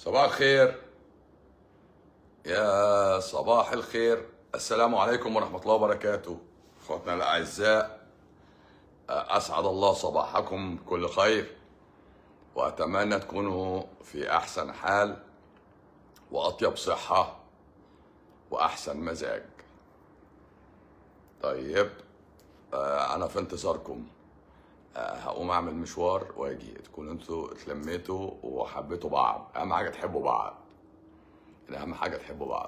صباح الخير يا صباح الخير السلام عليكم ورحمة الله وبركاته اخواتنا الأعزاء أسعد الله صباحكم بكل خير وأتمنى تكونوا في أحسن حال وأطيب صحة وأحسن مزاج طيب آه، أنا في انتظاركم آه، هقوم أعمل مشوار وأجي تكونوا أنتوا اتلميتوا وحبيتوا بعض أهم حاجة تحبوا بعض أهم حاجة تحبوا بعض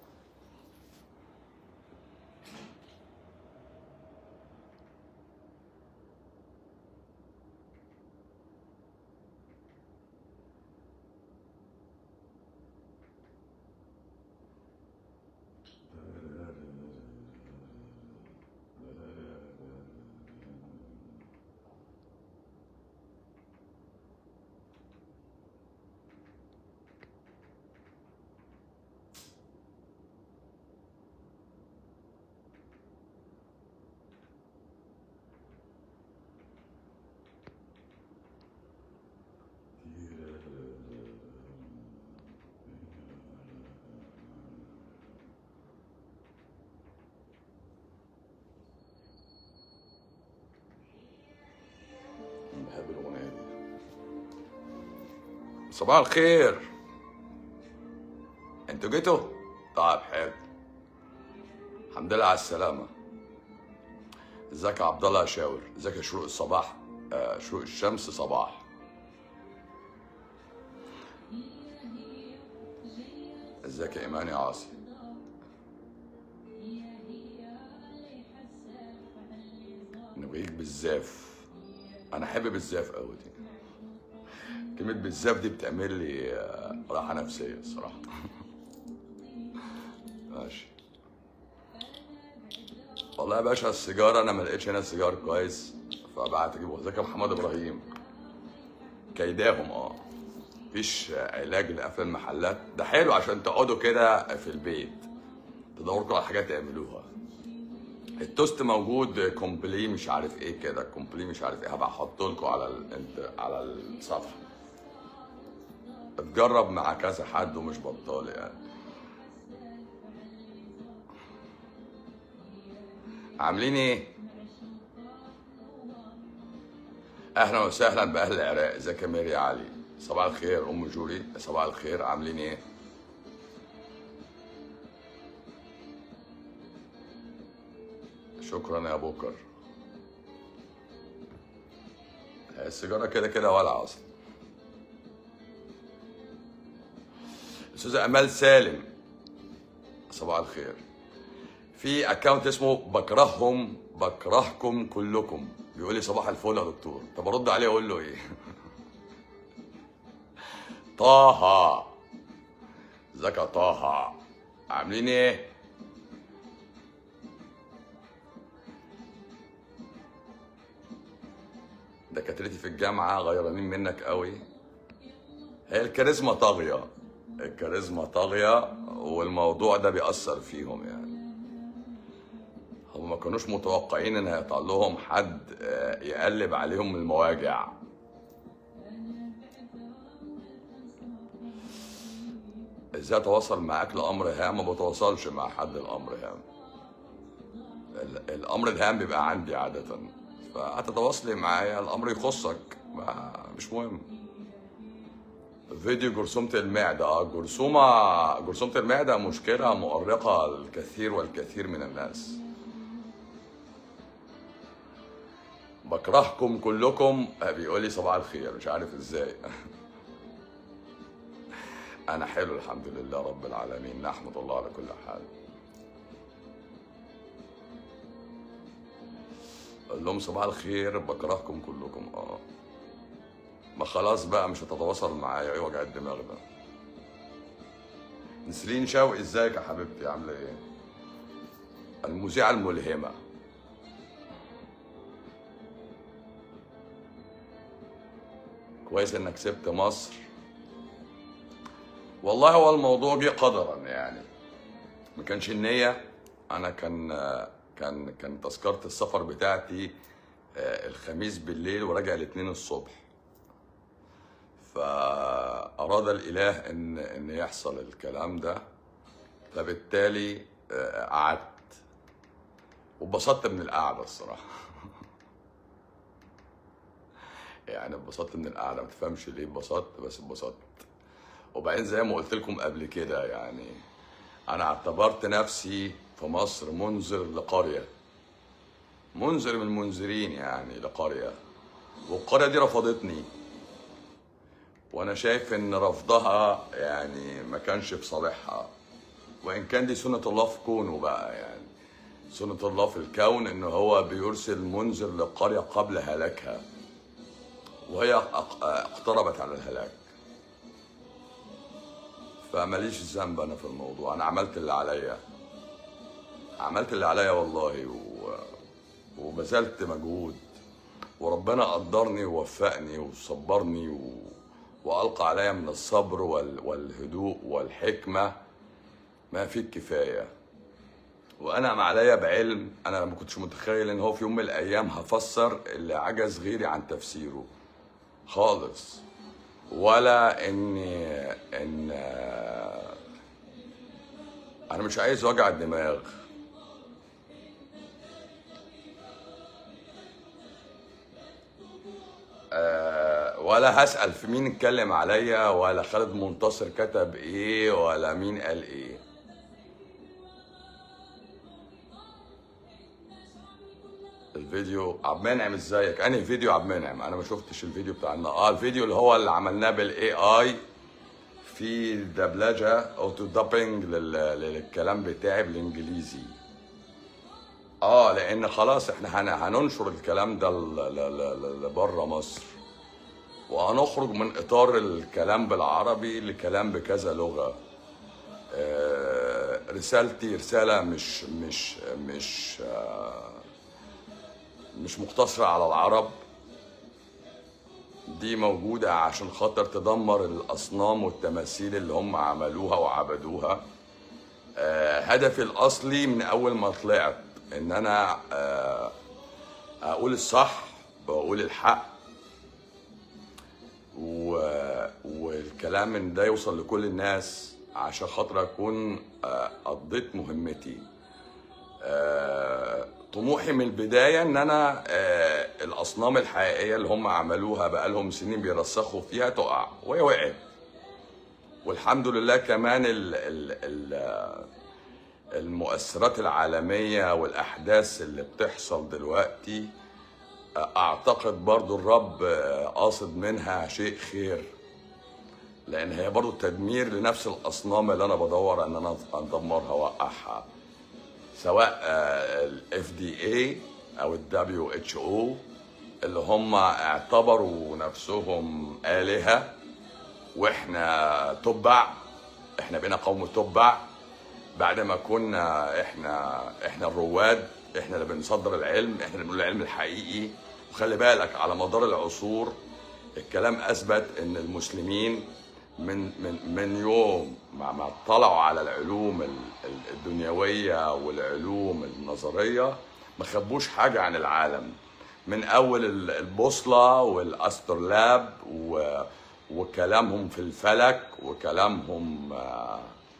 بحب الأغنية دي صباح الخير انتوا جيتوا؟ طيب حلو الحمد لله على السلامة ازيك يا عبد الله يا شاور ازيك يا شروق الصباح آه شروق الشمس صباح ازيك يا ايمان يا عاصي نبغيك بالزاف انا احب بالزاف قوي دي كلمة بالزاف دي بتعمل لي آه، راحة نفسية الصراحة ماشي والله يا باشا السيجارة أنا ما لقيتش هنا سيجار كويس فبعت أجيبه ازيك يا محمد إبراهيم كيداهم اه مفيش علاج لقفل المحلات ده حلو عشان تقعدوا كده في البيت تدوروا على حاجات تعملوها التوست موجود كومبلي مش عارف ايه كده كومبلي مش عارف ايه هبقى احط لكم على ال... انت- على الصفحه اتجرب مع كذا حد ومش بطال يعني عاملين ايه اهلا وسهلا باهل العراق ازيك يا ميري علي صباح الخير ام جوري صباح الخير عاملين ايه شكرا يا بوكر السيجاره كده كده ولع اصلا استاذه امال سالم صباح الخير في اكونت اسمه بكرههم بكرهكم كلكم بيقول لي صباح الفل يا دكتور طب ارد عليه اقول له ايه طه ازيك يا طه عاملين ايه دكاترتي في الجامعه غيرانين منك قوي هي الكاريزما طاغيه الكاريزما طاغيه والموضوع ده بيأثر فيهم يعني هم ما كانوش متوقعين ان هيطلع لهم حد آه، يقلب عليهم المواجع ازاي اتواصل معاك لامر هام ما بتواصلش مع حد الامر هام ال- الامر الهام بيبقى عندي عاده فهتتواصلي معايا الامر يخصك ما- مش مهم فيديو جرثومة المعدة اه جرثومة جرثومة المعدة مشكلة مؤرقة للكثير والكثير من الناس بكرهكم كلكم آه، بيقول لي صباح الخير مش عارف ازاي انا حلو الحمد لله رب العالمين نحمد الله على كل حال قول لهم صباح الخير بكرهكم كلكم اه ما خلاص بقى مش هتتواصل معايا ايه وجع الدماغ ده نسرين شوقي ازيك يا حبيبتي عامله ايه المذيعه الملهمه كويس انك سبت مصر والله هو الموضوع جه قدرا يعني ما كانش النية انا كان كان كان تذكرة السفر بتاعتي آه، الخميس بالليل وراجع الاثنين الصبح فا اه اراد الاله ان ان يحصل الكلام ده فبالتالي آه، قعدت واتبسطت من القعده الصراحه يعني اتبسطت من القعده ما تفهمش ليه اتبسطت بس اتبسطت وبعدين زي ما قلت لكم قبل كده يعني انا اعتبرت نفسي في مصر منذر لقريه منذر من المنذرين يعني لقريه والقريه دي رفضتني وانا شايف ان رفضها يعني ما كانش في صالحها وان كان دي سنه الله في كونه بقى يعني سنه الله في الكون ان هو بيرسل منذر للقريه قبل هلاكها وهي أق- اقتربت على الهلاك فماليش ذنب انا في الموضوع انا عملت اللي عليا عملت اللي عليا والله و... وبذلت مجهود وربنا قدرني ووفقني وصبرني و... والقى عليا من الصبر وال... والهدوء والحكمه ما فيه الكفايه وانا ما عليا بعلم انا ما كنتش متخيل ان هو في يوم من الايام هفسر اللي عجز غيري عن تفسيره خالص ولا اني ان انا مش عايز وجع الدماغ آه، ولا هسأل في مين اتكلم عليا ولا خالد منتصر كتب ايه ولا مين قال ايه الفيديو عبد المنعم ازيك انهي فيديو عبد المنعم انا ما شفتش الفيديو بتاع النا- اه الفيديو اللي هو اللي عملناه بالاي اي في دبلجه اوتو دابنج للكلام بتاعي بالانجليزي اه لان خلاص احنا هن- هننشر الكلام ده لبره مصر وهنخرج من اطار الكلام بالعربي لكلام بكذا لغه آه، رسالتي رساله مش مش مش آه، مش مقتصره على العرب دي موجوده عشان خاطر تدمر الاصنام والتماثيل اللي هم عملوها وعبدوها آه، هدفي الاصلي من اول ما طلعت ان انا آه، اقول الصح واقول الحق و... والكلام من ده يوصل لكل الناس عشان خاطر اكون آه، قضيت مهمتي آه، طموحي من البدايه ان انا آه، الاصنام الحقيقيه اللي هم عملوها بقالهم سنين بيرسخوا فيها تقع وهي وقعت والحمد لله كمان ال ال ال المؤثرات العالميه والاحداث اللي بتحصل دلوقتي اعتقد برضو الرب قاصد منها شيء خير لان هي برضو تدمير لنفس الاصنام اللي انا بدور ان انا ادمرها واوقعها سواء الاف دي اي او الدبليو اتش او اللي هم اعتبروا نفسهم الهه واحنا تبع احنا بقينا قوم تبع بعد ما كنا احنا احنا الرواد احنا اللي بنصدر العلم احنا اللي بنقول العلم الحقيقي وخلي بالك على مدار العصور الكلام اثبت ان المسلمين من من من يوم ما ما اطلعوا على العلوم ال- ال- الدنيويه والعلوم النظريه ما خبوش حاجه عن العالم من اول ال- البوصله والاسترلاب و وكلامهم في الفلك وكلامهم آه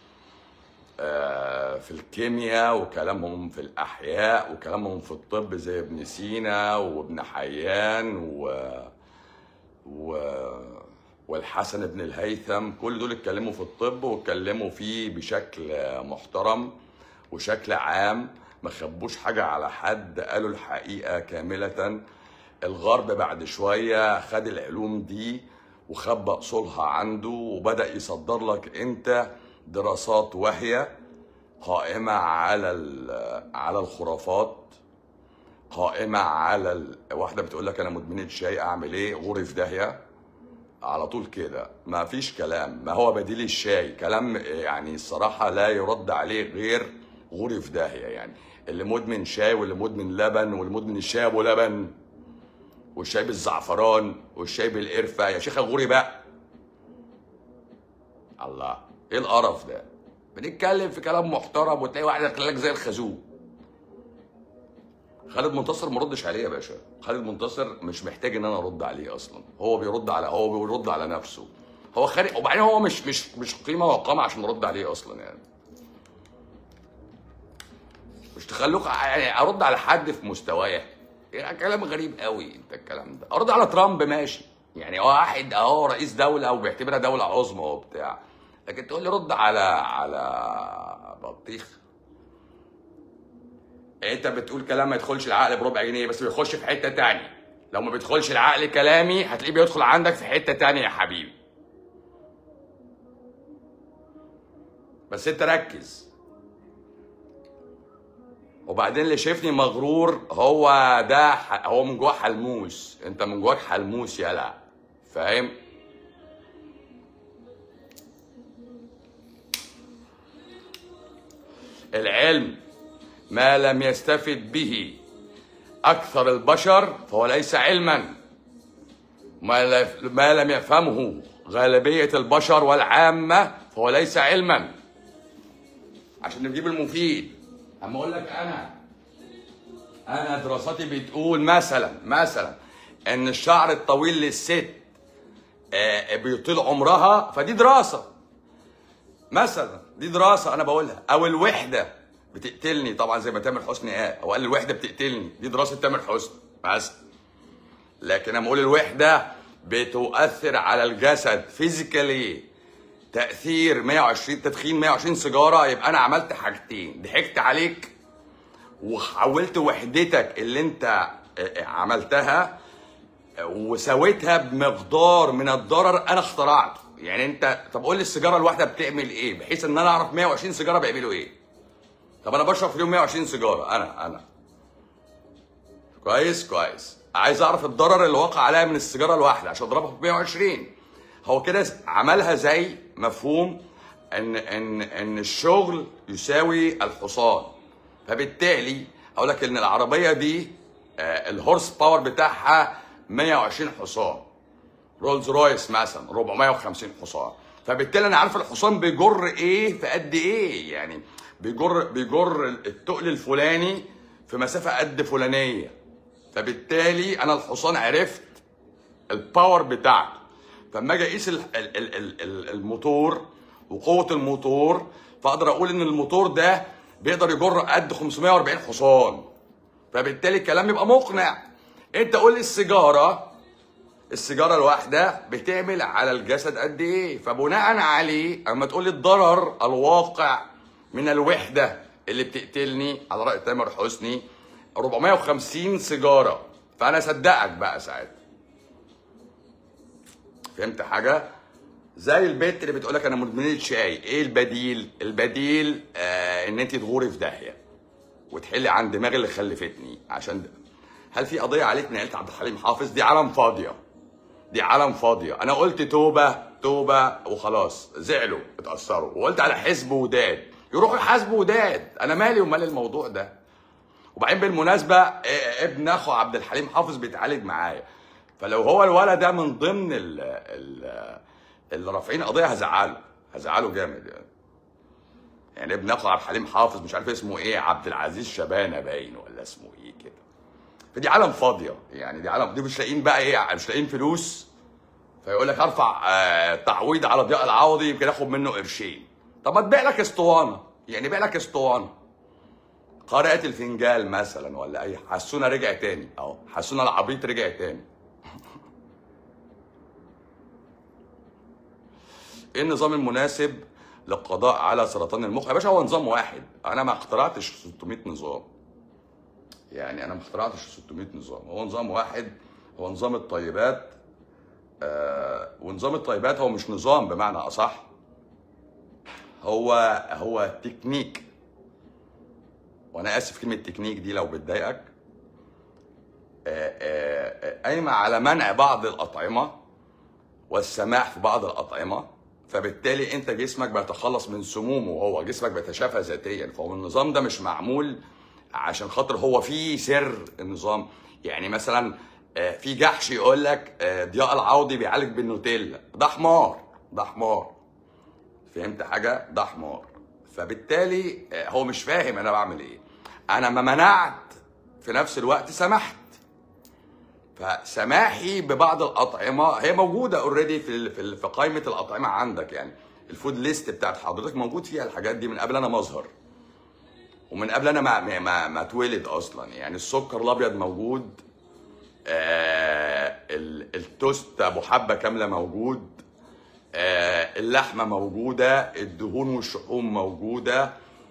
آه، في الكيمياء وكلامهم في الأحياء وكلامهم في الطب زي ابن سينا وابن حيان و... و... والحسن بن الهيثم كل دول اتكلموا في الطب واتكلموا فيه بشكل محترم وشكل عام ما خبوش حاجة على حد قالوا الحقيقة كاملة الغرب بعد شوية خد العلوم دي وخبى أصولها عنده وبدأ يصدر لك أنت دراسات واهية قائمة على ال- على الخرافات قائمة على ال... واحدة بتقول لك أنا مدمنة شاي أعمل إيه غوري في داهية على طول كده ما فيش كلام ما هو بديل الشاي كلام يعني الصراحة لا يرد عليه غير غوري في داهية يعني اللي مدمن شاي واللي مدمن لبن واللي مدمن الشاي ابو لبن والشاي بالزعفران والشاي بالقرفة يا شيخة غوري بقى الله ايه القرف ده بنتكلم في كلام محترم وتلاقي واحد لك زي الخازوق خالد منتصر ما ردش عليه يا باشا خالد منتصر مش محتاج ان انا ارد عليه اصلا هو بيرد على هو بيرد على نفسه هو خارج وبعدين هو مش مش مش قيمه وقامه عشان نرد عليه اصلا يعني مش تخلوك يعني ارد على حد في مستواه يعني كلام غريب قوي انت الكلام ده ارد على ترامب ماشي يعني هو واحد اهو رئيس دوله وبيعتبرها دوله عظمى وبتاع لكن تقول لي رد على على بطيخ انت بتقول كلام ما يدخلش العقل بربع جنيه بس بيخش في حته تانية لو ما بيدخلش العقل كلامي هتلاقيه بيدخل عندك في حته تانية يا حبيبي بس انت ركز وبعدين اللي شايفني مغرور هو ده ح- هو من جواه حلموس انت من جواك حلموس يلا فاهم العلم ما لم يستفد به اكثر البشر فهو ليس علما ما لا- ما لم يفهمه غالبيه البشر والعامه فهو ليس علما عشان نجيب المفيد اما اقول لك انا انا دراساتي بتقول مثلا مثلا ان الشعر الطويل للست آه، بيطيل عمرها فدي دراسه مثلا دي دراسه انا بقولها او الوحده بتقتلني طبعا زي ما تامر حسني قال هو قال الوحده بتقتلني دي دراسه تامر حسني مثلا لكن انا بقول الوحده بتؤثر على الجسد فيزيكالي تاثير 120 تدخين 120 سيجاره يبقى انا عملت حاجتين ضحكت عليك وحولت وحدتك اللي انت عملتها وسويتها بمقدار من الضرر انا اخترعته يعني انت طب قول لي السيجاره الواحده بتعمل ايه بحيث ان انا اعرف 120 سيجاره بيعملوا ايه طب انا بشرب في اليوم 120 سيجاره انا انا كويس كويس عايز اعرف الضرر اللي وقع عليا من السيجاره الواحده عشان اضربها في 120 هو كده عملها زي مفهوم ان ان ان الشغل يساوي الحصان فبالتالي اقول لك ان العربيه دي آه، الهورس باور بتاعها 120 حصان رولز رويس مثلا 450 حصان فبالتالي انا عارف الحصان بيجر ايه في قد ايه يعني بيجر بيجر التقل الفلاني في مسافه قد فلانيه فبالتالي انا الحصان عرفت الباور بتاعته فلما اجي اقيس ال- ال- ال- ال- ال- الموتور وقوه الموتور فاقدر اقول ان الموتور ده بيقدر يجر قد 540 حصان فبالتالي الكلام يبقى مقنع انت قول لي السيجاره السيجاره الواحده بتعمل على الجسد قد ايه فبناء عليه اما تقول لي الضرر الواقع من الوحده اللي بتقتلني على راي تامر حسني 450 سيجاره فانا صدقك بقى ساعتها فهمت حاجه زي البنت اللي بتقول لك انا مدمنه شاي ايه البديل البديل آه ان انت تغوري في داهيه وتحلي عن دماغي اللي خلفتني عشان ده. هل في قضيه عليك من عيله عبد الحليم حافظ دي عالم فاضيه دي عالم فاضيه انا قلت توبه توبه وخلاص زعلوا اتاثروا وقلت على حزب وداد يروحوا يحاسبوا وداد انا مالي ومال الموضوع ده وبعدين بالمناسبه إيه، ابن اخو عبد الحليم حافظ بيتعالج معايا فلو هو الولد ده من ضمن ال ال اللي رافعين قضيه هزعله هزعله جامد يعني يعني ابن اخو عبد الحليم حافظ مش عارف اسمه ايه عبد العزيز شبانه باين ولا اسمه ايه كده فدي عالم فاضيه يعني دي عالم دي مش لاقيين بقى ايه مش لاقيين فلوس فيقول لك ارفع آه تعويض على ضياء العوضي يمكن اخد منه قرشين طب ما تبيع لك اسطوانه يعني بيع لك اسطوانه قارئة الفنجال مثلا ولا اي حسونا رجع تاني اهو حسونا العبيط رجع تاني ايه النظام المناسب للقضاء على سرطان المخ يا باشا هو نظام واحد انا ما اخترعتش 600 نظام يعني انا ما اخترعتش 600 نظام هو نظام واحد هو نظام الطيبات آه ونظام الطيبات هو مش نظام بمعنى اصح هو هو تكنيك وانا اسف كلمه تكنيك دي لو بتضايقك آه، آه، آه، قايمه على منع بعض الاطعمه والسماح في بعض الاطعمه فبالتالي انت جسمك بيتخلص من سمومه وهو جسمك بيتشافى ذاتيا فهو النظام ده مش معمول عشان خاطر هو فيه سر النظام يعني مثلا آه، في جحش يقول لك آه، ضياء العوضي بيعالج بالنوتيلا ده حمار ده حمار فهمت حاجه ده حمار فبالتالي آه، هو مش فاهم انا بعمل ايه انا ما منعت في نفس الوقت سمحت فسماحي ببعض الاطعمه هي موجوده اوريدي في ال- في ال- في قائمه الاطعمه عندك يعني الفود ليست بتاعت حضرتك موجود فيها الحاجات دي من قبل انا ما اظهر ومن قبل انا ما ما ما, ما اتولد اصلا يعني السكر الابيض موجود آه ال- التوست ابو حبه كامله موجود آه اللحمه موجوده الدهون والشحوم موجوده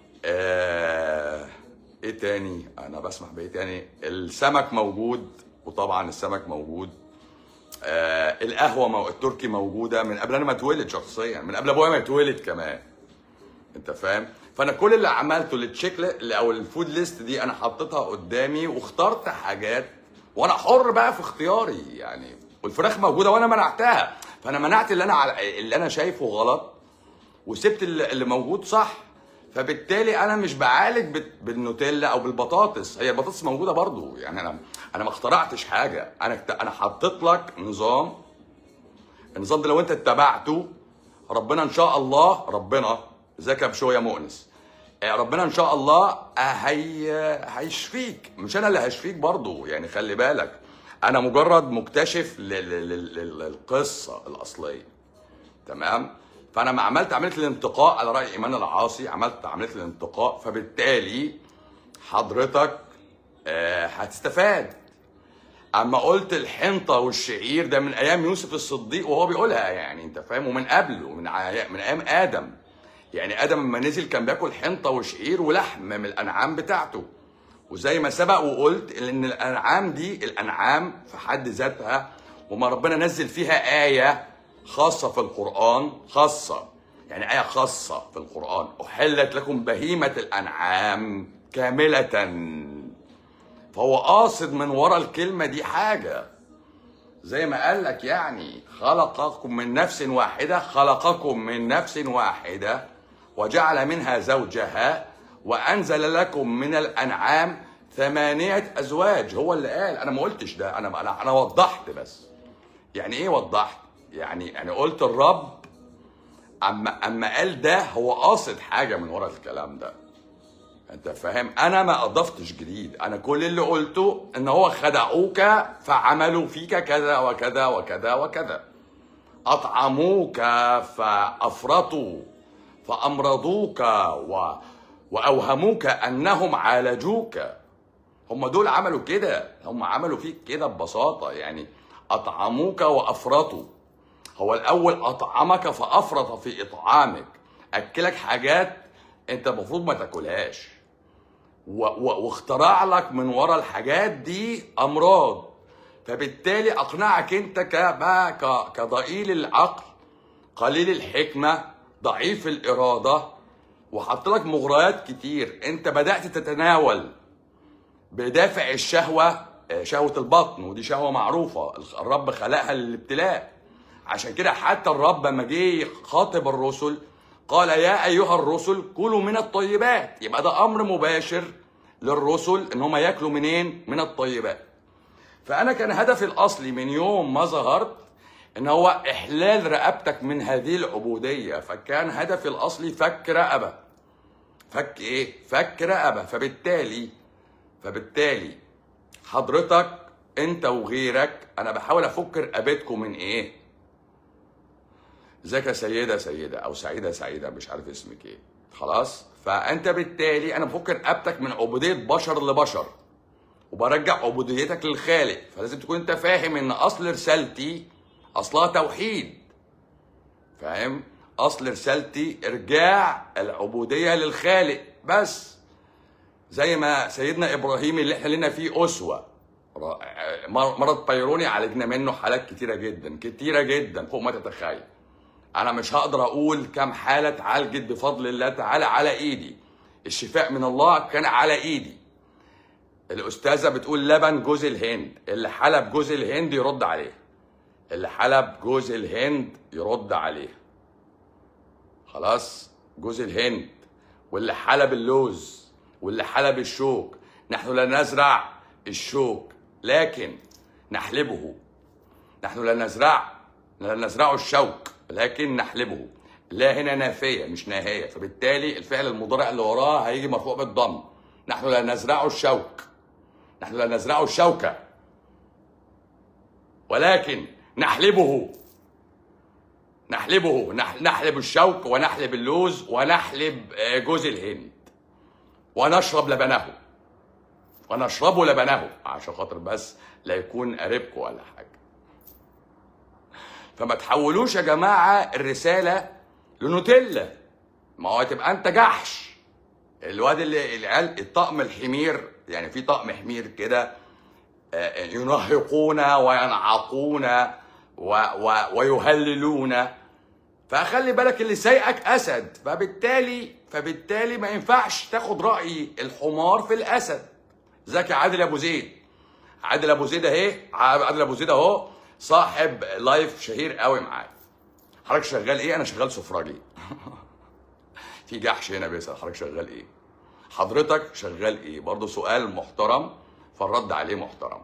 آه ايه تاني انا بسمح بايه تاني السمك موجود وطبعا السمك موجود آه القهوه مو... التركي موجوده من قبل انا ما اتولد شخصيا من قبل ابويا ما يتولد كمان انت فاهم فانا كل اللي عملته التشيك لي- او الفود ليست دي انا حطيتها قدامي واخترت حاجات وانا حر بقى في اختياري يعني والفراخ موجوده وانا منعتها فانا منعت اللي انا على اللي انا شايفه غلط وسبت اللي اللي موجود صح فبالتالي انا مش بعالج بال- بالنوتيلا او بالبطاطس هي البطاطس موجوده برضو يعني انا انا ما اخترعتش حاجه انا اكت- انا حطيت لك نظام النظام ده لو انت اتبعته ربنا ان شاء الله ربنا ذكى بشويه مؤنس آه، ربنا ان شاء الله آه، هي هيشفيك مش انا اللي هشفيك برضو يعني خلي بالك انا مجرد مكتشف لل- لل- لل- للقصه الاصليه تمام فانا ما عملت عمليه الانتقاء على راي ايمان العاصي عملت عمليه الانتقاء فبالتالي حضرتك آه، هتستفاد اما قلت الحنطه والشعير ده من ايام يوسف الصديق وهو بيقولها يعني انت فاهم ومن قبله من عي- من ايام ادم يعني ادم لما نزل كان بياكل حنطه وشعير ولحم من الانعام بتاعته وزي ما سبق وقلت ان الانعام دي الانعام في حد ذاتها وما ربنا نزل فيها ايه خاصه في القران خاصه يعني ايه خاصه في القران احلت لكم بهيمه الانعام كامله فهو قاصد من ورا الكلمة دي حاجة زي ما قال لك يعني خلقكم من نفس واحدة خلقكم من نفس واحدة وجعل منها زوجها وأنزل لكم من الأنعام ثمانية أزواج هو اللي قال أنا ما قلتش ده أنا أنا, أنا وضحت بس يعني إيه وضحت؟ يعني يعني قلت الرب أما أما قال ده هو قاصد حاجة من ورا الكلام ده انت فاهم انا ما اضفتش جديد انا كل اللي قلته ان هو خدعوك فعملوا فيك كذا وكذا وكذا وكذا اطعموك فافرطوا فامرضوك و... واوهموك انهم عالجوك هم دول عملوا كده هم عملوا فيك كده ببساطه يعني اطعموك وافرطوا هو الاول اطعمك فافرط في اطعامك اكلك حاجات انت المفروض ما تاكلهاش و- و- واخترع لك من ورا الحاجات دي امراض فبالتالي اقنعك انت ك- بقى ك- كضئيل العقل قليل الحكمه ضعيف الاراده وحط لك مغريات كتير انت بدات تتناول بدافع الشهوه آه، شهوه البطن ودي شهوه معروفه الرب خلقها للابتلاء عشان كده حتى الرب لما جه خاطب الرسل قال يا ايها الرسل كلوا من الطيبات يبقى ده امر مباشر للرسل ان هم ياكلوا منين من الطيبات فانا كان هدفي الاصلي من يوم ما ظهرت ان هو احلال رقبتك من هذه العبوديه فكان هدفي الاصلي فك رقبه فك ايه فك رقبه فبالتالي فبالتالي حضرتك انت وغيرك انا بحاول افك رقبتكم من ايه ازيك يا سيدة سيدة أو سعيدة سعيدة مش عارف اسمك إيه خلاص فأنت بالتالي أنا بفك رقبتك من عبودية بشر لبشر وبرجع عبوديتك للخالق فلازم تكون أنت فاهم إن أصل رسالتي أصلها توحيد فاهم أصل رسالتي إرجاع العبودية للخالق بس زي ما سيدنا إبراهيم اللي إحنا لنا فيه أسوة ر- مرض بيروني عالجنا منه حالات كتيرة جدا كتيرة جدا فوق ما تتخيل انا مش هقدر اقول كم حاله اتعالجت بفضل الله تعالى على ايدي الشفاء من الله كان على ايدي الاستاذه بتقول لبن جوز الهند اللي حلب جوز الهند يرد عليه اللي حلب جوز الهند يرد عليه خلاص جوز الهند واللي حلب اللوز واللي حلب الشوك نحن لا نزرع الشوك لكن نحلبه نحن لا نزرع لا نزرع الشوك لكن نحلبه لا هنا نافية مش ناهية فبالتالي الفعل المضارع اللي وراه هيجي مرفوع بالضم نحن لا نزرع الشوك نحن لا نزرع الشوكة ولكن نحلبه نحلبه نح- نحلب الشوك ونحلب اللوز ونحلب آه، جوز الهند ونشرب لبنه ونشرب لبنه عشان خاطر بس لا يكون قريبكم ولا حاجه فما تحولوش يا جماعه الرساله لنوتيلا ما هو تبقى انت جحش الواد اللي العيال الطقم الحمير يعني في طقم حمير كده آه، ينهقون وينعقون و و ويهللون فخلي بالك اللي سايقك اسد فبالتالي فبالتالي ما ينفعش تاخد راي الحمار في الاسد زكي عادل ابو زيد عادل ابو زيد اهي عادل ابو زيد اهو صاحب لايف شهير قوي معايا حضرتك شغال ايه انا شغال سفراجي في جحش هنا بيسال حضرتك شغال ايه حضرتك شغال ايه برضه سؤال محترم فالرد عليه محترم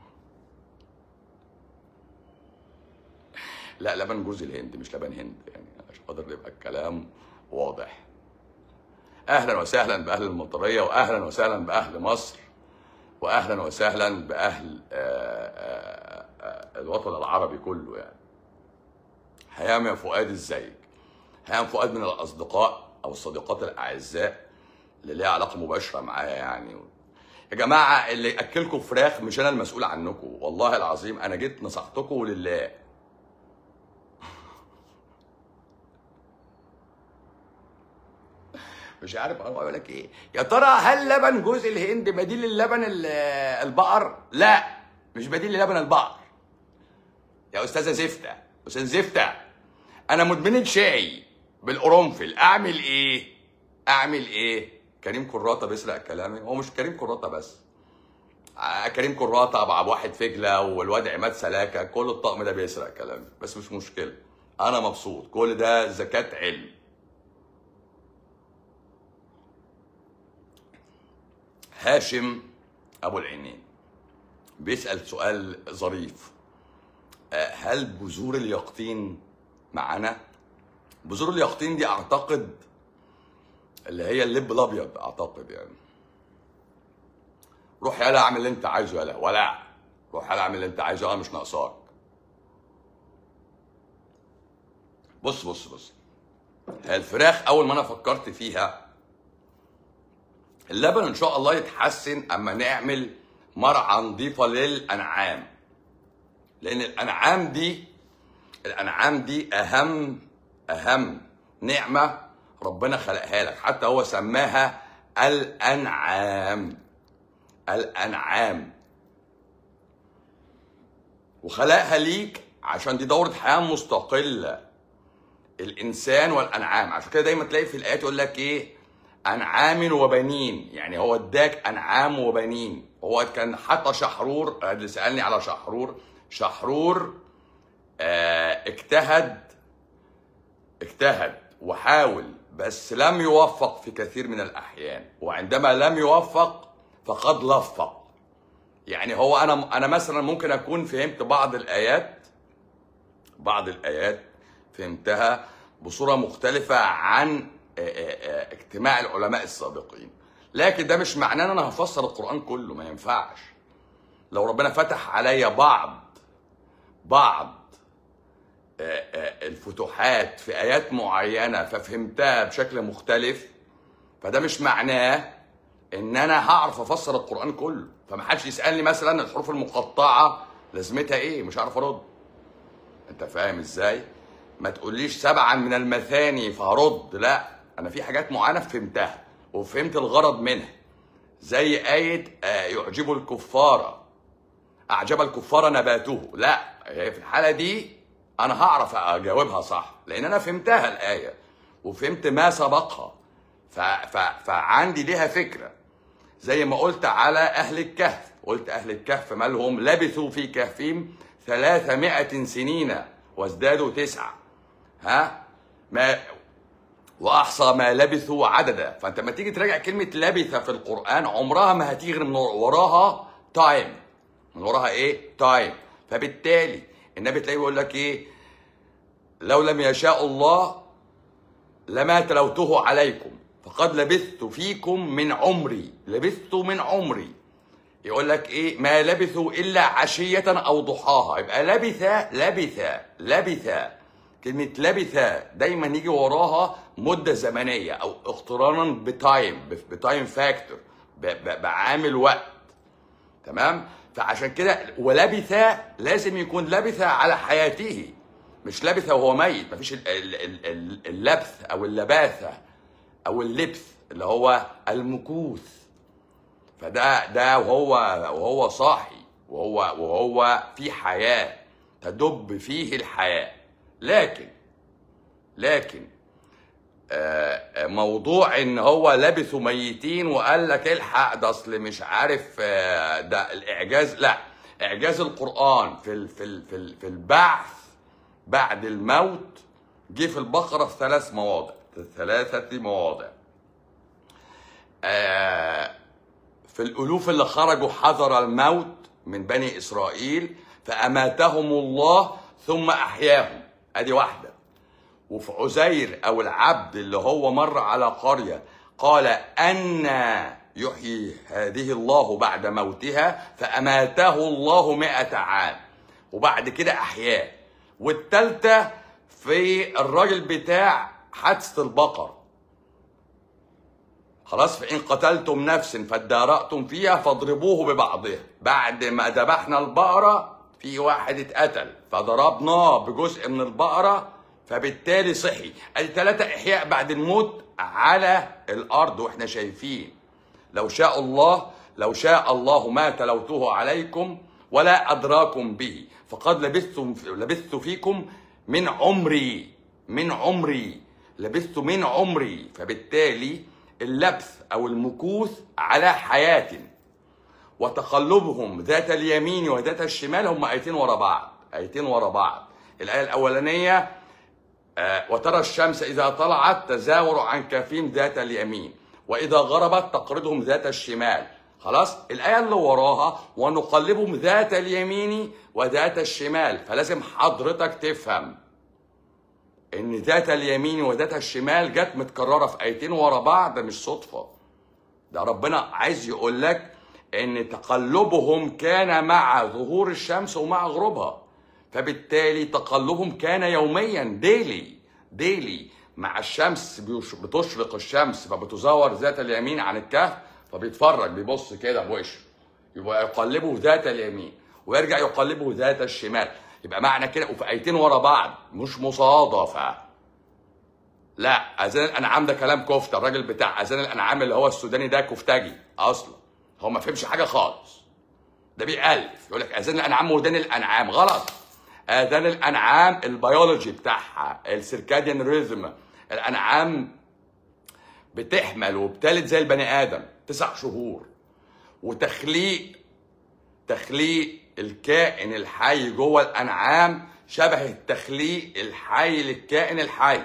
لا لبن جوز الهند مش لبن هند يعني عشان خاطر يبقى الكلام واضح اهلا وسهلا باهل المطريه واهلا وسهلا باهل مصر واهلا وسهلا باهل آه، آه، آه، الوطن العربي كله يعني هيام يا فؤاد ازيك هيام فؤاد من الاصدقاء او الصديقات الاعزاء اللي ليها علاقه مباشره معايا يعني يا جماعه اللي ياكلكم فراخ مش انا المسؤول عنكم والله العظيم انا جيت نصحتكم لله مش عارف انا اقول لك ايه يا ترى هل لبن جوز الهند بديل للبن ال- البقر لا مش بديل للبن البقر يا استاذه زفته استاذ زفته انا مدمنه شاي بالقرنفل اعمل ايه اعمل ايه كريم كراته بيسرق كلامي هو مش كريم كراته بس آه، كريم كراته ابو عبد واحد فجله والواد عماد سلاكه كل الطقم ده بيسرق كلامي بس مش مشكله انا مبسوط كل ده زكاه علم هاشم ابو العينين بيسال سؤال ظريف آه، هل بذور اليقطين معانا بذور اليقطين دي اعتقد اللي هي اللب الابيض اعتقد يعني روح يلا اعمل اللي انت عايزه يلا ولا روح يلا اعمل اللي انت عايزه انا مش ناقصاك بص بص بص هي الفراخ اول ما انا فكرت فيها اللبن ان شاء الله يتحسن اما نعمل مرعى نظيفه للانعام لان الانعام دي الانعام دي اهم اهم نعمه ربنا خلقها لك حتى هو سماها الانعام الانعام وخلقها ليك عشان دي دوره حياه مستقله الانسان والانعام عشان كده دايما تلاقي في الايات يقول لك ايه انعام وبنين يعني هو اداك انعام وبنين هو كان حتى شحرور اللي سالني على شحرور شحرور آه اجتهد اجتهد وحاول بس لم يوفق في كثير من الاحيان وعندما لم يوفق فقد لفق يعني هو انا انا مثلا ممكن اكون فهمت بعض الايات بعض الايات فهمتها بصوره مختلفه عن آه، آه، آه، اجتماع العلماء السابقين لكن ده مش معناه ان انا هفسر القران كله ما ينفعش لو ربنا فتح عليا بعض بعض آه، آه، الفتوحات في ايات معينه ففهمتها بشكل مختلف فده مش معناه ان انا هعرف افسر القران كله فمحدش يسالني مثلا الحروف المقطعه لازمتها ايه مش هعرف ارد انت فاهم ازاي ما تقوليش سبعا من المثاني فهرد لا انا في حاجات معينه فهمتها وفهمت الغرض منها زي آية آه، يعجب الكفار أعجب الكفار نباته لا هي في الحالة دي أنا هعرف أجاوبها صح لأن أنا فهمتها الآية وفهمت ما سبقها ف... ف... فعندي ليها فكرة زي ما قلت على أهل الكهف قلت أهل الكهف مالهم لبثوا في كهفهم ثلاثمائة سنين وازدادوا تسعة ها ما واحصى ما لبثوا عددا فانت لما تيجي تراجع كلمه لبث في القران عمرها ما هتيجي غير من وراها تايم من وراها ايه تايم فبالتالي النبي تلاقيه بيقول لك ايه لو لم يشاء الله لما تلوته عليكم فقد لبثت فيكم من عمري لبثت من عمري يقول لك ايه ما لبثوا الا عشيه او ضحاها يبقى لبث لبث لبث كلمه لبث دايما يجي وراها مده زمنيه او اقترانا بتايم بتايم فاكتور بعامل وقت تمام فعشان كده ولبث لازم يكون لبث على حياته مش لبث وهو ميت مفيش ال- ال- ال- ال- اللبث او اللباثه او اللبث اللي هو المكوث فده ده وهو وهو صاحي وهو وهو في حياه تدب فيه الحياه لكن لكن آه، آه، موضوع ان هو لبثوا ميتين وقال لك الحق ده اصل مش عارف آه، ده الاعجاز لا اعجاز القران في ال في ال في, ال في البعث بعد الموت جه في البقره في ثلاث مواضع في ثلاثه مواضع آه، في الالوف اللي خرجوا حذر الموت من بني اسرائيل فاماتهم الله ثم احياهم ادي واحده وفي عزير او العبد اللي هو مر على قريه قال ان يحيي هذه الله بعد موتها فاماته الله مئة عام وبعد كده احياه والتالتة في الراجل بتاع حادثة البقر خلاص فإن قتلتم نفس فادارأتم فيها فاضربوه ببعضها بعد ما ذبحنا البقرة في واحد اتقتل فضربناه بجزء من البقرة فبالتالي صحي ادي ثلاثة احياء بعد الموت على الارض واحنا شايفين لو شاء الله لو شاء الله ما تلوته عليكم ولا ادراكم به فقد لبثت لبثت فيكم من عمري من عمري لبثت من عمري فبالتالي اللبث او المكوث على حياه وتقلبهم ذات اليمين وذات الشمال هم ايتين ورا بعض ايتين ورا بعض الايه الاولانيه آه، وترى الشمس إذا طلعت تزاور عن كفيم ذات اليمين وإذا غربت تقرضهم ذات الشمال خلاص الآية اللي وراها ونقلبهم ذات اليمين وذات الشمال فلازم حضرتك تفهم إن ذات اليمين وذات الشمال جت متكررة في آيتين ورا بعض مش صدفة ده ربنا عايز يقول لك ان تقلبهم كان مع ظهور الشمس ومع غروبها فبالتالي تقلبهم كان يوميا ديلي ديلي مع الشمس بيش- بتشرق الشمس فبتزور ذات اليمين عن الكهف فبيتفرج بيبص كده بوشه يبقى يقلبه ذات اليمين ويرجع يقلبه ذات الشمال يبقى معنى كده وفي ايتين ورا بعض مش مصادفه لا اذان الانعام ده كلام كفته الراجل بتاع اذان الانعام اللي هو السوداني ده كفتاجي اصلا هو ما فهمش حاجه خالص ده بيألف يقول لك اذان الانعام ودان الانعام غلط اذان الانعام البيولوجي بتاعها السيركاديان ريزم الانعام بتحمل وبتلد زي البني ادم تسع شهور وتخليق تخليق الكائن الحي جوه الانعام شبه التخليق الحي للكائن الحي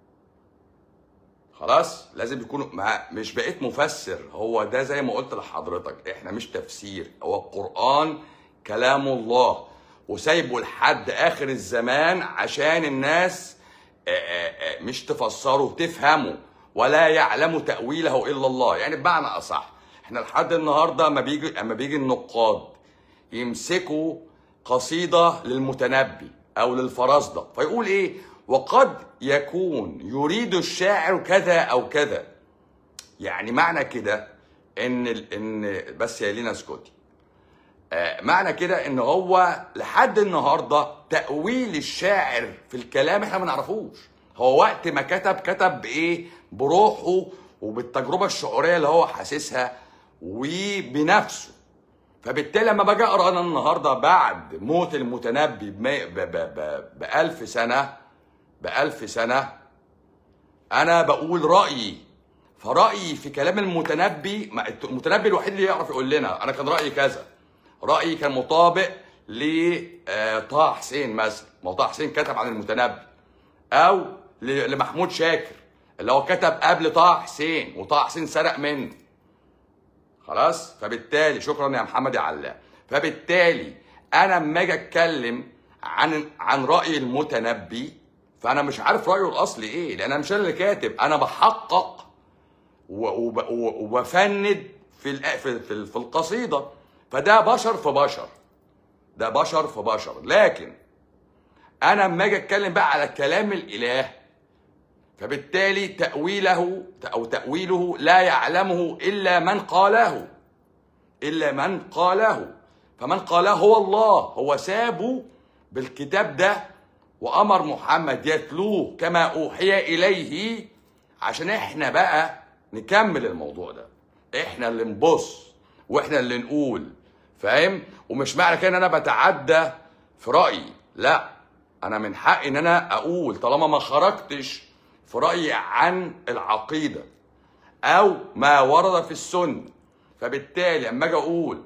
خلاص لازم يكونوا مع مش بقيت مفسر هو ده زي ما قلت لحضرتك احنا مش تفسير هو القرآن كلام الله وسايبه لحد اخر الزمان عشان الناس آه، آه، آه، مش تفسره تفهمه ولا يعلم تأويله الا الله يعني بمعنى اصح احنا لحد النهارده اما بيجي اما بيجي النقاد يمسكوا قصيدة للمتنبي أو للفرزدق فيقول إيه وقد يكون يريد الشاعر كذا أو كذا يعني معنى كده إن ال- إن بس يا لينا اسكتي آه، معنى كده ان هو لحد النهارده تأويل الشاعر في الكلام احنا ما نعرفوش هو وقت ما كتب كتب بايه بروحه وبالتجربه الشعوريه اللي هو حاسسها وبنفسه فبالتالي لما باجي اقرا انا النهارده بعد موت المتنبي بمي- ب- ب- ب- بألف سنه بألف سنه انا بقول رايي فرأيي في كلام المتنبي ما- المتنبي الوحيد اللي يعرف يقول لنا انا كان رأيي كذا رأيي كان مطابق لطه حسين مثلا ما هو طه حسين كتب عن المتنبي او ل- لمحمود شاكر اللي هو كتب قبل طه حسين وطه حسين سرق منه خلاص فبالتالي شكرا يا محمد يا علام فبالتالي انا لما اجي اتكلم عن عن راي المتنبي فانا مش عارف رايه الاصلي ايه لان انا مش انا اللي كاتب انا بحقق و- وب- و- وبفند في الأ- في في في القصيده فده بشر في بشر ده بشر في بشر لكن انا اما اجي اتكلم بقى على كلام الاله فبالتالي تاويله او تاويله لا يعلمه الا من قاله الا من قاله فمن قاله هو الله هو سابه بالكتاب ده وامر محمد يتلوه كما اوحي اليه عشان احنا بقى نكمل الموضوع ده احنا اللي نبص واحنا اللي نقول فاهم ومش معنى كده ان انا بتعدى في رايي لا انا من حقي ان انا اقول طالما ما خرجتش في رايي عن العقيده او ما ورد في السنه فبالتالي اما اجي اقول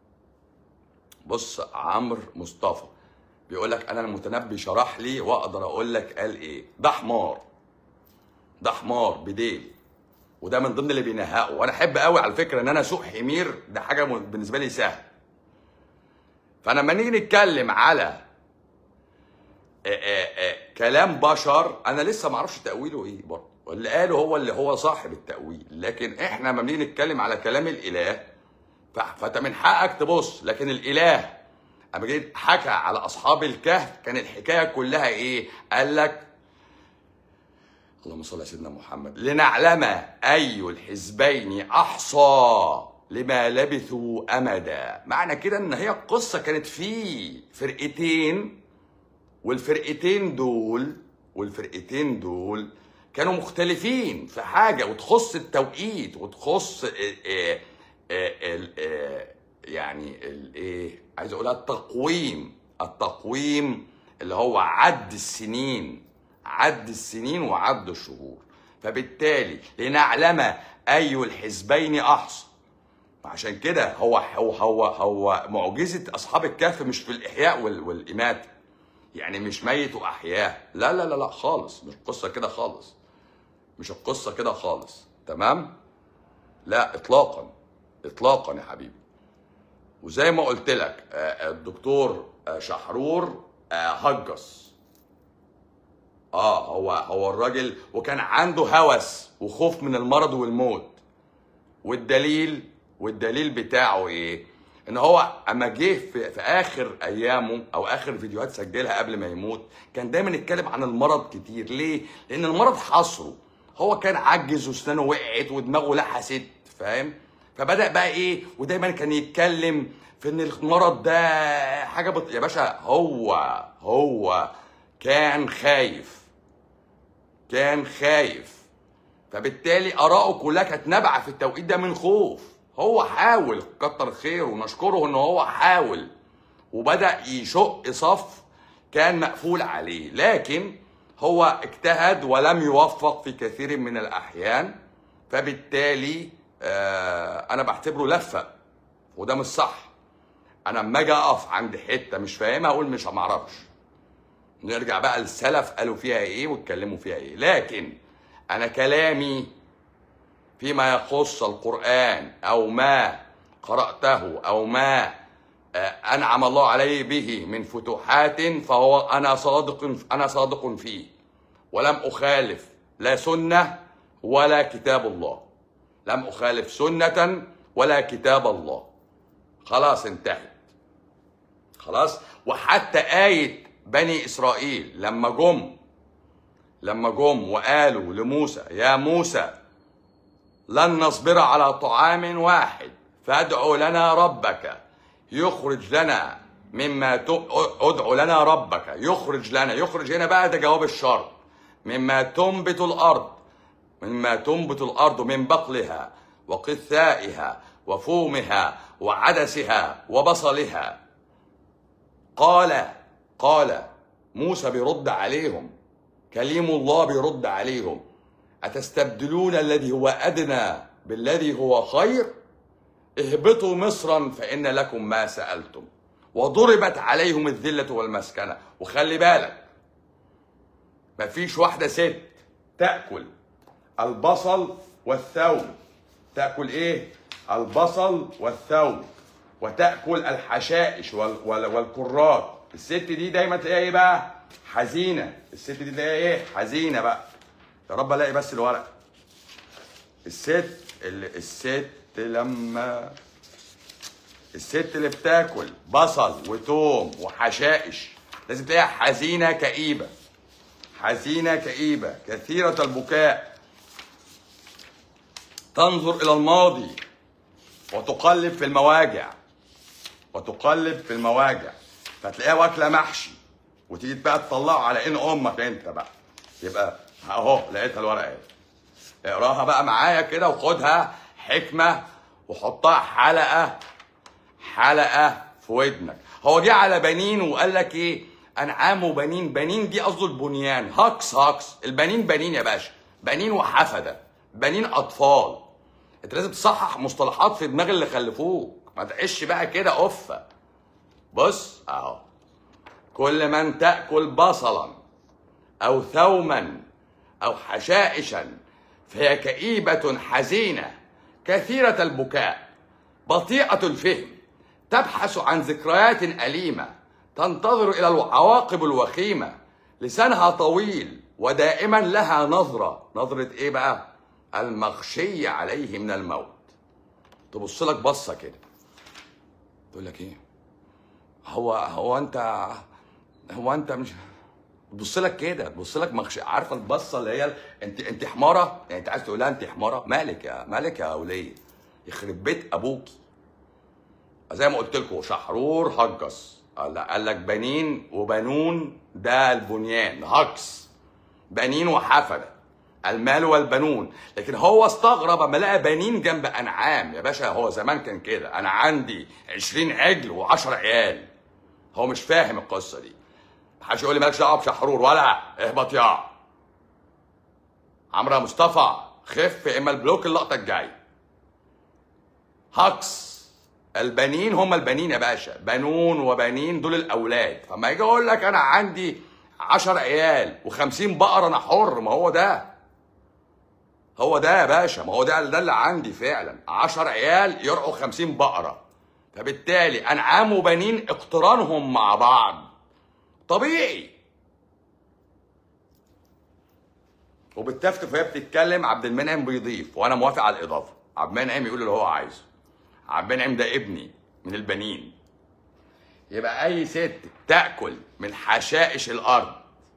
بص عمرو مصطفى بيقول لك انا المتنبي شرح لي واقدر اقول لك قال ايه ده حمار ده حمار بديل وده من ضمن اللي بينهقوا وانا احب قوي على فكره ان انا اسوق حمير ده حاجه م- بالنسبه لي سهل فانا لما نيجي نتكلم على آه، آه، آه، كلام بشر انا لسه ما اعرفش تاويله ايه برضه واللي قاله هو اللي هو صاحب التاويل لكن احنا لما بنيجي نتكلم على كلام الاله ف- فانت من حقك تبص لكن الاله اما جيت حكى على اصحاب الكهف كان الحكايه كلها ايه قال لك اللهم صل على سيدنا محمد لنعلم اي الحزبين احصى لما لبثوا امدا معنى كده ان هي القصه كانت في فرقتين والفرقتين دول والفرقتين دول كانوا مختلفين في حاجه وتخص التوقيت وتخص آه، آه، آه، ال- آه، يعني الايه عايز اقولها التقويم التقويم اللي هو عد السنين عد السنين وعد الشهور فبالتالي لنعلم اي الحزبين احصى عشان كده هو هو هو هو معجزه اصحاب الكهف مش في الاحياء وال- والاماته يعني مش ميت واحياه لا لا لا لا خالص مش القصه كده خالص مش القصه كده خالص تمام لا اطلاقا اطلاقا يا حبيبي وزي ما قلت لك آه، الدكتور آه، شحرور آه، هجس اه هو هو الراجل وكان عنده هوس وخوف من المرض والموت والدليل والدليل بتاعه ايه ان هو اما جه في, في اخر ايامه او اخر فيديوهات سجلها قبل ما يموت كان دايما يتكلم عن المرض كتير ليه لان المرض حصره هو كان عجز واسنانه وقعت ودماغه لحست فاهم فبدا بقى ايه ودايما كان يتكلم في ان المرض ده حاجه بط... يا باشا هو هو كان خايف كان خايف فبالتالي آراءه كلها كانت نابعة في التوقيت ده من خوف هو حاول كتر خيره ونشكره ان هو حاول وبدأ يشق صف كان مقفول عليه لكن هو اجتهد ولم يوفق في كثير من الأحيان فبالتالي آه أنا بعتبره لفة وده مش صح أنا لما أجي أقف عند حتة مش فاهمها أقول مش معرفش نرجع بقى للسلف قالوا فيها ايه واتكلموا فيها ايه لكن انا كلامي فيما يخص القران او ما قراته او ما آه، انعم الله علي به من فتوحات فهو انا صادق انا صادق فيه ولم اخالف لا سنه ولا كتاب الله لم اخالف سنه ولا كتاب الله خلاص انتهت خلاص وحتى آية بني إسرائيل لما جم لما جم وقالوا لموسى يا موسى لن نصبر على طعام واحد فادع لنا ربك يخرج لنا مما ت- ادع لنا ربك يخرج لنا يخرج هنا بقى ده جواب الشرط مما تنبت الارض مما تنبت الارض من بقلها وقثائها وفومها وعدسها وبصلها قال قال موسى بيرد عليهم كليم الله بيرد عليهم أتستبدلون الذي هو أدنى بالذي هو خير اهبطوا مصرا فإن لكم ما سألتم وضربت عليهم الذلة والمسكنة وخلي بالك مفيش واحدة ست تأكل البصل والثوم تأكل إيه؟ البصل والثوم وتأكل الحشائش وال وال والكرات الست دي دايما تلاقيها إيه بقى؟ حزينة الست دي تلاقيها إيه؟ حزينة بقى يا رب ألاقي بس الورق الست اللي الست لما الست اللي بتاكل بصل وتوم وحشائش لازم تلاقيها حزينه كئيبه حزينه كئيبه كثيره البكاء تنظر الى الماضي وتقلب في المواجع وتقلب في المواجع فتلاقيها واكله محشي وتيجي بقى تطلعه على ان امك انت بقى يبقى اهو لقيتها الورقه اهي اقراها بقى معايا كده وخدها حكمه وحطها حلقه حلقه في ودنك هو جه على بنين وقال لك ايه انعام وبنين بنين دي قصده البنيان هكس هكس البنين بنين يا باشا بنين وحفده بنين اطفال انت لازم تصحح مصطلحات في دماغ اللي خلفوك ما تعيش بقى كده قفه بص اهو كل من تاكل بصلا او ثوما او حشائشا فهي كئيبه حزينه كثيره البكاء بطيئه الفهم تبحث عن ذكريات اليمه تنتظر الى العواقب الوخيمه لسانها طويل ودائما لها نظره نظره ايه بقى المغشي عليه من الموت تبص لك بصه كده تقول لك ايه هو هو انت هو انت مش تبص لك كده تبص لك مغش عارفه البصه اللي هي انت انت حماره يعني انت عايز تقول لها انت حماره مالك يا مالك يا اوليه يخرب بيت ابوكي زي ما قلت لكم شحرور هجس قال قال لك بنين وبنون ده البنيان هجس بنين وحفده المال والبنون لكن هو استغرب اما لقى بنين جنب انعام يا باشا هو زمان كان كده انا عندي 20 عجل و10 عيال هو مش فاهم القصه دي محدش يقول لي مالكش دعوه بشحرور ولا اهبط يا عمرو يا مصطفى خف يا اما البلوك اللقطه الجايه هكس البنين هم البنين يا باشا بنون وبنين دول الاولاد فما يجي اقول لك انا عندي 10 عيال و50 بقره انا حر ما هو ده هو ده يا باشا ما هو ده ده اللي عندي فعلا 10 عيال يرعوا 50 بقره فبالتالي انعام وبنين اقترانهم مع بعض طبيعي وبالتفتف وهي بتتكلم عبد المنعم بيضيف وانا موافق على الاضافه عبد المنعم يقول اللي هو عايزه عبد المنعم ده ابني من البنين يبقى اي ست تاكل من حشائش الارض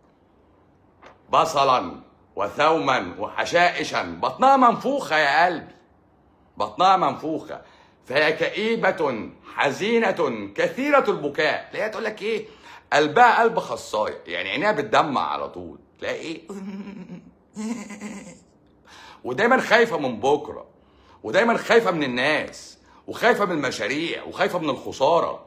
بصلا وثوما وحشائشا بطنها منفوخه يا قلبي بطنها منفوخه فهي كئيبة حزينة كثيرة البكاء تلاقيها تقول لك ايه قلبها قلب خصاية يعني عينيها بتدمع على طول تلاقي ايه ودايما خايفة من بكرة ودايما خايفة من الناس وخايفة من المشاريع وخايفة من الخسارة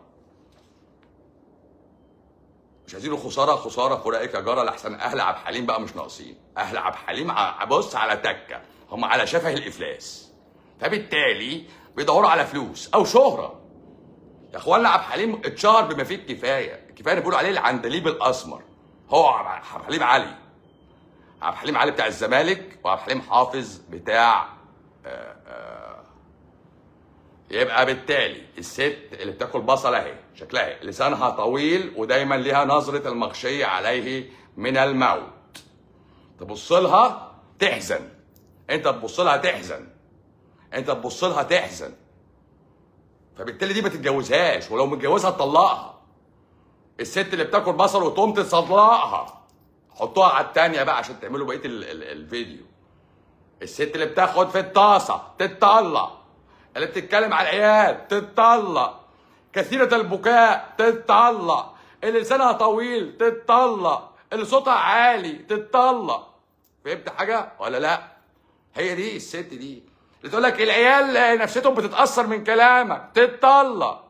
مش عايزين الخسارة خسارة فراقك يا جارة لحسن أهل عبد الحليم بقى مش ناقصين أهل عبد الحليم ع- بص على تكة هم على شفه الإفلاس فبالتالي بيدوروا على فلوس أو شهرة يا اخوانا عبد الحليم اتشهر بما فيه الكفايه، الكفايه اللي بيقولوا عليه العندليب الاسمر. هو عبد عبد الحليم علي. عبد الحليم علي بتاع الزمالك وعبد الحليم حافظ بتاع آه، آه، يبقى بالتالي الست اللي بتاكل بصل اهي شكلها اهي لسانها طويل ودايما ليها نظره المغشيه عليه من الموت. تبص لها تحزن. انت تبص لها تحزن. انت تبص لها تحزن. فبالتالي دي ما تتجوزهاش ولو متجوزها تطلقها الست اللي بتاكل بصل وتقوم تطلقها حطوها على التانية بقى عشان تعملوا بقية ال ال الفيديو الست اللي بتاخد في الطاسة تتطلق اللي بتتكلم على العيال تتطلق كثيرة البكاء تتطلق اللي لسانها طويل تتطلق اللي صوتها عالي تتطلق فهمت حاجة ولا لا هي دي الست دي اللي تقول لك العيال نفسيتهم بتتأثر من كلامك تتطلق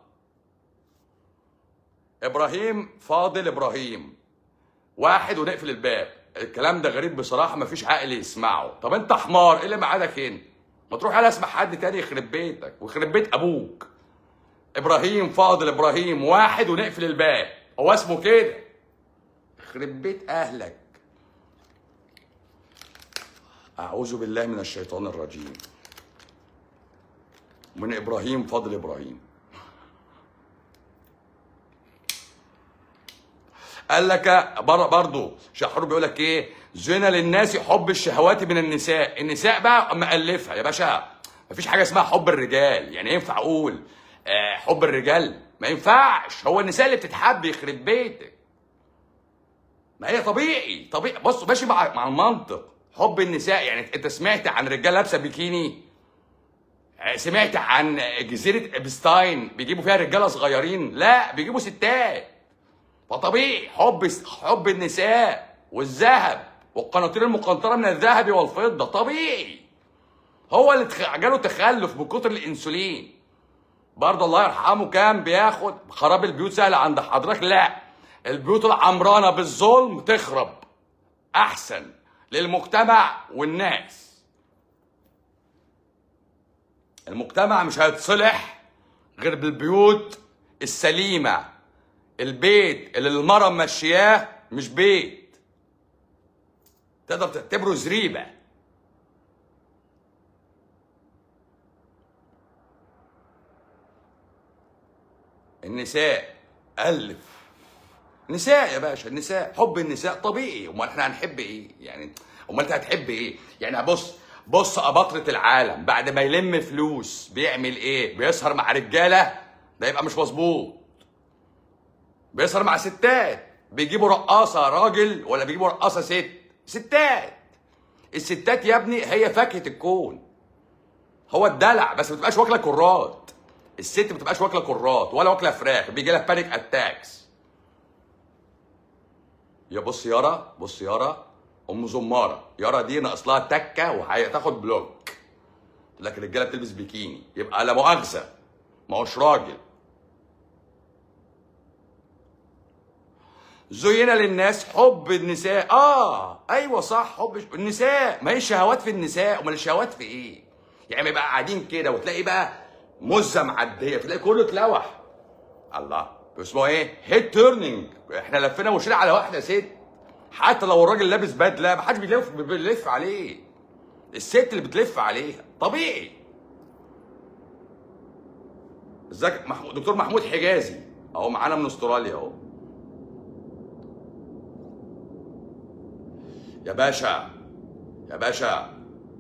ابراهيم فاضل ابراهيم واحد ونقفل الباب الكلام ده غريب بصراحه مفيش عقل يسمعه طب انت حمار ايه اللي معادك هنا ما تروح على اسمع حد تاني يخرب بيتك ويخرب بيت ابوك ابراهيم فاضل ابراهيم واحد ونقفل الباب هو اسمه كده يخرب بيت اهلك اعوذ بالله من الشيطان الرجيم من ابراهيم فضل ابراهيم قال لك بر- برضه شحرور بيقول لك ايه زنا للناس حب الشهوات من النساء النساء بقى مألفها يا باشا مفيش حاجه اسمها حب الرجال يعني ينفع اقول آه، حب الرجال ما ينفعش هو النساء اللي بتتحب يخرب بيتك ما هي طبيعي طبيعي بص ماشي مع مع المنطق حب النساء يعني انت سمعت عن رجال لابسه بيكيني آه، سمعت عن جزيره ابستاين بيجيبوا فيها رجاله صغيرين لا بيجيبوا ستات فطبيعي حب حب النساء والذهب والقناطير المقنطره من الذهب والفضه طبيعي هو اللي تخ- جاله تخلف من كتر الانسولين برضه الله يرحمه كان بياخد خراب البيوت سهل عند حضرتك لا البيوت العمرانه بالظلم تخرب احسن للمجتمع والناس المجتمع مش هيتصلح غير بالبيوت السليمه البيت اللي المرأة ماشياه مش بيت تقدر تعتبره زريبة النساء ألف نساء يا باشا النساء حب النساء طبيعي امال احنا هنحب ايه يعني امال انت هتحب ايه يعني بص بص اباطرة العالم بعد ما يلم فلوس بيعمل ايه بيسهر مع رجاله ده يبقى مش مظبوط بيسهر مع ستات بيجيبوا رقاصة راجل ولا بيجيبوا رقاصة ست ستات الستات يا ابني هي فاكهة الكون هو الدلع بس ما بتبقاش واكلة كرات الست ما بتبقاش واكلة كرات ولا واكلة فراخ بيجي لها بانيك اتاكس يا بص يارا بص يارا ام زمارة يارا دي ناقص لها تكة وهتاخد بلوك لكن الرجالة بتلبس بيكيني يبقى لا مؤاخذة ما هوش راجل زين للناس حب النساء اه ايوه صح حب النساء ما هي الشهوات في النساء امال الشهوات في ايه يعني يبقى قاعدين كده وتلاقي بقى مزه معديه تلاقي كله اتلوح الله اسمه ايه هيد تيرنينج احنا لفينا وشينا على واحده ست حتى لو الراجل لابس بدله ما حدش بيلف بيلف عليه الست اللي بتلف عليها طبيعي ازيك محمود دكتور محمود حجازي اهو معانا من استراليا اهو يا باشا يا باشا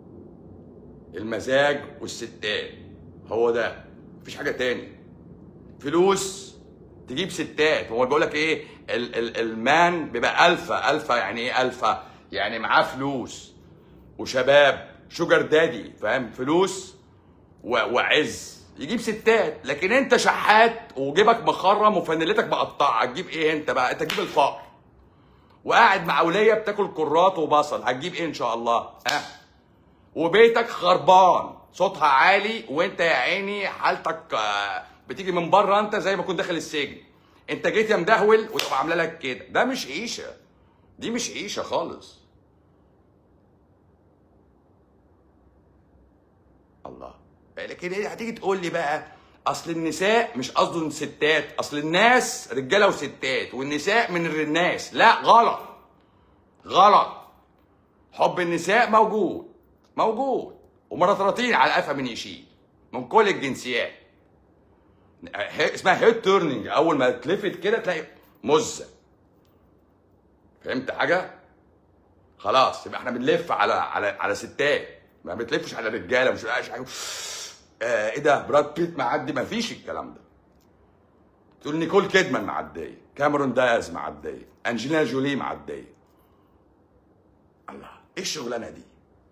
المزاج والستات هو ده مفيش حاجه تاني فلوس تجيب ستات هو بيقول لك ايه ال ال المان بيبقى الفا الفا يعني ايه الفا يعني معاه فلوس وشباب شوجر دادي فاهم فلوس و- وعز يجيب ستات لكن انت شحات وجيبك مخرم وفانيلتك مقطعه تجيب ايه انت بقى انت تجيب الفقر وقاعد مع وليه بتاكل كرات وبصل هتجيب ايه ان شاء الله ها وبيتك خربان صوتها عالي وانت يا عيني حالتك آه، بتيجي من بره انت زي ما كنت داخل السجن انت جيت يا مدهول وتبقى عامله لك كده ده مش عيشه دي مش عيشه خالص الله لكن إيه هتيجي تقول لي بقى اصل النساء مش قصده ستات اصل الناس رجاله وستات والنساء من الناس لا غلط غلط حب النساء موجود موجود ومرطرطين على قفا من يشيل من كل الجنسيات هي- اسمها هيد تورنينج اول ما تلفت كده تلاقي مزه فهمت حاجه خلاص يبقى احنا بنلف على على على ستات ما بتلفش على رجاله مش بقاش حاجه آه ايه ده براد بيت معدي ما فيش الكلام ده تقول نيكول كيدمان معديه كاميرون داز معديه انجلينا جولي معديه الله ايه الشغلانه دي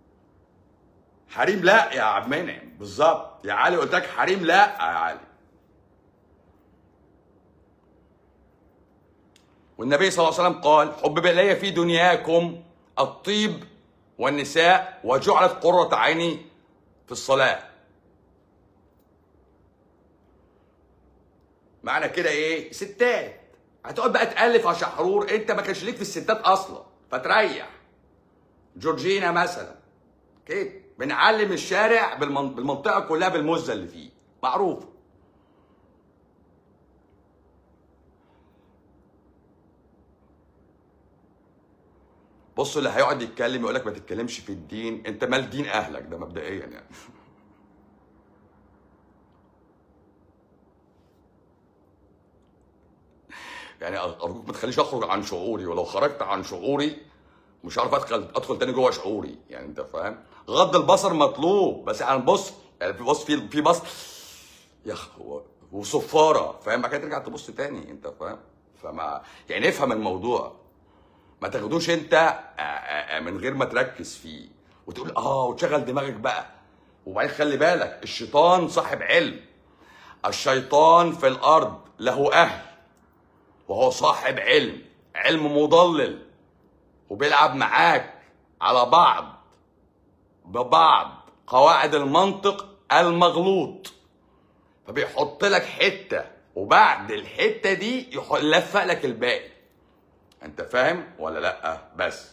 حريم لا يا عبد المنعم بالظبط يا علي قلت لك حريم لا يا علي والنبي صلى الله عليه وسلم قال حبب الي في دنياكم الطيب والنساء وجعلت قرة عيني في الصلاة معنى كده ايه ستات هتقعد بقى تألف يا شحرور انت ما كانش ليك في الستات اصلا فتريح جورجينا مثلا كده بنعلم الشارع بالمن- بالمنطقه كلها بالمزه اللي فيه معروف بص اللي هيقعد يتكلم يقول لك ما تتكلمش في الدين انت مال دين اهلك ده مبدئيا يعني يعني ارجوك ما تخليش اخرج عن شعوري ولو خرجت عن شعوري مش عارف ادخل ادخل تاني جوه شعوري يعني انت فاهم غض البصر مطلوب بس يعني بص يعني في بص في في بص يا أخ، هو وصفاره فاهم بعد كده ترجع تبص تاني انت فاهم فما يعني افهم الموضوع ما تاخدوش انت آه، آه، آه، من غير ما تركز فيه وتقول اه وتشغل دماغك بقى وبعدين خلي بالك الشيطان صاحب علم الشيطان في الارض له اهل وهو صاحب علم علم مضلل وبيلعب معاك على بعض ببعض قواعد المنطق المغلوط فبيحط لك حته وبعد الحته دي يلفق لك الباقي انت فاهم ولا لا بس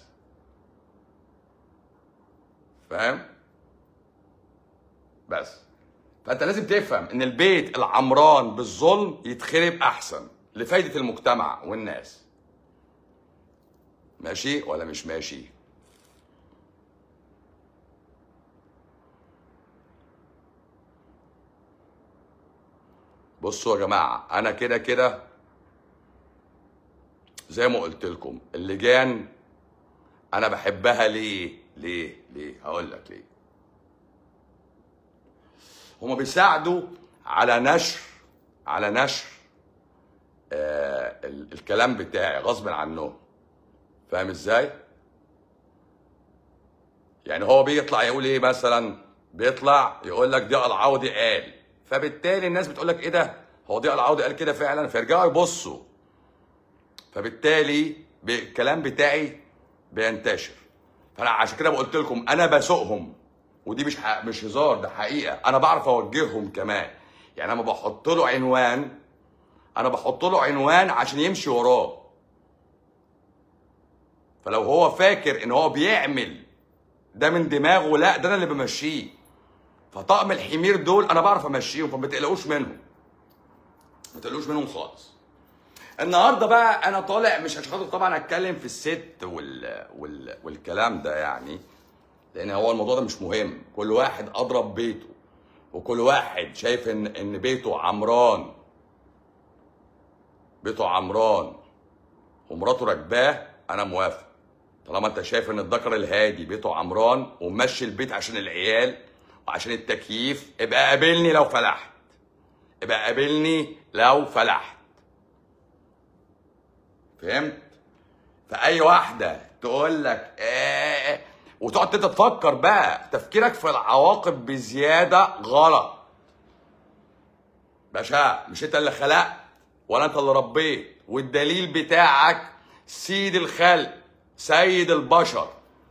فاهم بس فانت لازم تفهم ان البيت العمران بالظلم يتخرب احسن لفايده المجتمع والناس ماشي ولا مش ماشي بصوا يا جماعه انا كده كده زي ما قلت لكم اللجان انا بحبها ليه ليه ليه هقول لك ليه هما بيساعدوا على نشر على نشر آه ال- الكلام بتاعي غصب عنهم فاهم ازاي يعني هو بيطلع يقول ايه مثلا بيطلع يقول لك ضياء العوضي قال فبالتالي الناس بتقول لك ايه ده هو ضياء العوضي قال كده فعلا فيرجعوا يبصوا فبالتالي ب- الكلام بتاعي بينتشر فانا عشان كده قلت لكم انا بسوقهم ودي مش ح... مش هزار ده حقيقه انا بعرف اوجههم كمان يعني انا بحط له عنوان انا بحط له عنوان عشان يمشي وراه فلو هو فاكر ان هو بيعمل ده من دماغه لا ده انا اللي بمشيه فطقم الحمير دول انا بعرف امشيهم فما تقلقوش منهم ما تقلقوش منهم خالص النهارده بقى انا طالع مش عشان خاطر طبعا اتكلم في الست وال... وال... والكلام ده يعني لان هو الموضوع ده مش مهم كل واحد اضرب بيته وكل واحد شايف ان ان بيته عمران بيته عمران ومراته راكباه انا موافق طالما انت شايف ان الذكر الهادي بيته عمران ومشي البيت عشان العيال وعشان التكييف ابقى قابلني لو فلحت ابقى قابلني لو فلحت فهمت فاي واحده تقول لك ايه وتقعد انت تفكر بقى تفكيرك في العواقب بزياده غلط باشا مش انت اللي خلقت ولا انت اللي ربيت والدليل بتاعك سيد الخلق سيد البشر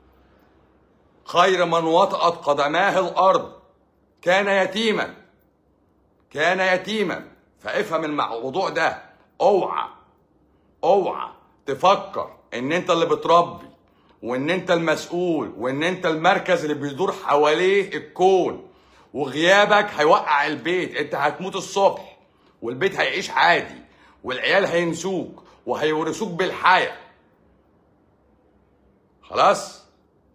خير من وطأت قدماه الارض كان يتيما كان يتيما فافهم الموضوع ده اوعى اوعى تفكر ان انت اللي بتربي وان انت المسؤول وان انت المركز اللي بيدور حواليه الكون وغيابك هيوقع البيت انت هتموت الصبح والبيت هيعيش عادي والعيال هينسوك وهيورثوك بالحياة خلاص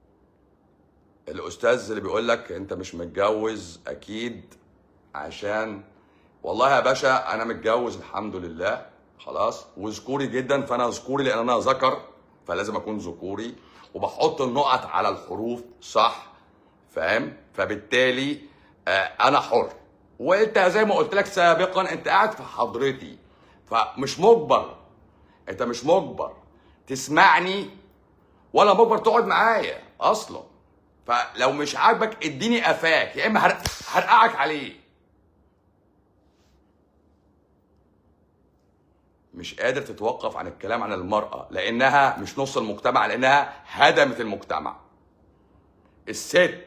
الاستاذ اللي بيقول لك انت مش متجوز اكيد عشان والله يا باشا انا متجوز الحمد لله خلاص وذكوري جدا فانا ذكوري لان انا ذكر فلازم اكون ذكوري وبحط النقط على الحروف صح فاهم فبالتالي آه انا حر وانت زي ما قلت لك سابقا انت قاعد في حضرتي فمش مجبر انت مش مجبر تسمعني ولا مجبر تقعد معايا اصلا فلو مش عاجبك اديني قفاك يا اما هرق- هرقعك عليه مش قادر تتوقف عن الكلام عن المرأة لأنها مش نص المجتمع لأنها هدمت المجتمع الست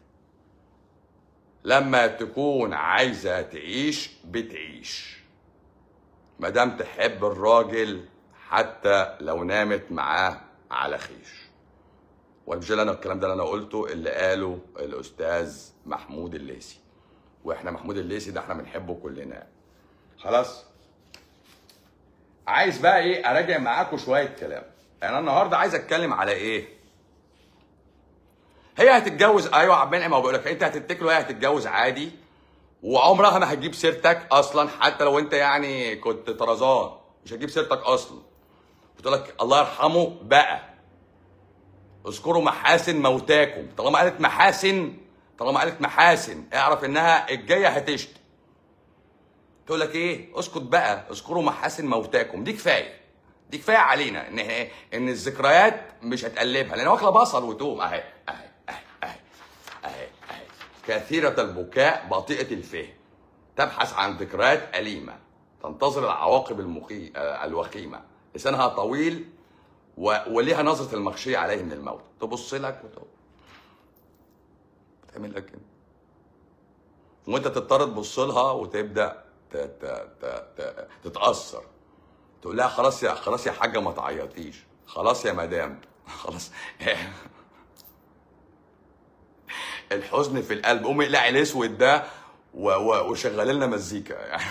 لما تكون عايزة تعيش بتعيش مادام تحب الراجل حتى لو نامت معاه على خيش ومش اللي انا الكلام ده اللي انا قلته اللي قاله الاستاذ محمود الليثي واحنا محمود الليثي ده احنا بنحبه كلنا خلاص عايز بقى ايه اراجع معاكم شويه كلام انا النهارده عايز اتكلم على ايه هي هتتجوز ايوه عبد المنعم هو بيقول لك انت هتتكل وهي هتتجوز عادي وعمرها ما هتجيب سيرتك اصلا حتى لو انت يعني كنت طرزان مش هتجيب سيرتك اصلا بتقول لك الله يرحمه بقى اذكروا محاسن موتاكم طالما قالت محاسن طالما قالت محاسن اعرف انها الجايه هتشتي تقول لك ايه اسكت بقى اذكروا محاسن موتاكم دي كفايه دي كفايه علينا ان ان الذكريات مش هتقلبها لان واكله بصل وتوم اهي اهي اهي اهي اهي اهي كثيره البكاء بطيئه الفهم تبحث عن ذكريات أليمة تنتظر العواقب المخي... آه، الوخيمة لسانها طويل و... وليها نظرة المغشية عليه من الموت تبص لك وتقول تعمل لك كده وانت تضطر تبص لها وتبدا ت... ت... ت... ت... تتاثر تقول لها خلاص يا خلاص يا حاجه ما تعيطيش خلاص يا مدام خلاص الحزن في القلب قومي اقلعي الاسود ده و... و... وشغلي لنا مزيكا يعني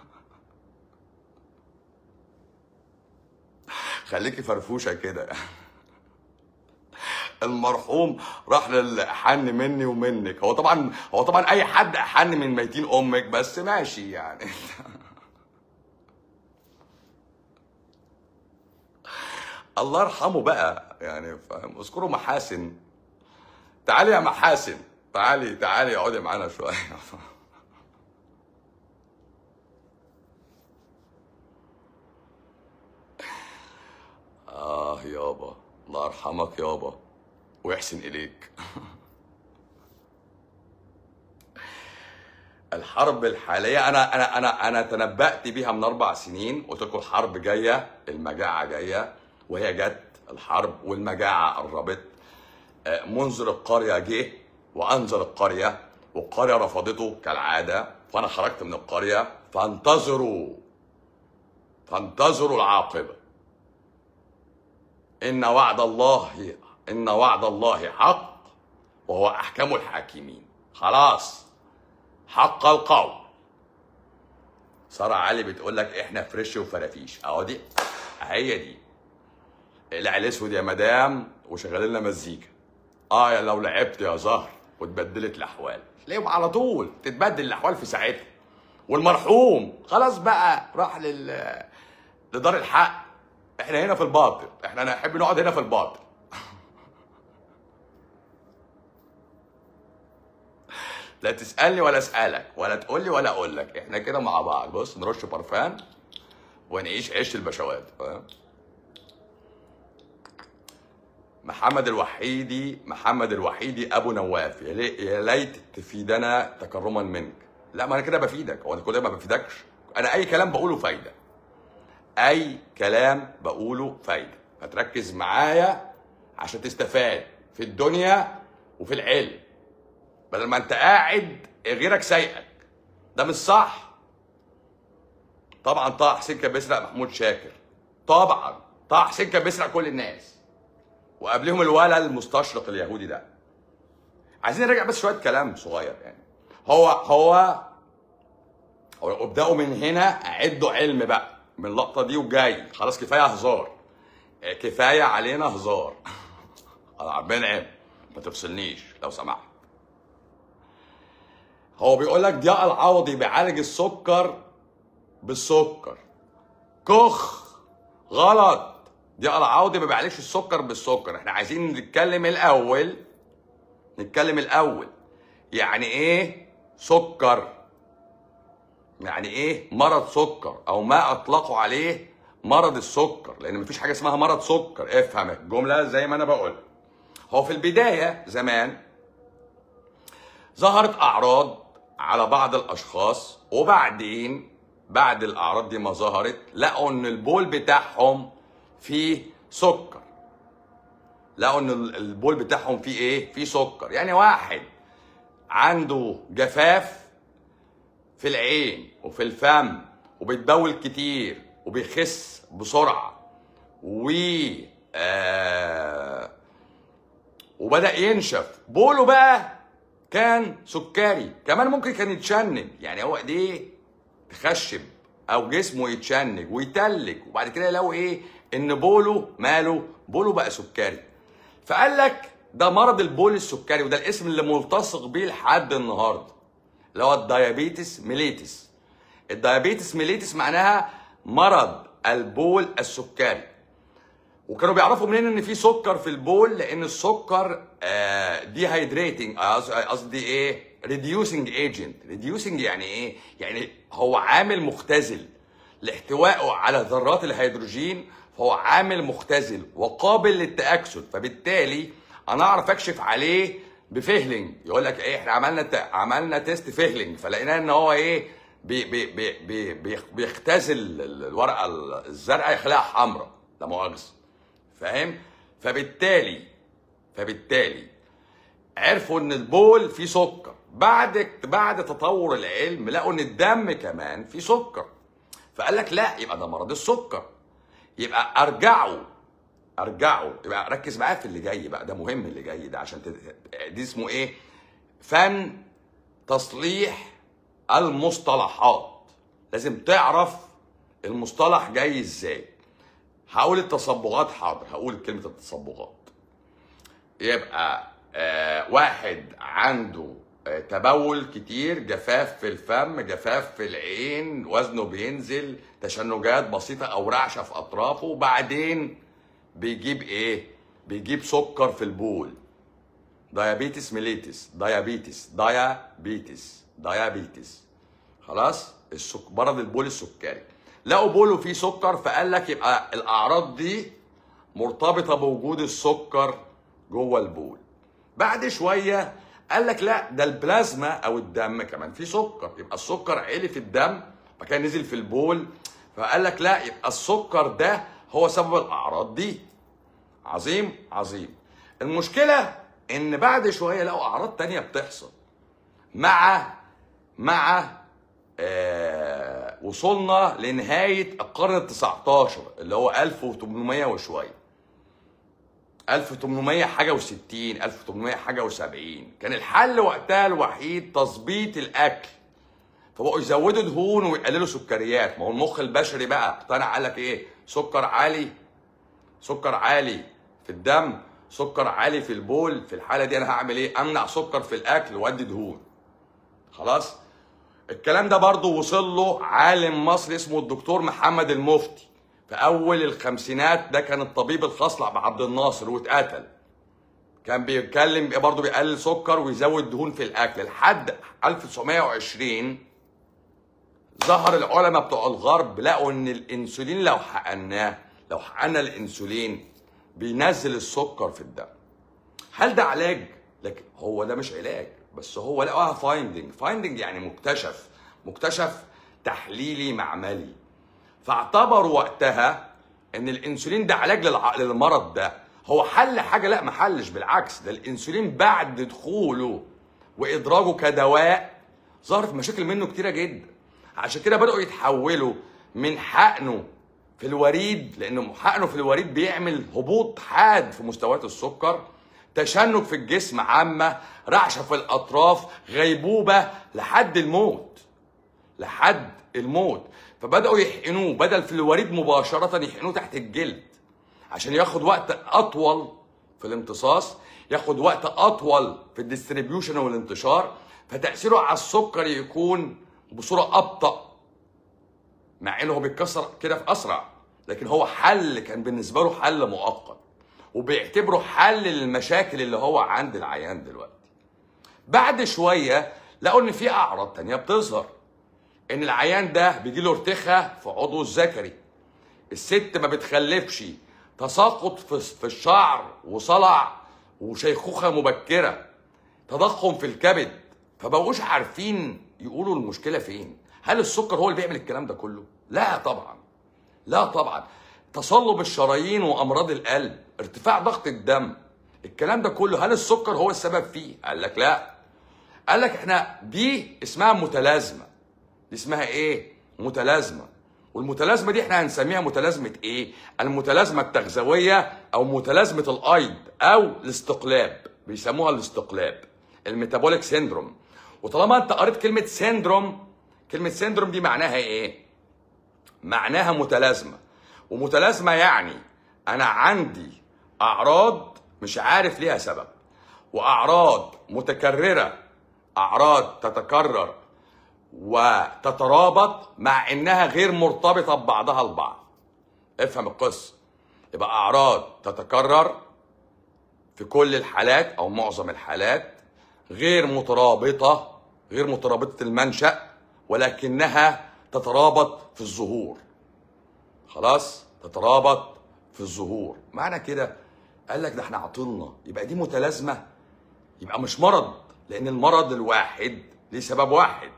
خليكي فرفوشه كده المرحوم راح للحن مني ومنك هو طبعا هو طبعا اي حد احن من ميتين امك بس ماشي يعني الله يرحمه بقى يعني فاهم اذكروا محاسن تعالي يا محاسن تعالي تعالي اقعدي معانا شويه اه يابا الله يرحمك يابا ويحسن اليك الحرب الحاليه انا انا انا انا تنبأت بيها من اربع سنين قلت لكم الحرب جايه المجاعه جايه وهي جت الحرب والمجاعه قربت آه، منذر القريه جه وانذر القريه والقريه رفضته كالعاده فانا خرجت من القريه فانتظروا فانتظروا العاقبه ان وعد الله ان وعد الله حق وهو احكم الحاكمين خلاص حق القول سارة علي بتقول لك احنا فريش وفرافيش اهو دي هي دي اقلع الاسود يا مدام وشغل لنا مزيكا اه يا لو لعبت يا زهر واتبدلت الاحوال تلاقيهم على طول تتبدل الاحوال في ساعتها والمرحوم خلاص بقى راح لل لدار الحق احنا هنا في الباطل احنا نحب نقعد هنا في الباطل لا تسالني ولا اسالك ولا تقول لي ولا اقول لك احنا كده مع بعض بص نرش برفان ونعيش عيش البشوات فاهم محمد الوحيدي محمد الوحيدي ابو نواف يا لي- يا ليت تفيدنا تكرما منك لا ما انا كده بفيدك هو انا كل ده ما بفيدكش انا اي كلام بقوله فايده اي كلام بقوله فايده فتركز معايا عشان تستفاد في الدنيا وفي العلم بدل ما انت قاعد غيرك سايقك ده مش صح طبعا طه حسين كان بيسرق محمود شاكر طبعا طه حسين كان بيسرق كل الناس وقبلهم الولا المستشرق اليهودي ده عايزين نراجع بس شويه كلام صغير يعني هو هو هو ابداوا من هنا عدوا علم بقى من اللقطه دي وجاي خلاص كفايه هزار آه، كفايه علينا هزار انا عمال عيب ما تفصلنيش لو سمحت هو بيقول لك ضياء العوضي بيعالج السكر بالسكر كخ غلط ضياء العوضي ما بيعالجش السكر بالسكر احنا عايزين نتكلم الاول نتكلم الاول يعني ايه سكر يعني ايه مرض سكر او ما اطلقوا عليه مرض السكر لان مفيش حاجه اسمها مرض سكر افهم الجمله زي ما انا بقول هو في البدايه زمان ظهرت اعراض على بعض الاشخاص وبعدين بعد الاعراض دي ما ظهرت لقوا ان البول بتاعهم فيه سكر لقوا ان البول بتاعهم فيه ايه فيه سكر يعني واحد عنده جفاف في العين وفي الفم وبيتبول كتير وبيخس بسرعه و آه وبدا ينشف بوله بقى كان سكري كمان ممكن كان يتشنج يعني هو ايديه تخشب او جسمه يتشنج ويتلج وبعد كده يلاقوا ايه ان بوله ماله بوله بقى سكري فقال لك ده مرض البول السكري وده الاسم اللي ملتصق بيه لحد النهارده اللي هو الديابيتس ميليتس الديابيتس ميليتس معناها مرض البول السكري وكانوا بيعرفوا منين ان في سكر في البول لان السكر دي هيدريتنج قصدي ايه ريديوسنج ايجنت ريديوسنج يعني ايه يعني هو عامل مختزل لاحتوائه على ذرات الهيدروجين فهو عامل مختزل وقابل للتاكسد فبالتالي انا اعرف اكشف عليه بفهلنج يقول لك ايه احنا عملنا ت... عملنا تيست فهلنج فلقينا ان هو ايه بي بي بي بي بي بيختزل الورقه الزرقاء يخليها حمراء لا مؤاخذه فاهم فبالتالي فبالتالي عرفوا ان البول فيه سكر بعد بعد تطور العلم لقوا ان الدم كمان فيه سكر فقال لك لا يبقى ده مرض السكر يبقى ارجعوا ارجعوا يبقى ركز معايا في اللي جاي بقى ده مهم اللي جاي ده عشان تد... دي اسمه ايه فن تصليح المصطلحات لازم تعرف المصطلح جاي ازاي هقول التصبغات حاضر هقول كلمة التصبغات يبقى آه واحد عنده آه تبول كتير جفاف في الفم جفاف في العين وزنه بينزل تشنجات بسيطة أو رعشة في أطرافه وبعدين بيجيب إيه؟ بيجيب سكر في البول ديابيتس ميليتس ديابيتس ديابيتس ديابيتس خلاص السك... مرض البول السكري لقوا بوله فيه سكر فقال لك يبقى الاعراض دي مرتبطه بوجود السكر جوه البول بعد شويه قال لك لا ده البلازما او الدم كمان فيه سكر يبقى السكر عالي في الدم فكان نزل في البول فقال لك لا يبقى السكر ده هو سبب الاعراض دي عظيم عظيم المشكله ان بعد شويه لقوا اعراض تانية بتحصل مع مع آه وصلنا لنهاية القرن ال 19 اللي هو 1800 وشوية 1800 حاجة و60 1800 حاجة و70 كان الحل وقتها الوحيد تظبيط الأكل فبقوا يزودوا دهون ويقللوا سكريات ما هو المخ البشري بقى اقتنع قال لك ايه سكر عالي سكر عالي في الدم سكر عالي في البول في الحالة دي انا هعمل ايه امنع سكر في الاكل وادي دهون خلاص الكلام ده برضه وصل له عالم مصري اسمه الدكتور محمد المفتي في اول الخمسينات ده كان الطبيب الخاص بعبد الناصر واتقتل كان بيتكلم برضه بيقلل سكر ويزود دهون في الاكل لحد 1920 ظهر العلماء بتوع الغرب لقوا ان الانسولين لو حقناه لو حقنا الانسولين بينزل السكر في الدم هل ده علاج لكن هو ده مش علاج بس هو لقاها فايندنج فايندنج يعني مكتشف مكتشف تحليلي معملي فاعتبروا وقتها ان الانسولين ده علاج للع... للمرض ده هو حل حاجه لا ما حلش بالعكس ده الانسولين بعد دخوله وادراجه كدواء ظهرت مشاكل منه كتيره جدا عشان كده بداوا يتحولوا من حقنه في الوريد لانه حقنه في الوريد بيعمل هبوط حاد في مستويات السكر تشنج في الجسم عامة رعشة في الأطراف غيبوبة لحد الموت لحد الموت فبدأوا يحقنوه بدل في الوريد مباشرة يحقنوه تحت الجلد عشان ياخد وقت أطول في الامتصاص ياخد وقت أطول في الديستريبيوشن والانتشار فتأثيره على السكر يكون بصورة أبطأ مع إنه هو بيتكسر كده في أسرع لكن هو حل كان بالنسبة له حل مؤقت وبيعتبره حل للمشاكل اللي هو عند العيان دلوقتي بعد شوية لقوا ان في اعراض تانية بتظهر ان العيان ده بيجي له ارتخاء في عضو الذكري الست ما بتخلفش تساقط في الشعر وصلع وشيخوخة مبكرة تضخم في الكبد فبقوش عارفين يقولوا المشكلة فين هل السكر هو اللي بيعمل الكلام ده كله لا طبعا لا طبعا تصلب الشرايين وامراض القلب ارتفاع ضغط الدم الكلام ده كله هل السكر هو السبب فيه قال لك لا قال لك احنا دي اسمها متلازمه دي اسمها ايه متلازمه والمتلازمه دي احنا هنسميها متلازمه ايه المتلازمه التغذويه او متلازمه الايض او الاستقلاب بيسموها الاستقلاب الميتابوليك سيندروم وطالما انت قريت كلمه سيندروم كلمه سيندروم دي معناها ايه معناها متلازمه ومتلازمه يعني انا عندي اعراض مش عارف ليها سبب واعراض متكرره اعراض تتكرر وتترابط مع انها غير مرتبطه ببعضها البعض افهم القصه يبقى اعراض تتكرر في كل الحالات او معظم الحالات غير مترابطه غير مترابطه المنشا ولكنها تترابط في الظهور خلاص تترابط في الظهور معنى كده قال لك ده احنا عطلنا يبقى دي متلازمه يبقى مش مرض لان المرض الواحد ليه سبب واحد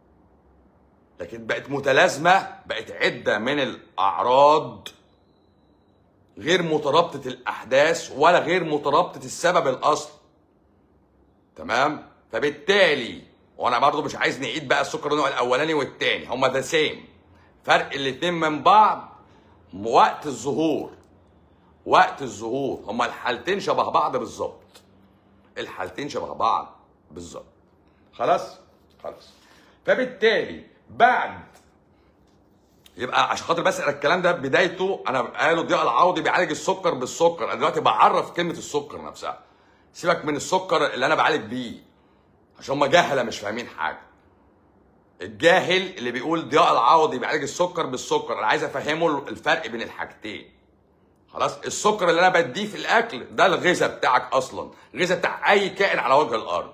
لكن بقت متلازمه بقت عده من الاعراض غير مترابطه الاحداث ولا غير مترابطه السبب الاصلي تمام فبالتالي وانا برضو مش عايز نعيد بقى السكر النوع الاولاني والتاني هما ذا سيم فرق الاتنين من بعض وقت الظهور وقت الظهور هما الحالتين شبه بعض بالظبط الحالتين شبه بعض بالظبط خلاص خلاص فبالتالي بعد يبقى عشان خاطر بس الكلام ده بدايته انا قالوا ضياء العوضي بيعالج السكر بالسكر انا دلوقتي بعرف كلمه السكر نفسها سيبك من السكر اللي انا بعالج بيه عشان هم جهله مش فاهمين حاجه الجاهل اللي بيقول ضياء العوضي بيعالج السكر بالسكر انا عايز افهمه الفرق بين الحاجتين خلاص السكر اللي انا بديه في الاكل ده الغذاء بتاعك اصلا الغذاء بتاع اي كائن على وجه الارض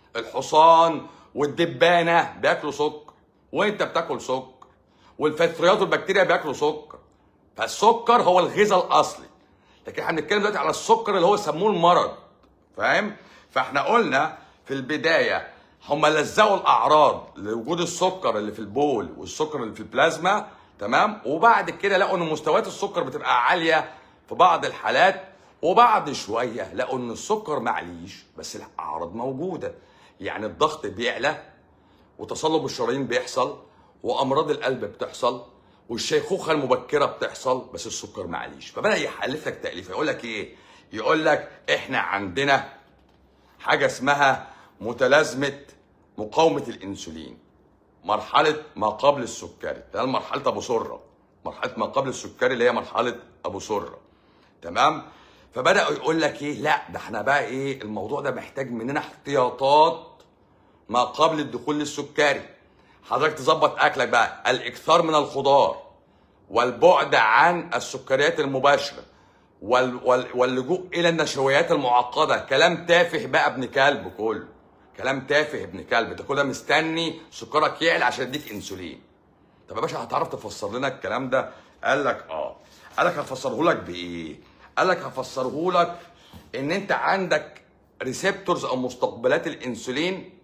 الحصان والدبانه بياكلوا سكر وانت بتاكل سكر والفطريات والبكتيريا بياكلوا سكر فالسكر هو الغذاء الاصلي لكن احنا بنتكلم دلوقتي على السكر اللي هو سموه المرض فاهم فاحنا قلنا في البدايه هم لزقوا الاعراض لوجود السكر اللي في البول والسكر اللي في البلازما تمام وبعد كده لقوا ان مستويات السكر بتبقى عاليه في بعض الحالات وبعد شويه لقوا ان السكر معليش بس الاعراض موجوده يعني الضغط بيعلى وتصلب الشرايين بيحصل وامراض القلب بتحصل والشيخوخه المبكره بتحصل بس السكر معليش فبدا يحلف لك تاليف يقول لك ايه يقول لك احنا عندنا حاجه اسمها متلازمه مقاومه الانسولين مرحله ما قبل السكري ده مرحله ابو سره مرحله ما قبل السكري اللي هي مرحله ابو سره تمام فبداوا يقول لك ايه لا ده احنا بقى ايه الموضوع ده محتاج مننا احتياطات ما قبل الدخول للسكري حضرتك تظبط اكلك بقى الاكثار من الخضار والبعد عن السكريات المباشره وال وال واللجوء الى النشويات المعقده كلام تافه بقى ابن كلب كله كلام تافه ابن كلب انت كل ده مستني سكرك يعلى عشان يديك انسولين طب يا باشا هتعرف تفسر لنا الكلام ده قال لك اه قال لك هفسره لك بايه قال لك هفسره لك ان انت عندك ريسبتورز او مستقبلات الانسولين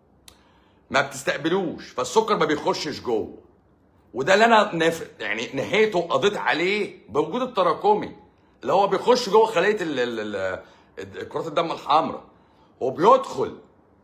ما بتستقبلوش فالسكر ما بيخشش جوه وده اللي انا نف... يعني نهيته قضيت عليه بوجود التراكمي اللي هو بيخش جوه خليه ال... ال... ال... كرات الدم الحمراء وبيدخل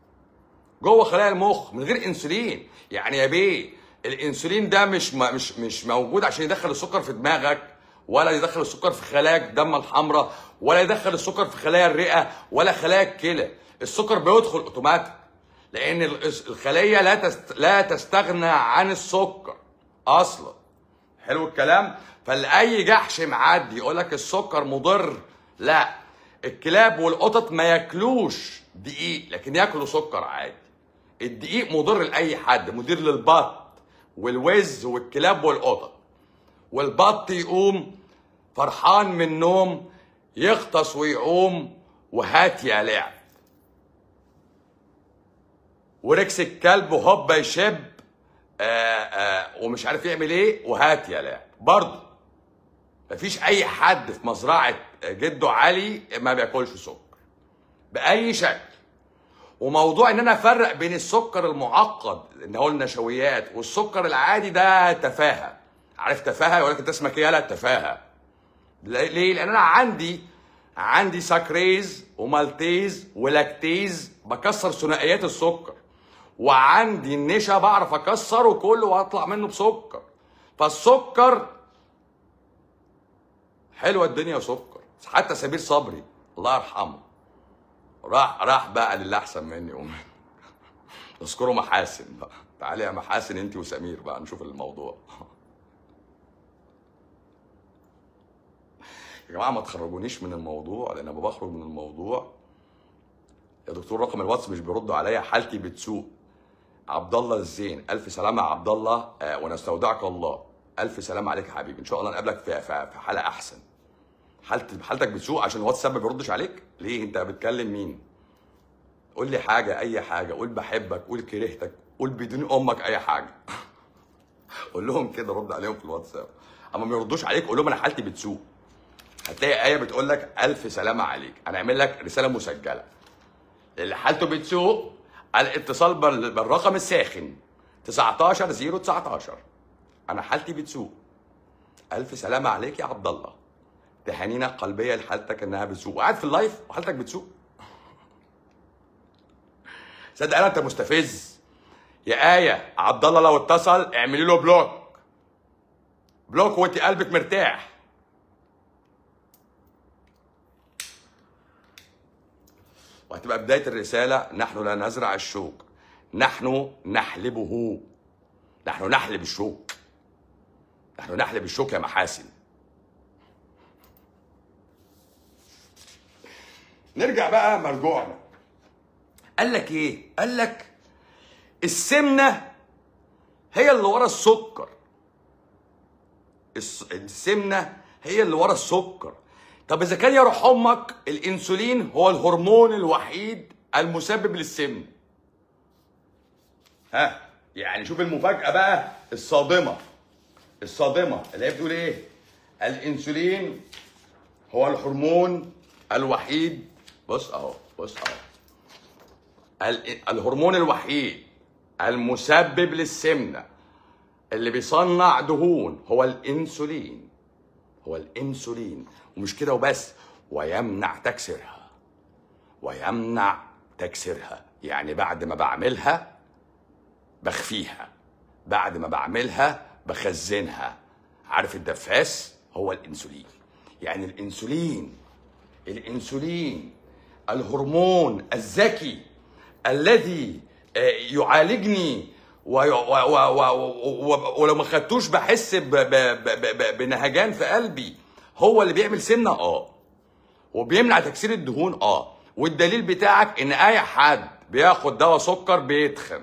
جوه خلايا المخ من غير انسولين يعني يا بيه الانسولين ده مش م... مش مش موجود عشان يدخل السكر في دماغك ولا يدخل السكر في خلايا الدم الحمراء ولا يدخل السكر في خلايا الرئه ولا خلايا الكلى السكر بيدخل اوتوماتيك لان الخليه لا تست... لا تستغنى عن السكر اصلا حلو الكلام فلاي جحش معدي يقول لك السكر مضر لا الكلاب والقطط ما ياكلوش دقيق لكن ياكلوا سكر عادي الدقيق مضر لاي حد مضر للبط والوز والكلاب والقطط والبط يقوم فرحان من النوم يغطس ويقوم وهات يا لعب وركس الكلب وهوبا يشب آآ آآ ومش عارف يعمل ايه وهات يا لاعب برضه مفيش اي حد في مزرعه جده علي ما بياكلش سكر باي شكل وموضوع ان انا افرق بين السكر المعقد اللي هو النشويات والسكر العادي ده تفاهه عارف تفاهه يقول لك انت اسمك ايه يالا تفاهه ليه لان انا عندي عندي ساكريز ومالتيز ولاكتيز بكسر ثنائيات السكر وعندي النشا بعرف اكسره كله واطلع منه بسكر فالسكر حلوه الدنيا سكر حتى سمير صبري الله يرحمه راح راح بقى للي احسن مني ومن اذكروا محاسن بقى تعالي يا محاسن انت وسمير بقى نشوف الموضوع يا جماعه ما تخرجونيش من الموضوع لان لما بخرج من الموضوع يا دكتور رقم الواتس مش بيردوا عليا حالتي بتسوء عبد الله الزين الف سلامه يا عبد الله آه ونستودعك الله الف سلامه عليك يا حبيبي ان شاء الله نقابلك في في في حاله احسن حالت حالتك بتسوء عشان الواتساب ما بيردش عليك ليه انت بتكلم مين قول لي حاجه اي حاجه قول بحبك قول كرهتك قول بدون امك اي حاجه قول لهم كده رد عليهم في الواتساب اما ما يردوش عليك قول لهم انا حالتي بتسوء هتلاقي ايه بتقول لك الف سلامه عليك انا اعمل لك رساله مسجله اللي حالته بتسوء الاتصال بال- بالرقم الساخن 19 0 19 انا حالتي بتسوء الف سلامه عليك يا عبد الله تهانينا قلبيه لحالتك انها بتسوء وقاعد في اللايف وحالتك بتسوء صدق انا انت مستفز يا ايه عبد الله لو اتصل اعملي له بلوك بلوك وانت قلبك مرتاح وهتبقى بدايه الرساله نحن لا نزرع الشوك نحن نحلبه نحن نحلب الشوك نحن نحلب الشوك يا محاسن نرجع بقى مرجوعنا قال لك ايه قال لك السمنه هي اللي ورا السكر الس- السمنه هي اللي ورا السكر طب اذا كان يا روح امك الانسولين هو الهرمون الوحيد المسبب للسمنه ها يعني شوف المفاجاه بقى الصادمه الصادمه اللي هي بتقول ايه الانسولين هو الهرمون الوحيد بص اهو بص اهو ال- الهرمون الوحيد المسبب للسمنه اللي بيصنع دهون هو الانسولين هو الانسولين ومش كده وبس ويمنع تكسيرها ويمنع تكسيرها يعني بعد ما بعملها بخفيها بعد ما بعملها بخزنها عارف الدفاس هو الانسولين يعني الانسولين الانسولين الهرمون الذكي الذي آه، يعالجني وي- و- و- و- و- ولو ما خدتوش بحس ب- ب- ب- ب- بنهجان في قلبي هو اللي بيعمل سمنه اه وبيمنع تكسير الدهون اه والدليل بتاعك ان اي حد بياخد دواء سكر بيتخن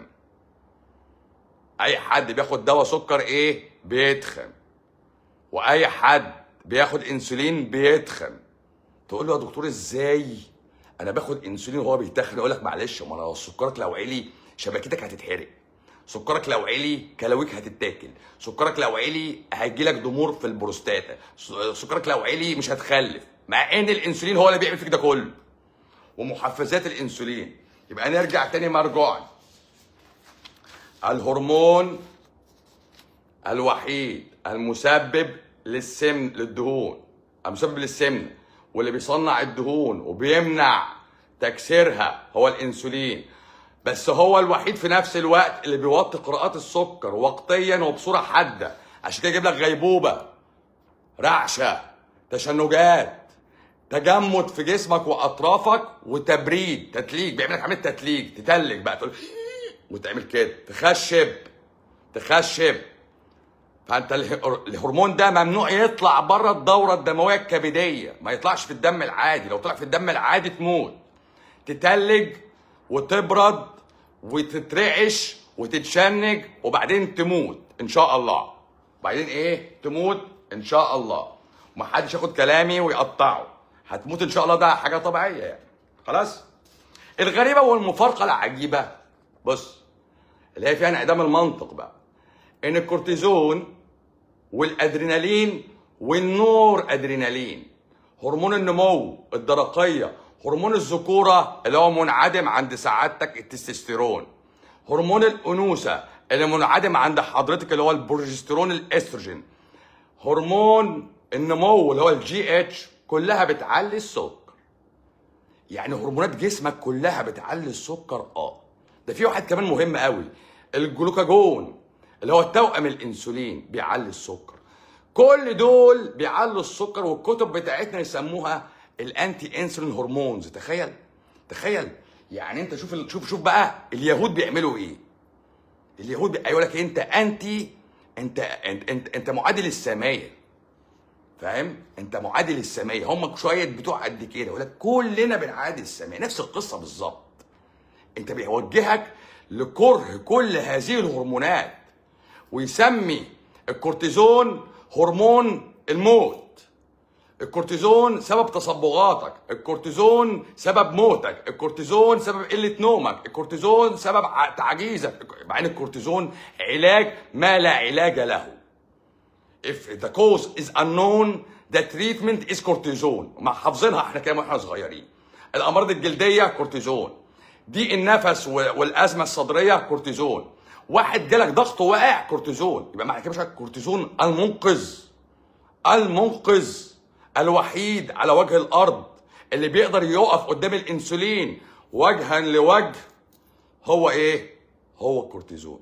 اي حد بياخد دواء سكر ايه بيتخن واي حد بياخد انسولين بيتخن تقول له يا دكتور ازاي انا باخد انسولين وهو بيتخن يقول لك معلش ما انا سكرك لو عالي شبكتك هتتحرق سكرك لو عالي كلاويك هتتاكل سكرك لو عالي هيجيلك ضمور في البروستاتا س- سكرك لو عالي مش هتخلف مع ان الانسولين هو اللي بيعمل فيك ده كله ومحفزات الانسولين يبقى نرجع تاني مرجوعا الهرمون الوحيد المسبب للسمن للدهون المسبب للسمنه واللي بيصنع الدهون وبيمنع تكسيرها هو الانسولين بس هو الوحيد في نفس الوقت اللي بيوطي قراءات السكر وقتيا وبصوره حاده عشان كده يجيب لك غيبوبه رعشه تشنجات تجمد في جسمك واطرافك وتبريد تتليج بيعمل لك عمليه تتليج تتلج بقى تقول وتعمل كده تخشب تخشب فانت اله- الهرمون ده ممنوع يطلع بره الدوره الدمويه الكبديه ما يطلعش في الدم العادي لو طلع في الدم العادي تموت تتلج وتبرد وتترعش وتتشنج وبعدين تموت ان شاء الله بعدين ايه تموت ان شاء الله ومحدش ياخد كلامي ويقطعه هتموت ان شاء الله ده حاجه طبيعيه يعني خلاص الغريبه والمفارقه العجيبه بص اللي هي فيها انعدام المنطق بقى ان الكورتيزون والادرينالين والنور ادرينالين هرمون النمو الدرقيه هرمون الذكوره اللي هو منعدم عند سعادتك التستوستيرون هرمون الانوثه اللي منعدم عند حضرتك اللي هو البروجسترون الاستروجين هرمون النمو اللي هو الجي اتش كلها بتعلي السكر يعني هرمونات جسمك كلها بتعلي السكر اه ده في واحد كمان مهم قوي الجلوكاجون اللي هو توأم الانسولين بيعلي السكر كل دول بيعلوا السكر والكتب بتاعتنا يسموها الانتي انسولين هرمونز تخيل تخيل يعني انت شوف ال- شوف شوف بقى اليهود بيعملوا ايه اليهود بي- يقول لك انت انتي انت انت انت, انت معادل السمايه فاهم انت معادل السمايه هم شويه بتوع قد كده يقول لك كلنا بنعادل السمايه نفس القصه بالظبط انت بيوجهك لكره كل هذه الهرمونات ويسمي الكورتيزون هرمون الموت الكورتيزون سبب تصبغاتك الكورتيزون سبب موتك الكورتيزون سبب قلة نومك الكورتيزون سبب ع- تعجيزك مع ان الكورتيزون علاج ما لا علاج له if the cause is unknown the treatment is cortisone ما حافظينها احنا كده واحنا صغيرين الامراض الجلديه كورتيزون ضيق النفس و- والازمه الصدريه كورتيزون واحد جالك ضغط واقع كورتيزون يبقى معنى كده مش الكورتيزون المنقذ المنقذ الوحيد على وجه الارض اللي بيقدر يقف قدام الانسولين وجها لوجه هو ايه هو الكورتيزون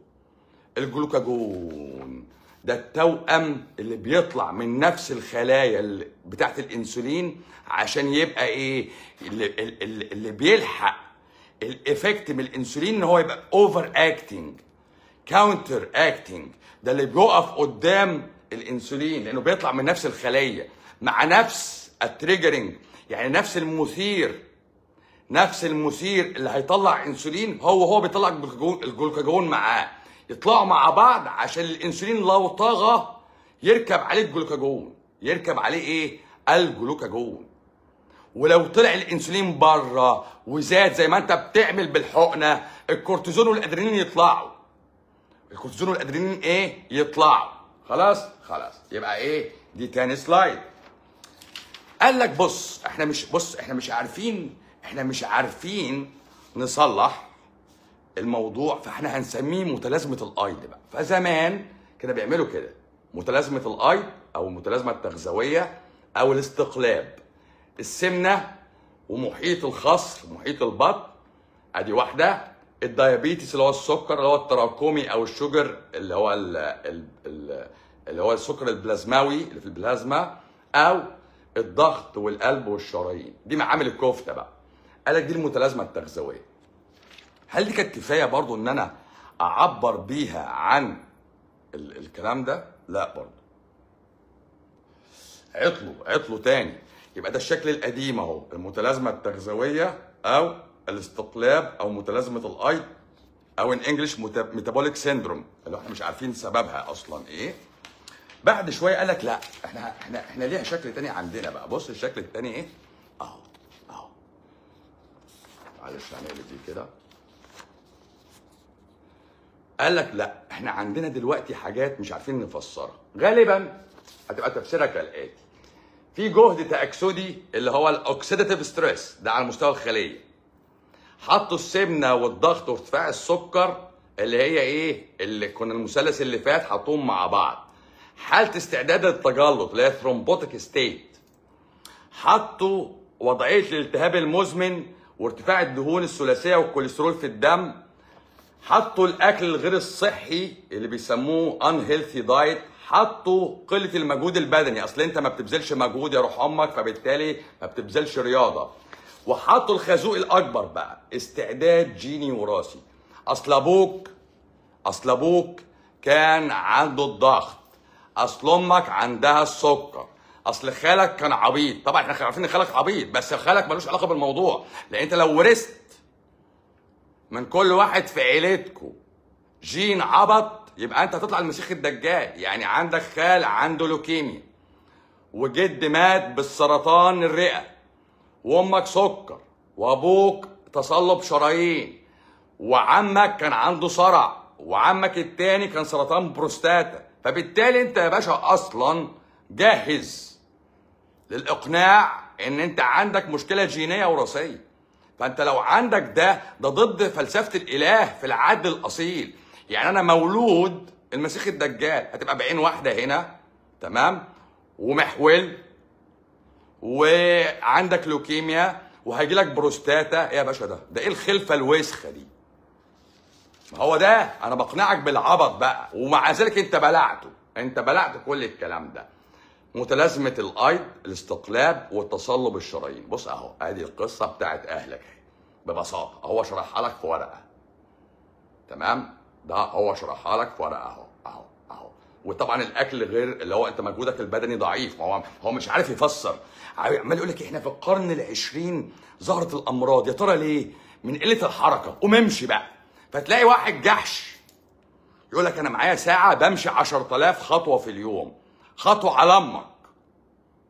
الجلوكاجون ده التوأم اللي بيطلع من نفس الخلايا اللي بتاعت الانسولين عشان يبقى ايه اللي, اللي, اللي بيلحق الايفكت من الانسولين ان هو يبقى اوفر اكتنج كاونتر اكتنج ده اللي بيقف قدام الانسولين لانه بيطلع من نفس الخليه مع نفس التريجرنج يعني نفس المثير نفس المثير اللي هيطلع انسولين هو هو بيطلع الجلوكاجون, الجلوكاجون معاه يطلعوا مع بعض عشان الانسولين لو طغى يركب عليه الجلوكاجون يركب عليه ايه الجلوكاجون ولو طلع الانسولين بره وزاد زي ما انت بتعمل بالحقنه الكورتيزون والادرينالين يطلعوا الكورتيزون والادرينالين ايه يطلعوا خلاص خلاص يبقى ايه دي تاني سلايد قال لك بص احنا مش بص احنا مش عارفين احنا مش عارفين نصلح الموضوع فاحنا هنسميه متلازمه الايض بقى فزمان كانوا بيعملوا كده متلازمه الايض او المتلازمه التغذويه او الاستقلاب السمنه ومحيط الخصر محيط البطن ادي واحده الديابيتس اللي هو السكر اللي هو التراكمي او الشجر اللي هو ال ال ال اللي هو السكر البلازماوي اللي في البلازما او الضغط والقلب والشرايين دي معامل الكفته بقى قال لك دي المتلازمه التغذويه هل دي كانت كفايه برضو ان انا اعبر بيها عن ال الكلام ده لا برضو عطلوا عطلوا تاني يبقى ده الشكل القديم اهو المتلازمه التغذويه او الاستقلاب او متلازمه الايض او ان انجلش ميتابوليك سيندروم اللي احنا مش عارفين سببها اصلا ايه بعد شويه قال لك لا احنا احنا احنا ليها شكل تاني عندنا بقى بص الشكل التاني ايه اهو اهو معلش هنقلب دي كده قال لك لا احنا عندنا دلوقتي حاجات مش عارفين نفسرها غالبا هتبقى تفسيرها كالاتي في جهد تاكسدي اللي هو الاوكسيداتيف ستريس ده على مستوى الخليه حطوا السمنه والضغط وارتفاع السكر اللي هي ايه اللي كنا المثلث اللي فات حطوهم مع بعض حاله استعداد للتجلط اللي هي ثرومبوتيك ستيت حطوا وضعيه الالتهاب المزمن وارتفاع الدهون الثلاثيه والكوليسترول في الدم حطوا الاكل الغير الصحي اللي بيسموه ان هيلثي دايت حطوا قله المجهود البدني اصل انت ما بتبذلش مجهود يا روح امك فبالتالي ما بتبذلش رياضه وحطوا الخازوق الاكبر بقى استعداد جيني وراثي اصل ابوك اصل ابوك كان عنده الضغط اصل امك عندها السكر اصل خالك كان عبيط طبعا احنا عارفين ان خالك عبيط بس خالك ملوش علاقه بالموضوع لان انت لو ورثت من كل واحد في عيلتكم جين عبط يبقى انت هتطلع المسيح الدجال يعني عندك خال عنده لوكيميا وجد مات بالسرطان الرئه وامك سكر وابوك تصلب شرايين وعمك كان عنده صرع وعمك التاني كان سرطان بروستاتا فبالتالي انت يا باشا اصلا جاهز للاقناع ان انت عندك مشكله جينيه وراثيه فانت لو عندك ده ده ضد فلسفه الاله في العدل الاصيل يعني انا مولود المسيح الدجال هتبقى بعين واحده هنا تمام ومحول وعندك لوكيميا وهيجي لك بروستاتا ايه يا باشا ده ده ايه الخلفه الوسخه دي ما هو ده انا بقنعك بالعبط بقى ومع ذلك انت بلعته انت بلعت كل الكلام ده متلازمه الايض الاستقلاب والتصلب الشرايين بص اهو ادي القصه بتاعت اهلك اهي ببساطه هو شرحها لك في ورقه تمام ده هو شرحها لك في ورقه اهو اهو اهو وطبعا الاكل غير اللي هو انت مجهودك البدني ضعيف ما هو هو مش عارف يفسر عمال يقول لك احنا في القرن العشرين ظهرت الامراض يا ترى ليه من قله الحركه قوم امشي بقى فتلاقي واحد جحش يقول لك انا معايا ساعه بمشي 10000 خطوه في اليوم خطوه على امك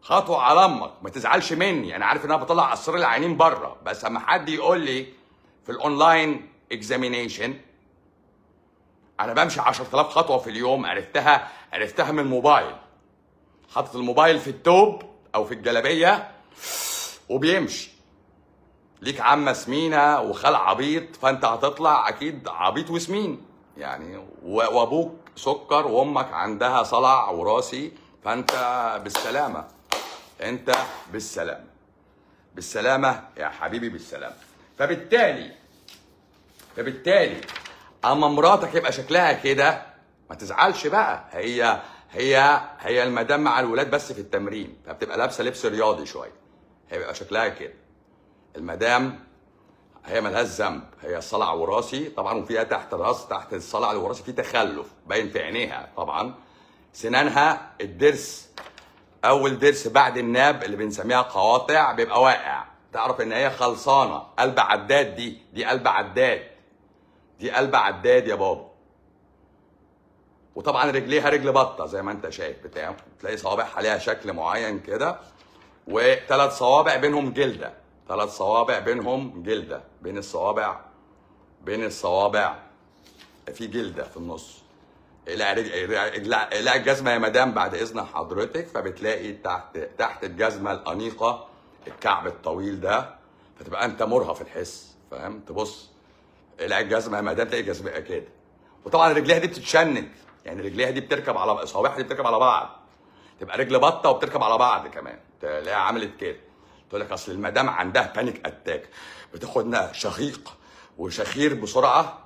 خطوه على امك ما تزعلش مني انا عارف ان انا بطلع اسرار العينين بره بس اما حد يقول لي في الاونلاين اكزامينيشن انا بمشي 10000 خطوه في اليوم عرفتها عرفتها من الموبايل حاطط الموبايل في التوب او في الجلابيه وبيمشي ليك عمه سمينه وخال عبيط فانت هتطلع اكيد عبيط وسمين يعني و- وابوك سكر وامك عندها صلع وراثي فانت بالسلامه انت بالسلامه بالسلامه يا حبيبي بالسلامه فبالتالي فبالتالي اما مراتك يبقى شكلها كده ما تزعلش بقى هي هي هي المدام مع الولاد بس في التمرين فبتبقى لابسه لبس رياضي شويه هي بيبقى شكلها كده المدام هي ملهاش ذنب هي صلع وراثي طبعا وفيها تحت الراس تحت الصلع الوراثي في تخلف باين في عينيها طبعا سنانها الضرس اول ضرس بعد الناب اللي بنسميها قواطع بيبقى واقع تعرف ان هي خلصانه قلب عداد دي دي قلب عداد دي قلب عداد يا بابا وطبعا رجليها رجل بطه زي ما انت شايف بتاع تلاقي صوابعها ليها شكل معين كده وثلاث صوابع بينهم جلده ثلاث صوابع بينهم جلده بين الصوابع بين الصوابع في جلده في النص اقلع رج- اقلع اقلع الجزمه يا مدام بعد اذن حضرتك فبتلاقي تحت تحت الجزمه الانيقه الكعب الطويل ده فتبقى انت مرهف الحس فاهم تبص اقلع الجزمه يا مدام تلاقي جزمه كده وطبعا رجليها دي بتتشنج يعني رجليها دي بتركب على صوابعها دي بتركب على بعض تبقى رجل بطه وبتركب على بعض كمان تلاقيها عملت كده تقول لك اصل المدام عندها بانيك اتاك بتاخدنا شهيق وشخير بسرعه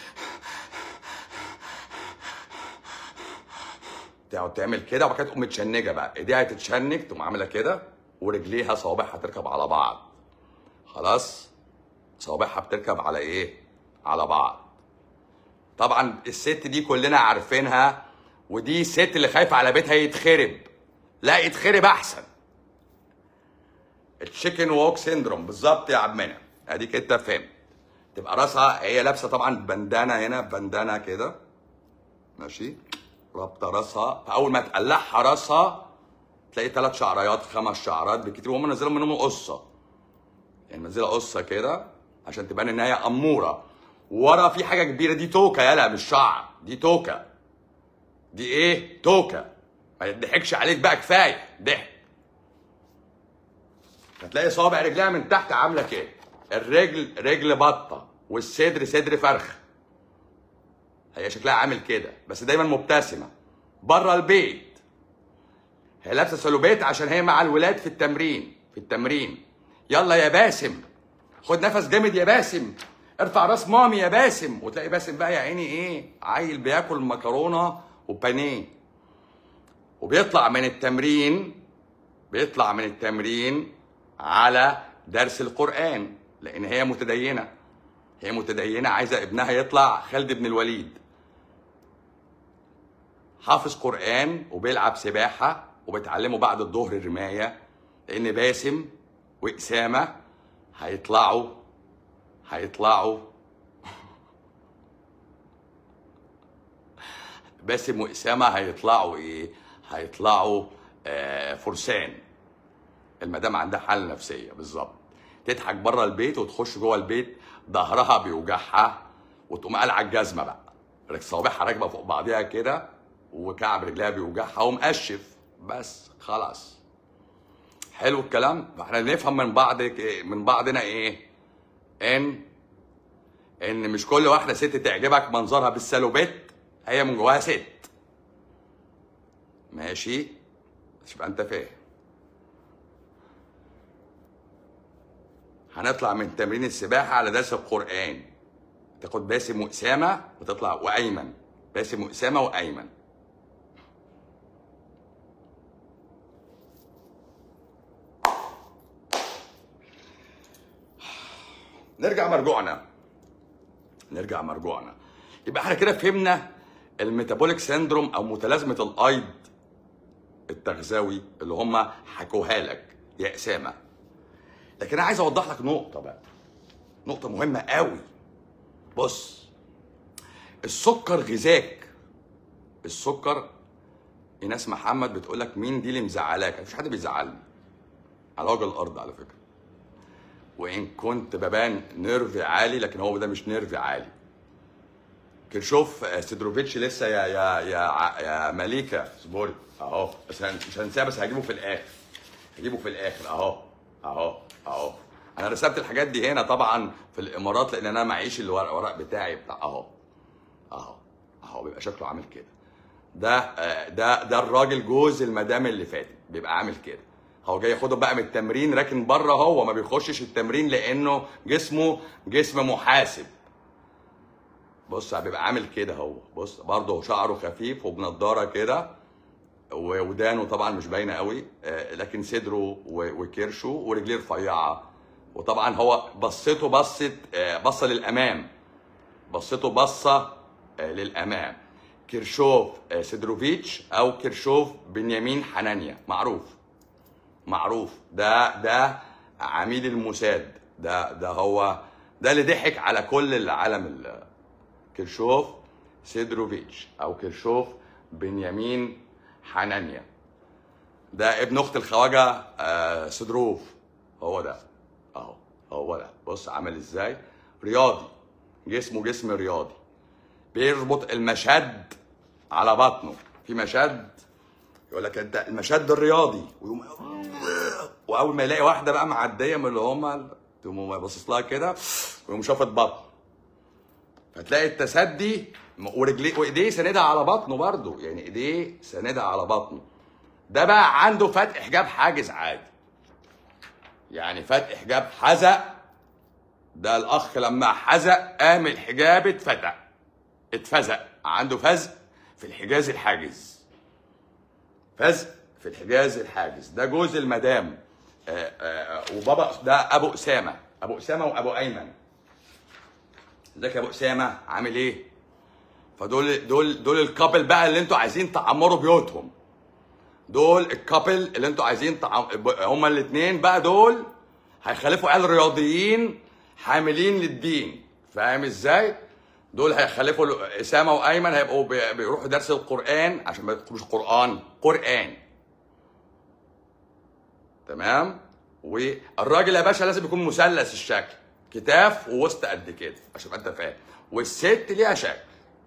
تقعد تعمل كده وبعد كده تقوم متشنجه بقى ايديها تتشنج تقوم عامله كده ورجليها صوابعها تركب على بعض خلاص صوابعها بتركب على ايه على بعض طبعا الست دي كلنا عارفينها ودي الست اللي خايفه على بيتها يتخرب لا يتخرب احسن التشيكن ووك سيندروم بالظبط يا عمنا اديك انت فهمت تبقى راسها هي لابسه طبعا بندانه هنا بندانه كده ماشي رابطه راسها فاول ما تقلعها راسها تلاقي ثلاث شعريات خمس شعرات بالكتير وهم منزلهم منهم قصه يعني منزله قصه كده عشان تبان ان هي اموره ورا في حاجه كبيره دي توكه يالا مش شعر دي توكه دي ايه توكه ما يضحكش عليك بقى كفايه ضحك هتلاقي صوابع رجلها من تحت عامله كده الرجل رجل بطه والصدر صدر فرخ هي شكلها عامل كده بس دايما مبتسمه بره البيت هي لابسه سلوبيت عشان هي مع الولاد في التمرين في التمرين يلا يا باسم خد نفس جامد يا باسم ارفع راس مامي يا باسم وتلاقي باسم بقى يا عيني ايه عيل بياكل مكرونه وبانيه وبيطلع من التمرين بيطلع من التمرين على درس القرآن لأن هي متدينة هي متدينة عايزة ابنها يطلع خالد بن الوليد حافظ قرآن وبيلعب سباحة وبيتعلموا بعد الظهر الرماية لأن باسم وأسامة هيطلعوا هيطلعوا باسم وأسامة هيطلعوا إيه؟ هيطلعوا آه فرسان المدام عندها حاله نفسيه بالظبط تضحك بره البيت وتخش جوه البيت ظهرها بيوجعها وتقوم قلع الجزمه بقى رك- صوابعها راكبه فوق بعضيها كده وكعب رجلها بيوجعها ومقشف بس خلاص حلو الكلام فاحنا نفهم من بعض من بعضنا ايه ان ان مش كل واحده ست تعجبك منظرها بالسلوبيت هي من جواها ست ماشي بس يبقى انت فاهم هنطلع من تمرين السباحة على درس القرآن تاخد باسم وأسامة وتطلع وأيمن باسم وأسامة وأيمن نرجع مرجوعنا نرجع مرجوعنا يبقى احنا كده فهمنا الميتابوليك سيندروم او متلازمه الايض التغذوي اللي هم حكوها لك يا اسامه لكن انا عايز اوضح لك نقطه بقى نقطه مهمه قوي بص السكر غذاك السكر ايناس محمد بتقول لك مين دي اللي مزعلاك مفيش حد بيزعلني على وجه الارض على فكره وان كنت ببان نيرفي عالي لكن هو ده مش نيرفي عالي كيرشوف آه، سيدروفيتش لسه يا يا يا ع- يا مليكه اصبري اهو بس هن- مش هنساه بس هجيبه في الاخر هجيبه في الاخر اهو اهو اهو انا رسمت الحاجات دي هنا طبعا في الامارات لان انا معيش الورق الورق بتاعي بتاع اهو اهو اهو بيبقى شكله عامل كده ده آه، ده ده الراجل جوز المدام اللي فاتت بيبقى عامل كده هو جاي ياخده بقى من التمرين راكن بره هو ما بيخشش التمرين لانه جسمه جسم محاسب بص بيبقى عامل كده هو بص برضه شعره خفيف وبنضاره كده وودانه طبعا مش باينه قوي آه، لكن صدره و- وكرشه ورجليه رفيعه وطبعا هو بصته بصت آه، بصه للامام بصته بصه آه، للامام كيرشوف آه، سيدروفيتش او كيرشوف بنيامين حنانيا معروف معروف ده ده عميل الموساد ده ده هو ده اللي ضحك على كل العالم ال- كيرشوف سيدروفيتش او كيرشوف بنيامين حنانيا ده ابن اخت الخواجه آه، سدروف هو ده اهو هو ده بص عامل ازاي رياضي جسمه جسم رياضي بيربط المشد على بطنه في مشد يقول لك انت المشد الرياضي ويقوم واول ما يلاقي واحده بقى معديه من اللي هم تقوم باصص لها كده ويقوم شافط بطن فتلاقي التسدي ورجليه وايديه ساندها على بطنه برضه يعني ايديه ساندها على بطنه ده بقى عنده فتح حجاب حاجز عادي يعني فتح حجاب حزق ده الاخ لما حزق قام الحجاب اتفتح اتفزق عنده فزق في الحجاز الحاجز فزق في الحجاز الحاجز ده جوز المدام آه، آه، وبابا ده ابو اسامه ابو اسامه وابو ايمن ازيك يا ابو اسامه عامل ايه فدول دول دول الكابل بقى اللي انتوا عايزين تعمروا بيوتهم دول الكابل اللي انتوا عايزين تعم... هما الاثنين بقى دول هيخلفوا عيال رياضيين حاملين للدين فاهم ازاي دول هيخلفوا ال- اسامه وايمن هيبقوا بي- بيروحوا درس القران عشان ما يدخلوش قران قران تمام والراجل يا باشا لازم يكون مثلث الشكل كتاف ووسط قد كده عشان تبقى انت فاهم والست ليها شكل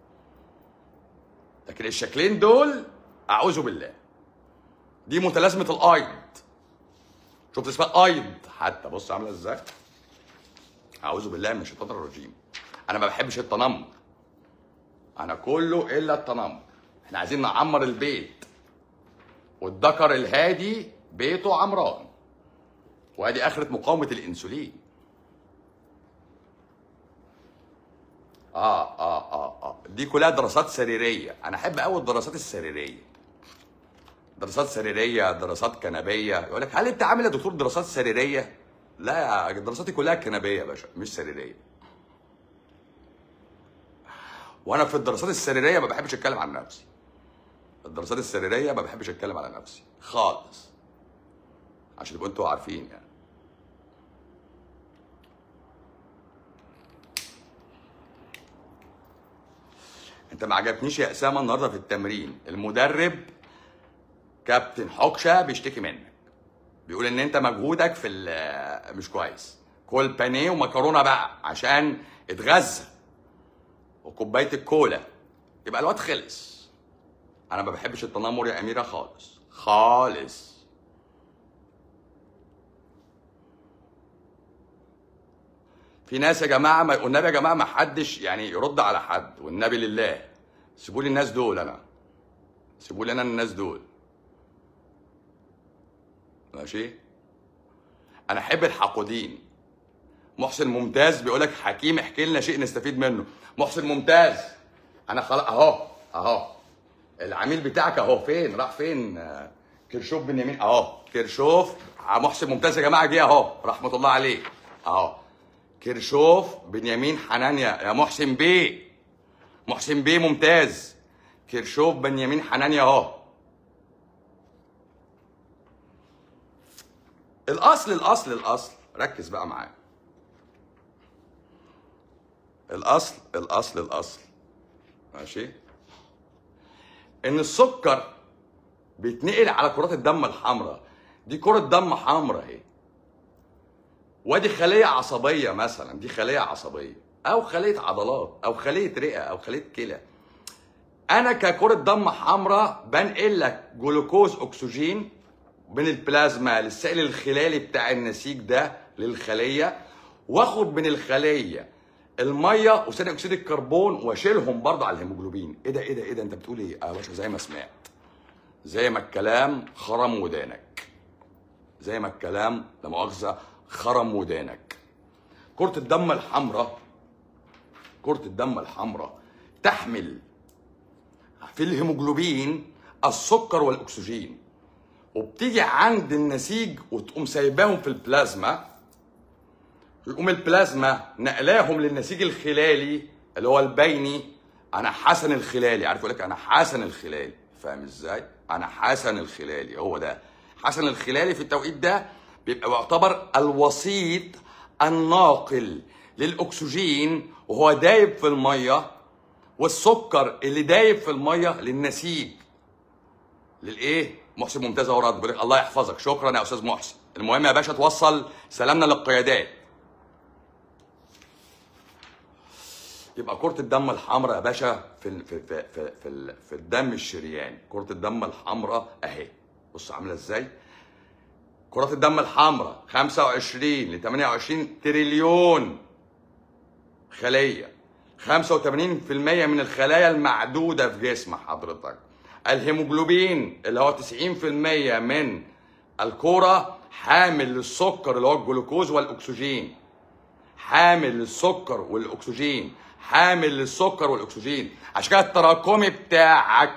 لكن الشكلين دول اعوذ بالله دي متلازمه الايض شفت اسمها ايض حتى بص عامله ازاي اعوذ بالله من الشيطان الرجيم انا ما بحبش التنمر انا كله الا التنمر احنا عايزين نعمر البيت والذكر الهادي بيته عمران وادي اخره مقاومه الانسولين اه اه اه اه دي كلها دراسات سريريه انا احب قوي الدراسات السريريه دراسات سريريه دراسات كنبيه يقول لك هل انت عامل يا دكتور دراسات سريريه لا يا دراساتي كلها كنبيه يا باشا مش سريريه وانا في الدراسات السريريه ما بحبش اتكلم عن نفسي الدراسات السريريه ما بحبش اتكلم على نفسي خالص عشان تبقوا انتوا عارفين يعني انت ما عجبنيش يا اسامه النهارده في التمرين المدرب كابتن حكشه بيشتكي منك بيقول ان انت مجهودك في ال- مش كويس كل بانيه ومكرونه بقى عشان اتغذى وكوبايه الكولا يبقى الواد خلص انا ما بحبش التنمر يا اميره خالص خالص في ناس يا جماعه ما والنبي يا جماعه ما حدش يعني يرد على حد والنبي لله سيبوا لي الناس دول انا سيبوا لي انا الناس دول ماشي انا احب الحقودين محسن ممتاز بيقول لك حكيم احكي لنا شيء نستفيد منه محسن ممتاز انا خلاص اهو اهو العميل بتاعك اهو فين راح فين آه، كرشوف بنيامين اهو كرشوف ع- محسن ممتاز يا جماعه جه اهو رحمه الله عليه اهو كرشوف بنيامين حنانيا يا محسن بيه محسن بيه ممتاز كرشوف بنيامين حنانيا اهو الاصل الاصل الاصل ركز بقى معايا الاصل الاصل الاصل ماشي ان السكر بيتنقل على كرات الدم الحمراء دي كرة دم حمراء اهي وادي خلية عصبية مثلا دي خلية عصبية أو خلية عضلات أو خلية رئة أو خلية كلى أنا ككرة دم حمراء بنقل لك جلوكوز أكسجين من البلازما للسائل الخلالي بتاع النسيج ده للخلية واخد من الخلية المية وثاني أكسيد الكربون واشيلهم برضه على الهيموجلوبين إيه ده إيه ده إيه ده أنت بتقول إيه؟ آه يا باشا زي ما سمعت زي ما الكلام خرم ودانك زي ما الكلام لا مؤاخذه خرم ودانك كرة الدم الحمراء كرة الدم الحمراء تحمل في الهيموجلوبين السكر والاكسجين وبتيجي عند النسيج وتقوم سايباهم في البلازما يقوم البلازما نقلاهم للنسيج الخلالي اللي هو البيني انا حسن الخلالي عارف يقول لك انا حسن الخلالي فاهم ازاي انا حسن الخلالي هو ده حسن الخلالي في التوقيت ده بيبقى يعتبر الوسيط الناقل للاكسجين وهو دايب في الميه والسكر اللي دايب في الميه للنسيج للايه محسن ممتاز اهو رد بيقول لك الله يحفظك شكرا يا استاذ محسن المهم يا باشا توصل سلامنا للقيادات يبقى كرة الدم الحمراء يا باشا في ال- في في في, في, ال- في الدم الشرياني كرة الدم الحمراء اهي بص عاملة ازاي كرات الدم الحمراء 25 ل 28 تريليون خلية 85% من الخلايا المعدودة في جسم حضرتك الهيموجلوبين اللي هو 90% من الكرة حامل للسكر اللي هو الجلوكوز والأكسجين حامل للسكر والاكسجين حامل للسكر والاكسجين عشان كده التراكمي بتاعك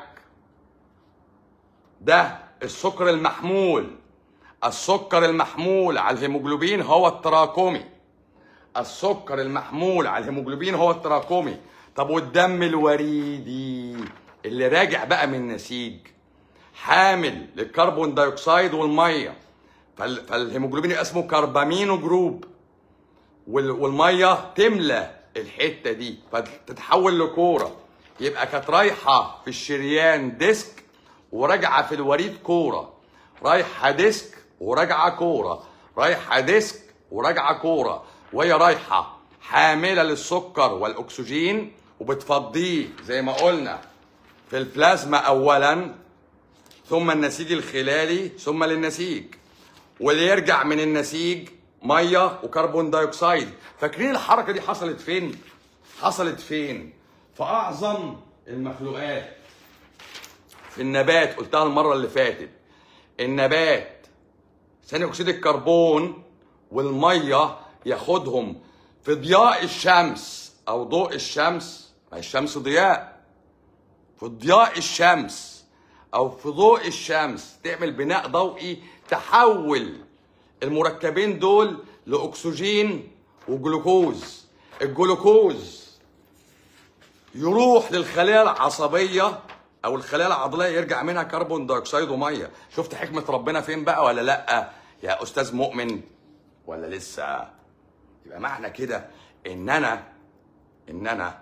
ده السكر المحمول السكر المحمول على الهيموجلوبين هو التراكمي السكر المحمول على الهيموجلوبين هو التراكمي طب والدم الوريدي اللي راجع بقى من النسيج حامل للكربون دايوكسيد والميه فال- فالهيموجلوبين يبقى اسمه كربامينو جروب وال- والميه تملى الحته دي فتتحول لكوره يبقى كانت رايحه في الشريان ديسك وراجعه في الوريد كوره رايحه ديسك وراجعه كوره رايحه ديسك وراجعه كوره وهي رايحه حامله للسكر والاكسجين وبتفضيه زي ما قلنا في البلازما اولا ثم النسيج الخلالي ثم للنسيج واللي يرجع من النسيج ميه وكربون دايوكسيد فاكرين الحركه دي حصلت فين حصلت فين في اعظم المخلوقات في النبات قلتها المره اللي فاتت النبات ثاني اكسيد الكربون والميه ياخدهم في ضياء الشمس او ضوء الشمس ما الشمس ضياء في ضياء الشمس او في ضوء الشمس تعمل بناء ضوئي تحول المركبين دول لاكسجين وجلوكوز الجلوكوز يروح للخلايا العصبيه او الخلايا العضليه يرجع منها كربون دايوكسيد وميه شفت حكمه ربنا فين بقى ولا لا يا استاذ مؤمن ولا لسه يبقى معنى كده ان انا ان انا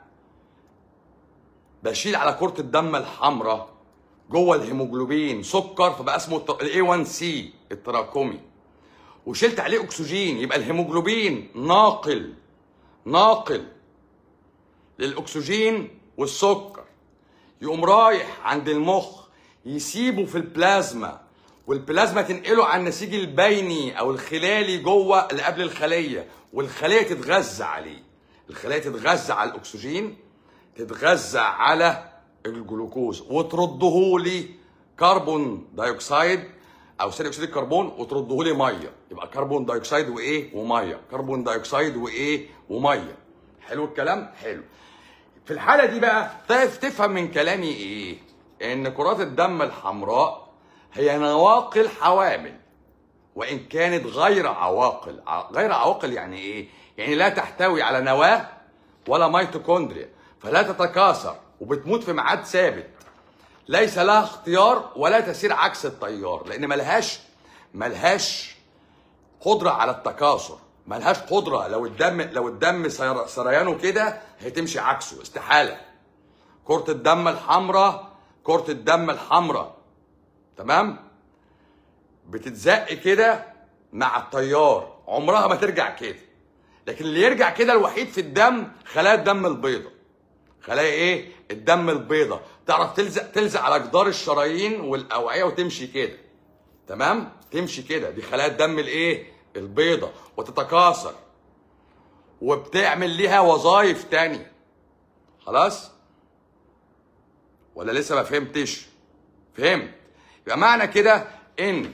بشيل على كرة الدم الحمراء جوه الهيموجلوبين سكر فبقى اسمه الاي 1 سي التراكمي وشلت عليه اكسجين يبقى الهيموجلوبين ناقل ناقل للاكسجين والسكر يقوم رايح عند المخ يسيبه في البلازما والبلازما تنقله على النسيج البيني او الخلالي جوه اللي قبل الخليه والخليه تتغذى عليه الخليه تتغذى على الاكسجين تتغذى على الجلوكوز وترده لي كربون دايوكسيد او ثاني اكسيد الكربون وترده لي ميه يبقى كربون دايوكسيد وايه وميه كربون دايوكسيد وايه وميه حلو الكلام حلو في الحالة دي بقى تعرف تفهم من كلامي ايه؟ ان كرات الدم الحمراء هي نواقل حوامل وان كانت غير عواقل ع- غير عواقل يعني ايه؟ يعني لا تحتوي على نواة ولا ميتوكوندريا فلا تتكاثر وبتموت في ميعاد ثابت ليس لها اختيار ولا تسير عكس التيار لان ملهاش ملهاش قدرة على التكاثر ملهاش قدرة لو الدم لو الدم سير- سريانه كده هتمشي عكسه استحالة كرة الدم الحمراء كرة الدم الحمراء تمام بتتزق كده مع التيار عمرها ما ترجع كده لكن اللي يرجع كده الوحيد في الدم خلايا الدم البيضاء خلايا ايه الدم البيضاء تعرف تلزق تلزق على جدار الشرايين والاوعيه وتمشي كده تمام تمشي كده دي خلايا الدم الايه البيضاء وتتكاثر وبتعمل ليها وظائف تانية خلاص ولا لسه ما فهمتش فهمت يبقى معنى كده ان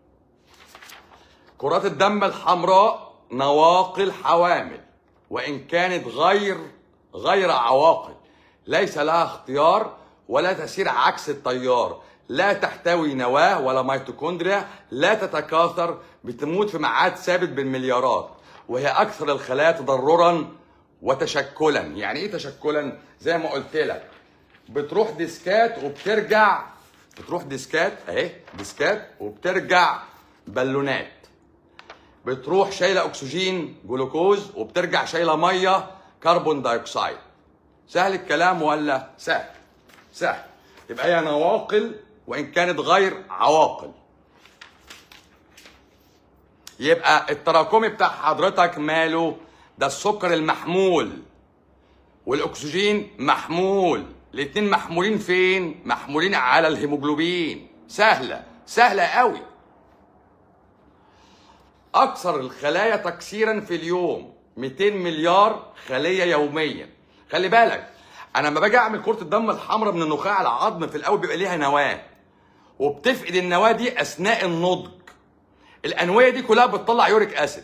كرات الدم الحمراء نواقل حوامل وان كانت غير غير عواقل ليس لها اختيار ولا تسير عكس التيار لا تحتوي نواه ولا ميتوكوندريا لا تتكاثر بتموت في ميعاد ثابت بالمليارات وهي اكثر الخلايا تضررا وتشكلا يعني ايه تشكلا زي ما قلت لك بتروح ديسكات وبترجع بتروح ديسكات اهي ديسكات وبترجع بالونات بتروح شايله اكسجين جلوكوز وبترجع شايله ميه كربون دايوكسيد سهل الكلام ولا سهل سهل يبقى هي نواقل وان كانت غير عواقل يبقى التراكمي بتاع حضرتك ماله ده السكر المحمول والاكسجين محمول الاتنين محمولين فين محمولين على الهيموجلوبين سهله سهله قوي اكثر الخلايا تكسيرا في اليوم 200 مليار خليه يوميا خلي بالك انا لما باجي اعمل كره الدم الحمراء من النخاع العظم في الاول بيبقى ليها نواه وبتفقد النواه دي اثناء النضج الانويه دي كلها بتطلع يوريك اسيد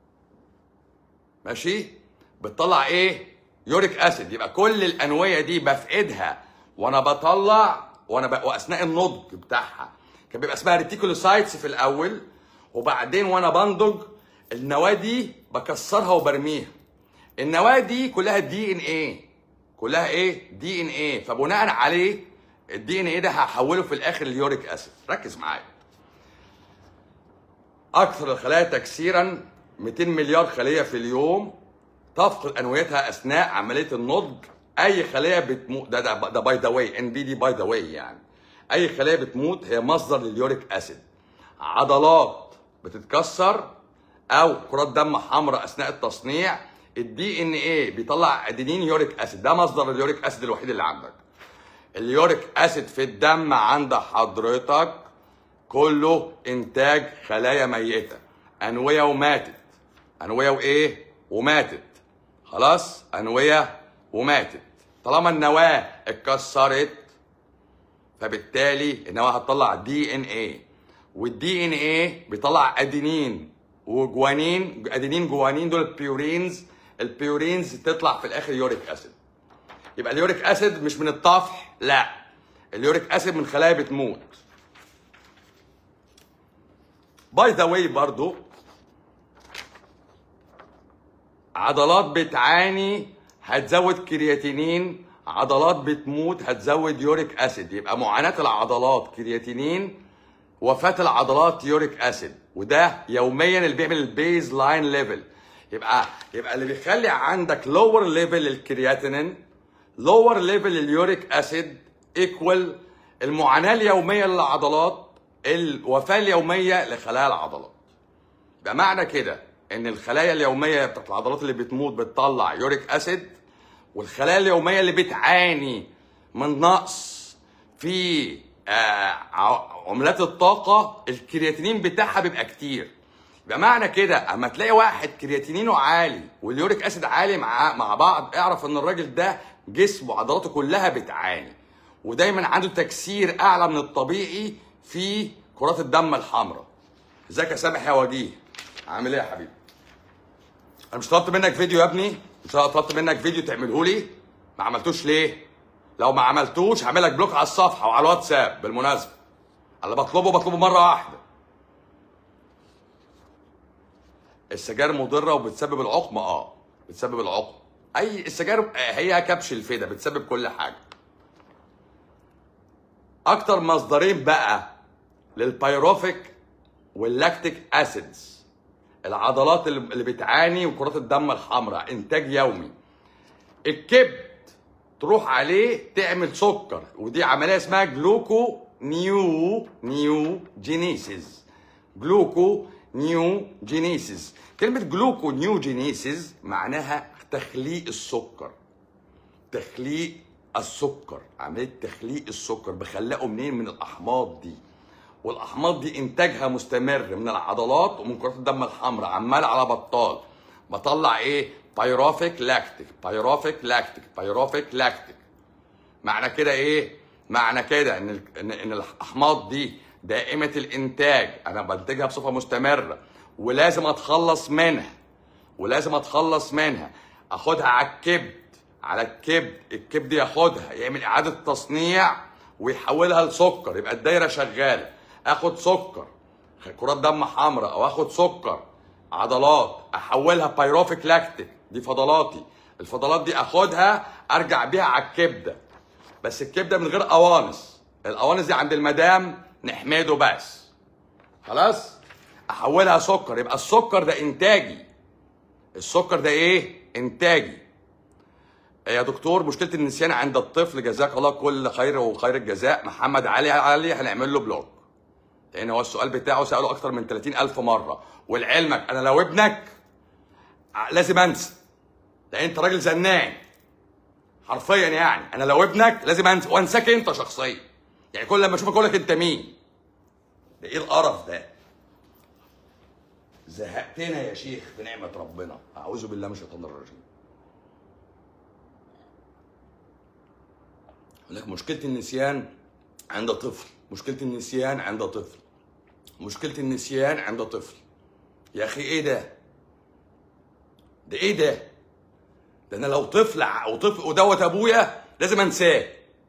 ماشي بتطلع ايه يوريك اسيد يبقى كل الانويه دي بفقدها وانا بطلع وانا ب... واثناء النضج بتاعها كان بيبقى اسمها ريتيكولوسايتس في الاول وبعدين وانا بنضج النواه دي بكسرها وبرميها النواه دي كلها دي ان ايه كلها ايه دي ان ايه فبناء عليه الدي ان ايه ده هحوله في الاخر ليوريك اسيد ركز معايا اكثر الخلايا تكسيرا 200 مليار خليه في اليوم تفقد انويتها اثناء عمليه النضج اي خليه بتموت ده ده, ده باي ذا واي ان بي دي باي ذا واي يعني اي خليه بتموت هي مصدر لليوريك اسيد عضلات بتتكسر او كرات دم حمراء اثناء التصنيع الدي ان ايه بيطلع ادينين يوريك اسيد ده مصدر اليوريك اسيد الوحيد اللي عندك اليوريك اسيد في الدم عند حضرتك كله انتاج خلايا ميته انويه وماتت انويه وايه وماتت خلاص انويه وماتت طالما النواه اتكسرت فبالتالي النواه هتطلع دي ان ايه والدي ان ايه بيطلع ادينين وجوانين ادينين جوانين دول البيورينز البيورينز تطلع في الاخر يوريك اسيد يبقى اليوريك اسيد مش من الطفح لا اليوريك اسيد من خلايا بتموت باي ذا واي برضو عضلات بتعاني هتزود كرياتينين عضلات بتموت هتزود يوريك اسيد يبقى معاناة العضلات كرياتينين وفاة العضلات يوريك اسيد وده يوميا اللي بيعمل البيز لاين ليفل يبقى يبقى اللي بيخلي عندك لور ليفل الكرياتينين لور ليفل اليوريك اسيد ايكوال المعاناه اليوميه للعضلات الوفاه اليوميه لخلايا العضلات يبقى معنى كده ان الخلايا اليوميه بتاعت العضلات اللي بتموت بتطلع يوريك اسيد والخلايا اليوميه اللي بتعاني من نقص في آه عملات الطاقه الكرياتينين بتاعها بيبقى كتير يبقى معنى كده اما تلاقي واحد كرياتينينه عالي واليوريك اسيد عالي مع مع بعض اعرف ان الراجل ده جسمه وعضلاته كلها بتعاني ودايما عنده تكسير اعلى من الطبيعي في كرات الدم الحمراء ازيك يا سامح يا وجيه عامل ايه يا حبيبي انا مش طلبت منك فيديو يا ابني مش طلبت منك فيديو تعمله لي ما عملتوش ليه لو ما عملتوش هعمل لك بلوك على الصفحه وعلى الواتساب بالمناسبه اللي بطلبه بطلبه مره واحده السجاير مضره وبتسبب العقم اه بتسبب العقم اي السجاير هي كبش الفدا بتسبب كل حاجه اكتر مصدرين بقى للبيروفيك واللاكتيك اسيدز العضلات اللي بتعاني وكرات الدم الحمراء انتاج يومي الكبد تروح عليه تعمل سكر ودي عمليه اسمها جلوكو نيو نيو جينيسيس جلوكو نيو جينيسيس كلمة جلوكو نيو جينيسيس معناها تخليق السكر تخليق السكر عملية تخليق السكر بخلقه منين من الأحماض دي والأحماض دي إنتاجها مستمر من العضلات ومن كرات الدم الحمراء عمال على بطال بطلع إيه بايروفيك لاكتيك بايروفيك لاكتيك بايروفيك لاكتيك معنى كده ايه معنى كده ان ال- ان ان الاحماض دي دائمه الانتاج انا بنتجها بصفه مستمره ولازم اتخلص منها ولازم اتخلص منها اخدها على الكبد على الكبد الكبد ياخدها يعمل اعاده تصنيع ويحولها لسكر يبقى الدايره شغاله اخد سكر كرات دم حمراء او اخد سكر عضلات احولها بايروفيك لاكتيك دي فضلاتي الفضلات دي اخدها ارجع بيها على الكبده بس الكبده من غير قوانص القوانص دي عند المدام نحمده بس خلاص احولها سكر يبقى السكر ده انتاجي السكر ده ايه انتاجي يا دكتور مشكله النسيان عند الطفل جزاك الله كل خير وخير الجزاء محمد علي علي هنعمل له بلوك لان هو السؤال بتاعه ساله اكتر من 30 الف مره ولعلمك انا لو ابنك لازم انسى لان انت راجل زنان حرفيا يعني انا لو ابنك لازم انسى وانساك انت شخصيا يعني كل لما اشوفك اقول لك انت مين ده ايه القرف ده زهقتنا يا شيخ بنعمه ربنا اعوذ بالله من الشيطان الرجيم يقول لك مشكله النسيان عند طفل مشكله النسيان عند طفل مشكله النسيان عند طفل يا اخي ايه ده ده ايه ده ده انا لو طفل ع- وطفل ودوت ابويا لازم انساه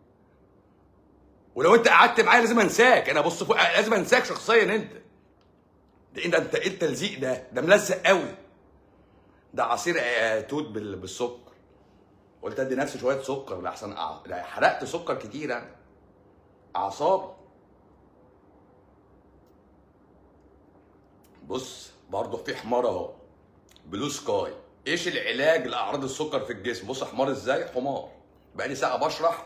ولو انت قعدت معايا لازم انساك انا بص فوق لازم انساك شخصيا انت ده انت انت ايه التلزيق ده ده ملزق قوي ده عصير آه، توت بال- بالسكر قلت ادي نفسي شويه سكر لحسن أع- لا، حرقت سكر كتير انا اعصابي بص برضه في حمار اهو بلو سكاي ايش العلاج لاعراض السكر في الجسم بص حمار ازاي حمار بقالي ساعه بشرح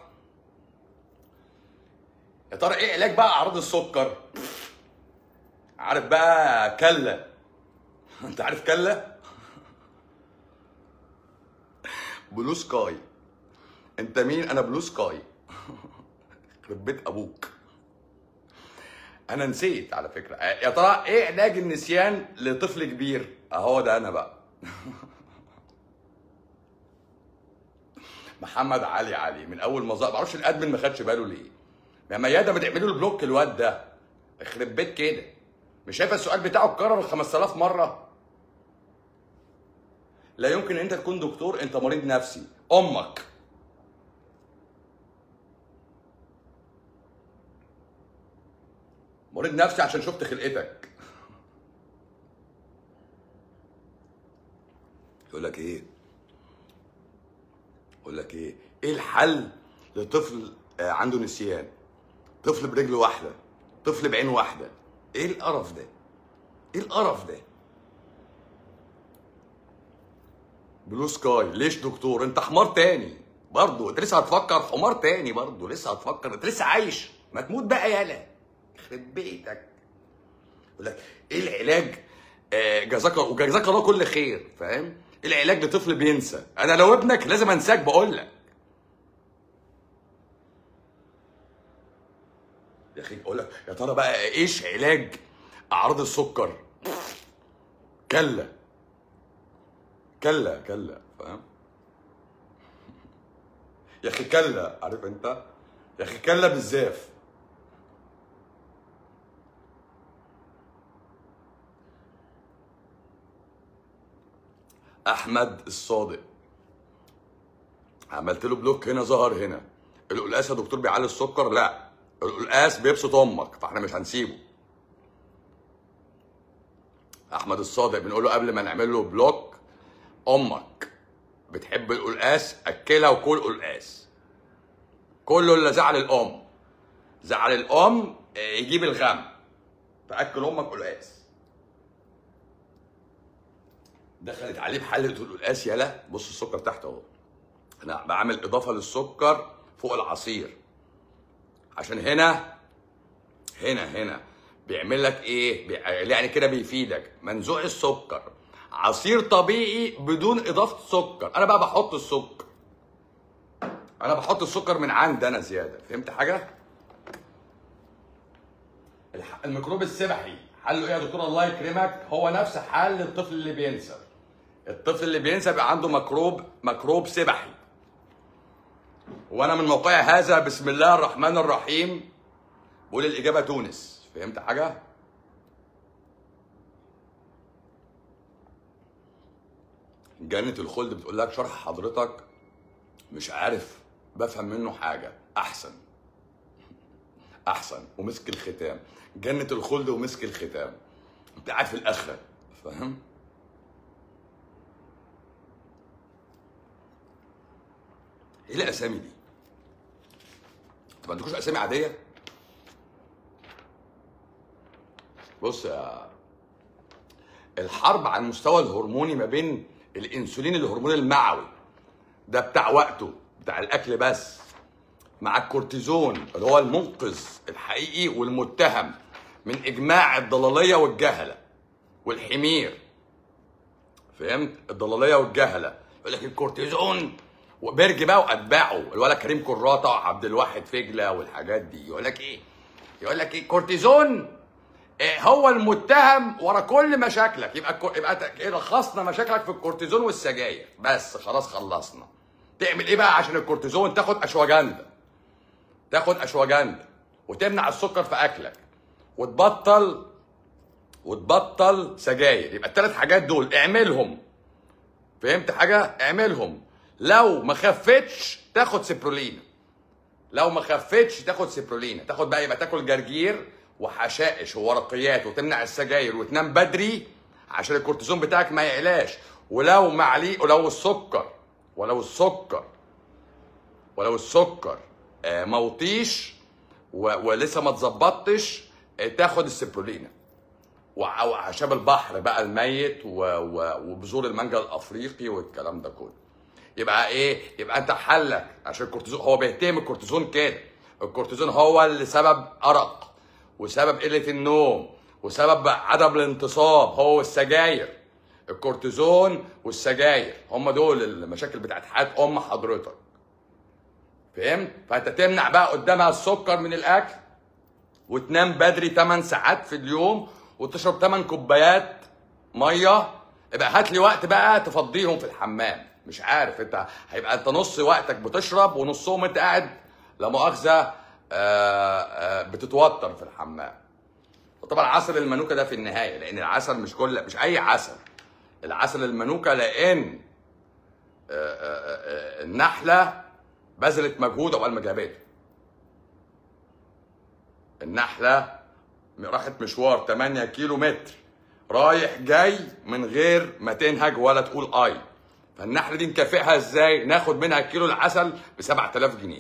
يا ترى ايه علاج بقى اعراض السكر عارف بقى كله انت عارف كله بلو سكاي انت مين انا بلو سكاي يخرب بيت ابوك انا نسيت على فكره يا ترى ايه علاج النسيان لطفل كبير اهو ده انا بقى محمد علي علي من اول ما ظهر معرفش الادمن ما خدش باله ليه يا ميادة ما تعملوا له بلوك الواد ده يخرب بيت كده مش شايفه السؤال بتاعه اتكرر 5000 مره لا يمكن ان انت تكون دكتور انت مريض نفسي امك مريض نفسي عشان شفت خلقتك يقول لك ايه يقول لك ايه ايه الحل لطفل آه، عنده نسيان طفل برجل واحده طفل بعين واحده ايه القرف ده ايه القرف ده بلو سكاي ليش دكتور انت حمار تاني برضه انت لسه هتفكر حمار تاني برضه لسه هتفكر انت لسه عايش ما تموت بقى يالا يخرب بيتك يقول لك ايه العلاج آه، جزاك وجزاك الله كل خير فاهم ايه العلاج لطفل بينسى انا لو ابنك لازم انساك بقول لك يا اخي اقول لك يا ترى بقى ايش علاج اعراض السكر كلا كلا كلا فاهم يا اخي كلا عارف انت يا اخي كلا بالزاف احمد الصادق عملت له بلوك هنا ظهر هنا القلقاس يا دكتور بيعلي السكر لا القلقاس بيبسط امك فاحنا مش هنسيبه احمد الصادق بنقول له قبل ما نعمل له بلوك امك بتحب القلقاس اكلها وكل قلقاس كله اللي زعل الام زعل الام آه، يجيب الغم فاكل امك قلقاس دخلت عليه بحله القلقاس يالا بص السكر تحت اهو انا بعمل اضافه للسكر فوق العصير عشان هنا هنا هنا بيعمل لك ايه بي- يعني كده بيفيدك منزوع السكر عصير طبيعي بدون اضافه سكر انا بقى بحط السكر انا بحط السكر من عندي انا زياده فهمت حاجه الح- الميكروب السبحي حله ايه يا دكتور الله يكرمك هو نفس حل الطفل اللي بينسى الطفل اللي بينسى بيبقى عنده ميكروب ميكروب سبحي وانا من موقعي هذا بسم الله الرحمن الرحيم بقول الاجابه تونس فهمت حاجه جنة الخلد بتقول لك شرح حضرتك مش عارف بفهم منه حاجة أحسن أحسن ومسك الختام جنة الخلد ومسك الختام أنت قاعد في الآخرة فاهم؟ إيه الأسامي دي؟ أنتوا ما عندكوش أسامي عادية؟ بص يا الحرب على المستوى الهرموني ما بين الانسولين الهرمون المعوي ده بتاع وقته بتاع الاكل بس مع الكورتيزون اللي هو المنقذ الحقيقي والمتهم من اجماع الضلاليه والجهله والحمير فهمت الضلاليه والجهله يقول لك الكورتيزون وبرج بقى واتباعه الولا كريم كراته وعبد الواحد فجله والحاجات دي يقول لك ايه يقول لك ايه كورتيزون إيه هو المتهم ورا كل مشاكلك يبقى الكو... يبقى ت- إيه لخصنا مشاكلك في الكورتيزون والسجاير بس خلاص خلصنا تعمل ايه بقى عشان الكورتيزون تاخد اشواجندا تاخد اشواجندا وتمنع السكر في اكلك وتبطل وتبطل سجاير يبقى الثلاث حاجات دول اعملهم فهمت حاجه اعملهم لو ما خفتش تاخد سيبرولين لو ما خفتش تاخد سيبرولينا تاخد بقى يبقى تاكل جرجير وحشائش وورقيات وتمنع السجاير وتنام بدري عشان الكورتيزون بتاعك ما يعلاش ولو معلي ولو السكر ولو السكر ولو السكر آه، موطيش و- ولسه ما اتظبطتش آه، تاخد السيبرولينا وع- واعشاب البحر بقى الميت و- و- وبذور المانجا الافريقي والكلام ده كله يبقى ايه يبقى انت حلك عشان الكورتيزون هو بيهتم الكورتيزون كده الكورتيزون هو اللي سبب ارق وسبب قله النوم وسبب عدم الانتصاب هو السجاير الكورتيزون والسجاير هم دول المشاكل بتاعت حياه ام حضرتك فهمت فانت تمنع بقى قدامها السكر من الاكل وتنام بدري 8 ساعات في اليوم وتشرب 8 كوبايات ميه يبقى هات لي وقت بقى تفضيهم في الحمام مش عارف انت هيبقى انت نص وقتك بتشرب ونصهم انت قاعد لا مؤاخذه آه، آه، بتتوتر في الحمام وطبعا عسل المانوكا ده في النهايه لان العسل مش كل مش اي عسل العسل المانوكا لان آه، آه، آه، النحله بذلت مجهود عقبال ما جابته النحله راحت مشوار 8 كيلو متر رايح جاي من غير ما تنهج ولا تقول اي فالنحله دي نكافئها ازاي ناخد منها كيلو العسل ب 7000 جنيه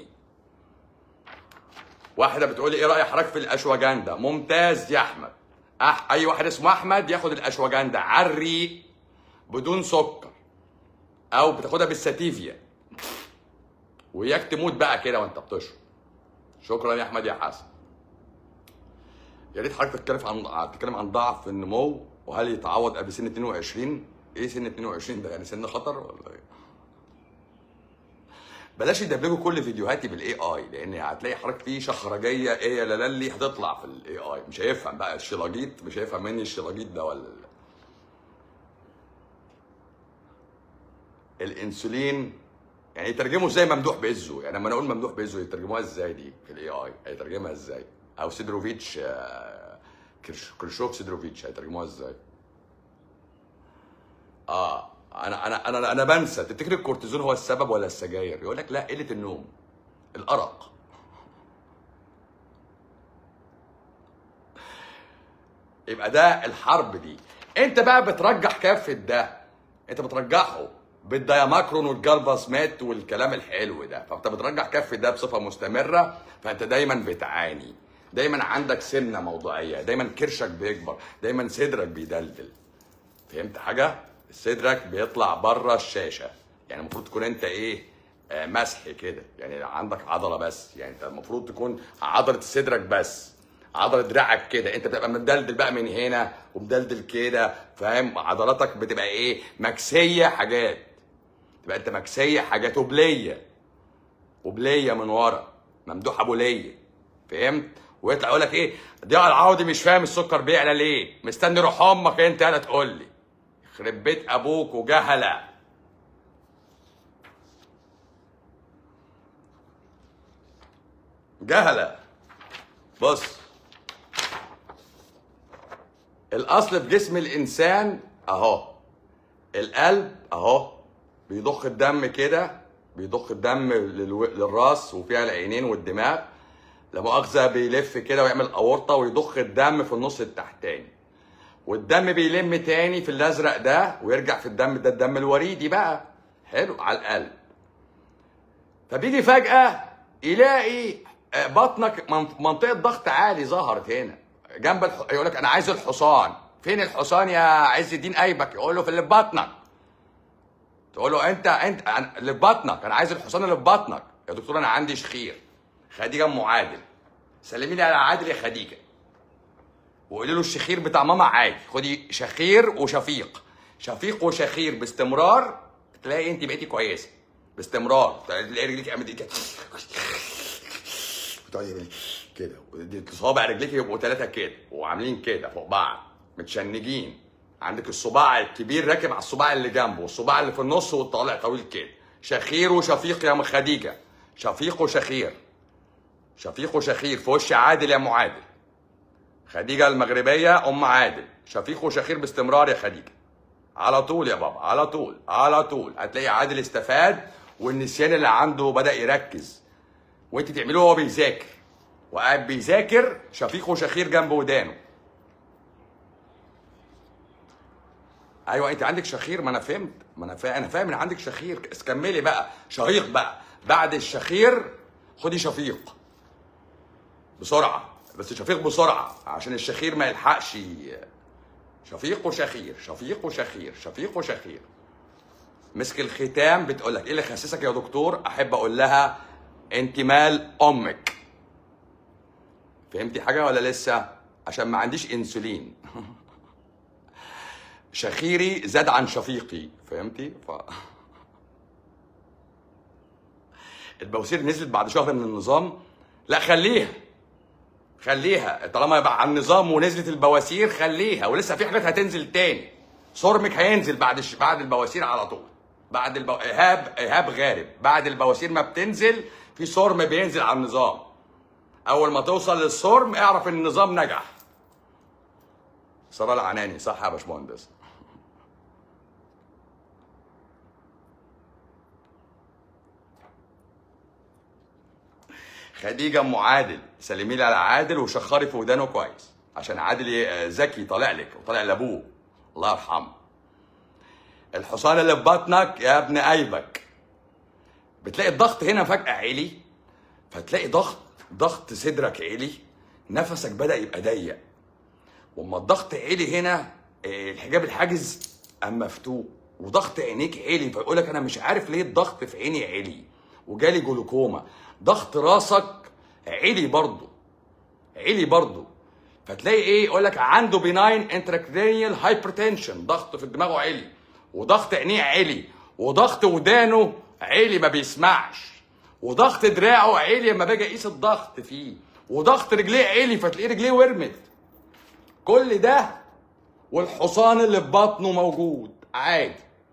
واحده بتقول لي ايه راي حضرتك في الاشواجندا ممتاز يا احمد أح... اي واحد اسمه احمد ياخد الاشواجندا على الريق بدون سكر او بتاخدها بالساتيفيا وياك تموت بقى كده وانت بتشرب شكرا يا احمد يا حسن يا ريت حضرتك تتكلم عن تتكلم عن ضعف في النمو وهل يتعوض قبل سن 22 ايه سن 22 ده يعني سن خطر ولا ايه بلاش يدبلجوا كل فيديوهاتي بالاي اي لان هتلاقي حضرتك في شخرجيه ايه يا لالي هتطلع في الاي اي مش هيفهم بقى الشلاجيط مش هيفهم مني الشلاجيط ده ولا ال- الانسولين يعني يترجموا ازاي ممدوح بعزه يعني لما انا اقول ممدوح بعزه يترجموها ازاي دي في الاي اي هيترجمها ازاي او سيدروفيتش آه، كرش- كرشوف سيدروفيتش هيترجموها ازاي اه انا انا انا انا بنسى تفتكر الكورتيزون هو السبب ولا السجاير يقول لك لا قله النوم الارق يبقى ده الحرب دي انت بقى بترجح كافه ده انت بترجحه بالدياماكرون والجالباسمات والكلام الحلو ده فانت بترجح كافه ده بصفه مستمره فانت دايما بتعاني دايما عندك سمنه موضوعيه دايما كرشك بيكبر دايما صدرك بيدلدل فهمت حاجه صدرك بيطلع بره الشاشه يعني المفروض تكون انت ايه آه مسح كده يعني عندك عضله بس يعني انت المفروض تكون عضله صدرك بس عضله دراعك كده انت بتبقى مدلدل بقى من هنا ومدلدل كده فاهم عضلاتك بتبقى ايه مكسيه حاجات تبقى انت مكسيه حاجات وبليه وبليه من ورا ممدوح ابو ليه فهمت ويطلع يقول لك ايه ضياء العوضي مش فاهم السكر بيعلى ليه مستني روح امك انت انا تقول لي يخرب بيت ابوك وجهله جهله بص الاصل في جسم الانسان اهو القلب اهو بيضخ الدم كده بيضخ الدم للو... للراس وفيها العينين والدماغ لا مؤاخذه بيلف كده ويعمل اورطه ويضخ الدم في النص التحتاني والدم بيلم تاني في الازرق ده ويرجع في الدم ده الدم الوريدي بقى حلو على القلب فبيجي فجاه يلاقي آه، بطنك من- منطقه ضغط عالي ظهرت هنا جنب الح... يقول لك انا عايز الحصان فين الحصان يا عز الدين ايبك يقول له في اللي في بطنك تقول له انت انت أنا- اللي في بطنك انا عايز الحصان اللي في بطنك يا دكتور انا عندي شخير خديجه ام عادل سلمي لي على عادل يا خديجه وقولي له الشخير بتاع ماما عادي خدي شخير وشفيق شفيق وشخير باستمرار تلاقي انت بقيتي كويسه باستمرار تلاقي رجليك قامت كده بتقعدي كده ودي صوابع رجليك يبقوا ثلاثه كده وعاملين كده فوق بعض متشنجين عندك الصباع الكبير راكب على الصباع اللي جنبه والصباع اللي في النص والطالع طويل كده شخير وشفيق يا ام خديجه شفيق وشخير شفيق وشخير في وش عادل يا ام عادل خديجه المغربيه ام عادل شفيق وشخير باستمرار يا خديجه على طول يا بابا على طول على طول هتلاقي عادل استفاد والنسيان اللي عنده بدا يركز وانت تعملوه وهو بيذاكر وقاعد بيذاكر شفيق وشخير جنب ودانه ايوه انت عندك شخير ما انا فهمت ما انا فاهم انا فاهم ان عندك شخير بس كملي بقى شهيق بقى بعد الشخير خدي شفيق بسرعه بس شفيق بسرعه عشان الشخير ما يلحقش ي- شفيق وشخير شفيق وشخير شفيق وشخير مسك الختام بتقول لك ايه اللي خسسك يا دكتور احب اقول لها انت مال امك فهمتي حاجه ولا لسه عشان ما عنديش انسولين شخيري زاد عن شفيقي فهمتي ف... البواسير نزلت بعد شهر من النظام لا خليها خليها طالما يبقى على النظام ونزلت البواسير خليها ولسه في حاجات هتنزل تاني صرمك هينزل بعد الش... بعد البواسير على طول بعد البو... ايهاب ايهاب غارب بعد البواسير ما بتنزل في صرم بينزل على النظام اول ما توصل للصرم اعرف ان النظام نجح ساره العناني صح يا باشمهندس خديجه ام عادل سلمي لي على عادل وشخري في ودانه كويس عشان عادل ي- ذكي طالع لك وطالع لابوه الله يرحمه الحصان اللي في بطنك يا ابن ايبك بتلاقي الضغط هنا فجاه عالي فتلاقي ضغط ضغط صدرك عالي نفسك بدا يبقى ضيق واما الضغط عالي هنا آه، الحجاب الحاجز قام مفتوح وضغط عينيك عالي فيقول لك انا مش عارف ليه الضغط في عيني عالي وجالي جلوكوما ضغط راسك عالي برضه عالي برضه فتلاقي ايه يقول لك عنده بيناين انتراكرينيال هايبرتنشن ضغط في دماغه عالي وضغط عينيه عالي وضغط ودانه عالي ما بيسمعش وضغط دراعه عالي لما باجي اقيس الضغط فيه وضغط رجليه عالي فتلاقيه رجليه ورمت كل ده والحصان اللي في بطنه موجود عادي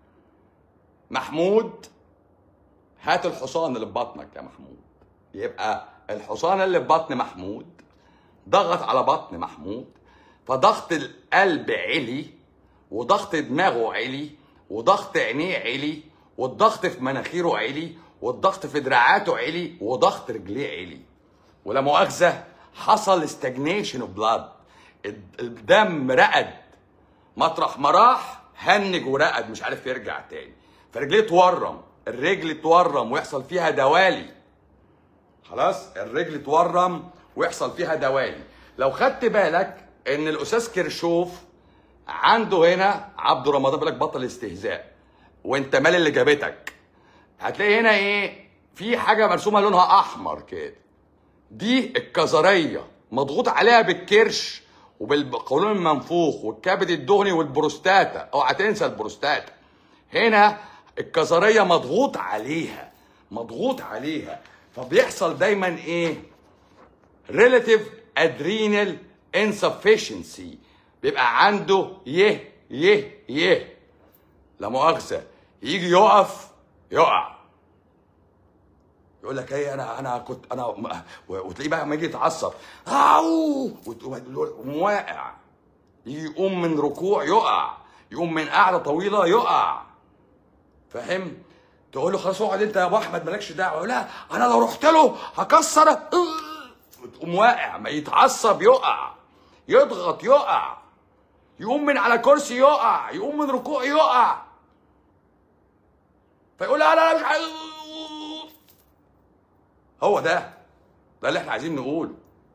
محمود هات الحصان اللي في بطنك يا محمود يبقى الحصان اللي في بطن محمود ضغط على بطن محمود فضغط القلب علي وضغط دماغه علي وضغط عينيه علي والضغط في مناخيره علي والضغط في دراعاته علي وضغط رجليه علي ولا مؤاخذه حصل استجنيشن اوف بلاد الدم رقد مطرح ما راح هنج ورقد مش عارف يرجع تاني فرجليه تورم الرجل تورم ويحصل فيها دوالي خلاص الرجل تورم ويحصل فيها دوالي لو خدت بالك ان الاستاذ كرشوف عنده هنا عبد رمضان بيقول لك بطل استهزاء وانت مال اللي جابتك هتلاقي هنا ايه في حاجه مرسومه لونها احمر كده دي الكظريه مضغوط عليها بالكرش وبالقولون المنفوخ والكبد الدهني والبروستاتا اوعى تنسى البروستاتا هنا الكظريه مضغوط عليها مضغوط عليها فبيحصل دايما ايه relative adrenal insufficiency بيبقى عنده يه يه يه لا مؤاخذه يجي يقف يقع يقول لك ايه انا انا كنت انا م- وتلاقيه بقى لما يجي يتعصب او وتقوم واقع يجي يقوم من ركوع يقع يقوم من قعده طويله يقع فاهم تقول له خلاص اقعد انت يا ابو احمد مالكش دعوه يقول لا انا لو رحت له هكسر وتقوم واقع ما يتعصب يقع يضغط يقع يقوم من على كرسي يقع يقوم من ركوع يقع فيقول لا لا لا مش عايز هو ده ده اللي احنا عايزين نقوله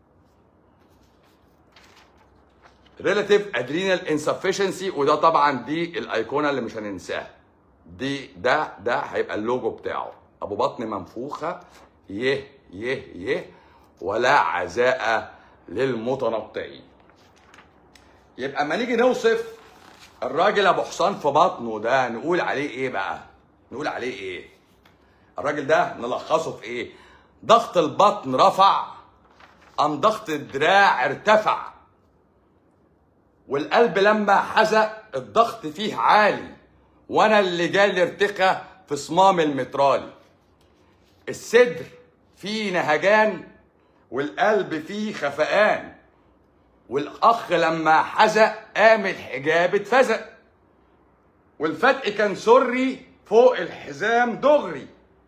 relative adrenal insufficiency وده طبعا دي الايقونه اللي مش هننساها دي ده ده هيبقى اللوجو بتاعه ابو بطن منفوخه يه يه يه ولا عزاء للمتنطعين يبقى اما نيجي نوصف الراجل ابو حصان في بطنه ده نقول عليه ايه بقى نقول عليه ايه الراجل ده نلخصه في ايه ضغط البطن رفع ام ضغط الدراع ارتفع والقلب لما حزق الضغط فيه عالي وانا اللي جالي ارتقى في صمام المترالي الصدر فيه نهجان والقلب فيه خفقان والاخ لما حزق قام الحجاب اتفزق والفتق كان سري فوق الحزام دغري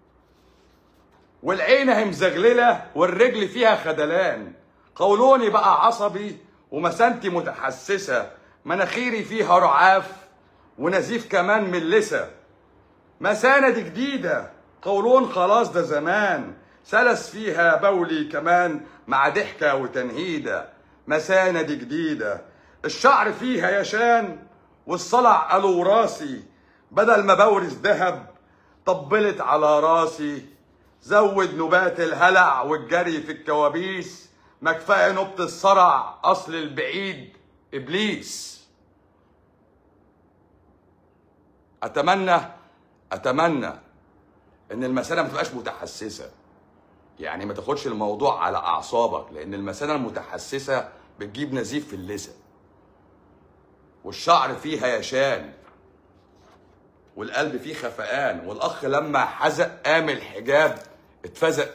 والعين هي مزغلله والرجل فيها خدلان قولوني بقى عصبي ومسانتي متحسسه مناخيري فيها رعاف ونزيف كمان من لسه مسانة دي جديدة قولون خلاص ده زمان سلس فيها بولي كمان مع ضحكة وتنهيدة مسانة دي جديدة الشعر فيها يشان والصلع قالوا راسي بدل ما بورث ذهب طبلت على راسي زود نبات الهلع والجري في الكوابيس ما كفايه نبت الصرع اصل البعيد ابليس اتمنى اتمنى ان المثانه ما تبقاش متحسسه يعني ما تاخدش الموضوع على اعصابك لان المثانه المتحسسه بتجيب نزيف في اللسان والشعر فيه هيشان والقلب فيه خفقان والاخ لما حزق قام الحجاب اتفزق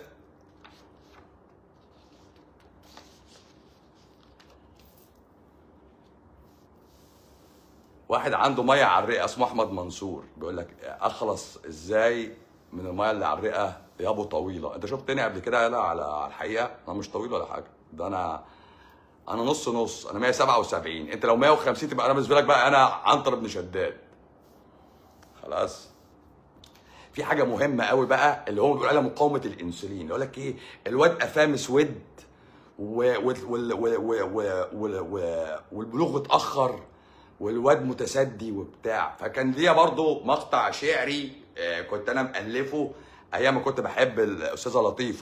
واحد عنده ميه على الرئه اسمه احمد منصور بيقول لك اخلص ازاي من الميه اللي على الرئه يا ابو طويله انت شفتني قبل كده يلا على على الحقيقه انا مش طويل ولا حاجه ده انا انا نص نص انا 177 انت لو 150 تبقى انا بالنسبه لك بقى انا عنتر بن شداد خلاص في حاجه مهمه قوي بقى اللي هو بيقول عليها مقاومه الانسولين يقول لك ايه الواد قفاه مسود و- وال- وال- وال- وال- وال- وال- والبلوغ اتاخر والواد متسدي وبتاع فكان ليا برضو مقطع شعري آه، كنت انا مالفه ايام ما كنت بحب الاستاذه لطيفه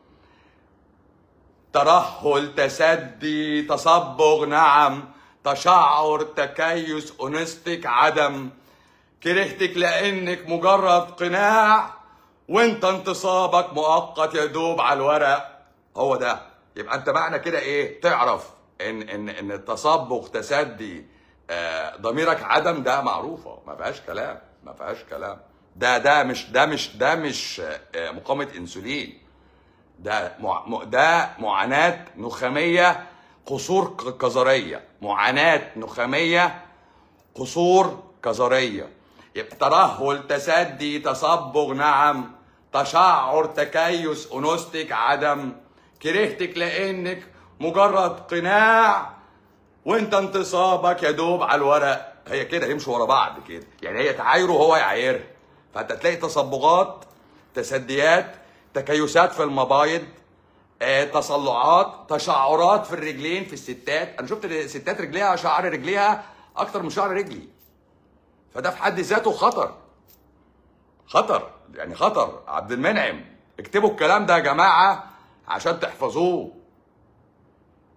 ترهل تسدي تصبغ نعم تشعر تكيس انستك عدم كرهتك لانك مجرد قناع وانت انتصابك مؤقت يدوب على الورق هو ده يبقى انت معنى كده ايه تعرف ان ان ان التصبغ تسدي آه، ضميرك عدم ده معروفه ما فيهاش كلام ما فيهاش كلام ده ده مش ده مش ده مش آه، مقاومه انسولين ده مع... م- ده معاناة نخامية قصور ك- كظرية معاناة نخامية قصور كظرية يبقى ترهل تسدي تصبغ نعم تشعر تكيس أنوستك عدم كرهتك لأنك مجرد قناع وانت انتصابك يا دوب على الورق هي كده يمشوا ورا بعض كده يعني هي تعايره وهو يعايرها فانت تلاقي تصبغات تسديات تكيسات في المبايض آه، تصلعات تشعرات في الرجلين في الستات انا شفت ستات رجليها شعر رجليها اكتر من شعر رجلي فده في حد ذاته خطر خطر يعني خطر عبد المنعم اكتبوا الكلام ده يا جماعه عشان تحفظوه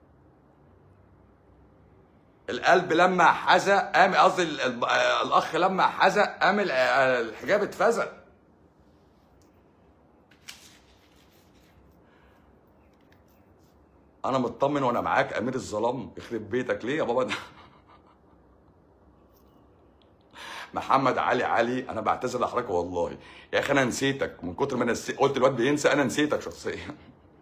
القلب لما حزق قام قصدي ال- ال- الاخ لما حزق قام ال- الحجاب اتفزق انا مطمن وانا معاك امير الظلام يخرب بيتك ليه يا بابا ده محمد علي علي انا بعتذر لحضرتك والله يا اخي انا نسيتك من كتر ما انا نسي... قلت الواد بينسى انا نسيتك شخصيا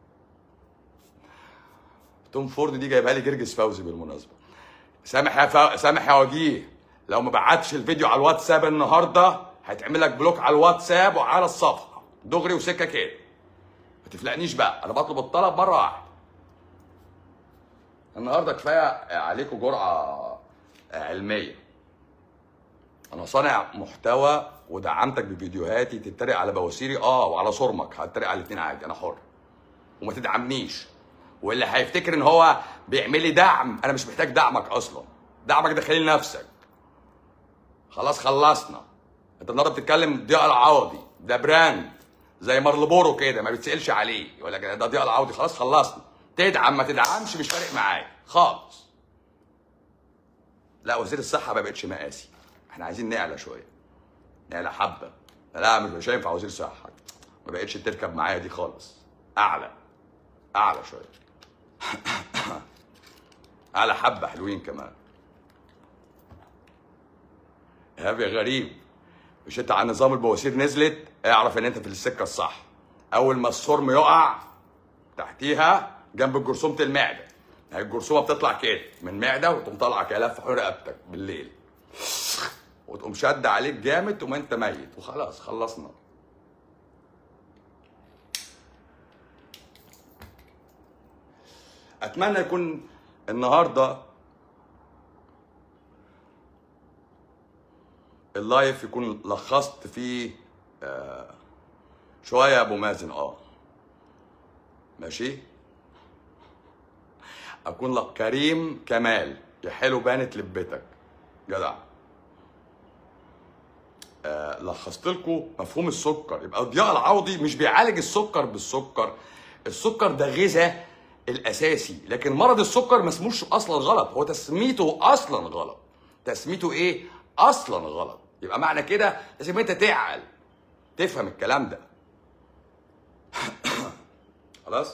توم فورد دي جايبها لي جرجس فوزي بالمناسبه سامح يا فا... سامح يا وجيه لو ما بعتش الفيديو على الواتساب النهارده هيتعمل لك بلوك على الواتساب وعلى الصفحه دغري وسكه كده ما تفلقنيش بقى انا بطلب الطلب مره واحده النهارده كفايه عليكم جرعه علميه انا صانع محتوى ودعمتك بفيديوهاتي تتريق على بواسيري اه وعلى صرمك هتريق على الاثنين عادي انا حر وما تدعمنيش واللي هيفتكر ان هو بيعمل لي دعم انا مش محتاج دعمك اصلا دعمك ده خليه لنفسك خلاص خلصنا انت النهارده بتتكلم ضياء العوضي ده براند زي مارلبورو كده ما بتسالش عليه يقول لك ده ضياء العوضي خلاص خلصنا تدعم ما تدعمش مش فارق معايا خالص لا وزير الصحه ما بقتش مقاسي احنا عايزين نعلى شويه نعلى حبه لا مش مش هينفع وزير صحه ما بقتش تركب معايا دي خالص اعلى اعلى شويه اعلى حبه حلوين كمان ايهاب يا غريب مش انت على نظام البواسير نزلت اعرف ان انت في السكه الصح اول ما الصرم يقع تحتيها جنب جرثومه المعده هي الجرثومه بتطلع كده من معده وتقوم طالعه كده لفه حول رقبتك بالليل وتقوم شد عليك جامد تقوم انت ميت وخلاص خلصنا اتمنى يكون النهارده اللايف يكون لخصت فيه آه، شويه يا ابو مازن اه ماشي اكون لك كريم كمال يا حلو بانت لبتك جدع آه لخصت لكم مفهوم السكر يبقى ضياء العوضي مش بيعالج السكر بالسكر السكر ده غذاء الاساسي لكن مرض السكر ما اسموش اصلا غلط هو تسميته اصلا غلط تسميته ايه اصلا غلط يبقى معنى كده لازم انت تعقل تفهم الكلام ده خلاص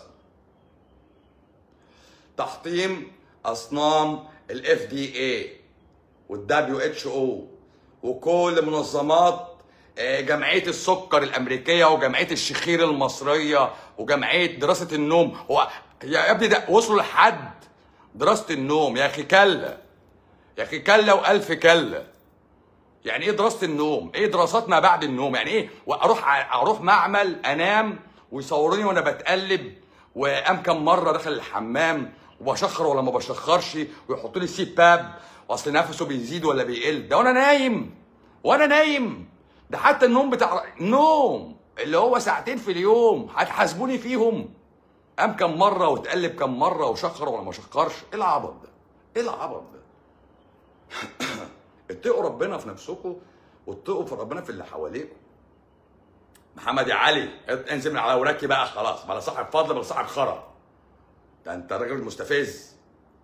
تحطيم اصنام الاف دي اي والدبليو اتش او وكل منظمات آه، جمعيه السكر الامريكيه وجمعيه الشخير المصريه وجمعيه دراسه النوم هو يا ابني ده وصلوا لحد دراسه النوم يا اخي كلا يا اخي كلا والف كلا يعني ايه دراسه النوم ايه دراسات ما بعد النوم يعني ايه واروح ع- اروح معمل انام ويصوروني وانا بتقلب وقام كم مره داخل الحمام وبشخر ولا ما بشخرش ويحطوا لي سي باب واصل نفسه بيزيد ولا بيقل ده وانا نايم وانا نايم ده حتى النوم بتاع نوم اللي هو ساعتين في اليوم هتحاسبوني فيهم قام كم مره وتقلب كم مره وشخر ولا ما شخرش ايه العبط ده ايه العبط ده اتقوا ربنا في نفسكم واتقوا في ربنا في اللي حواليكم محمد يا علي انزل من على وراكي بقى خلاص بلا صاحب فضل بلا صاحب خرا ده انت راجل مستفز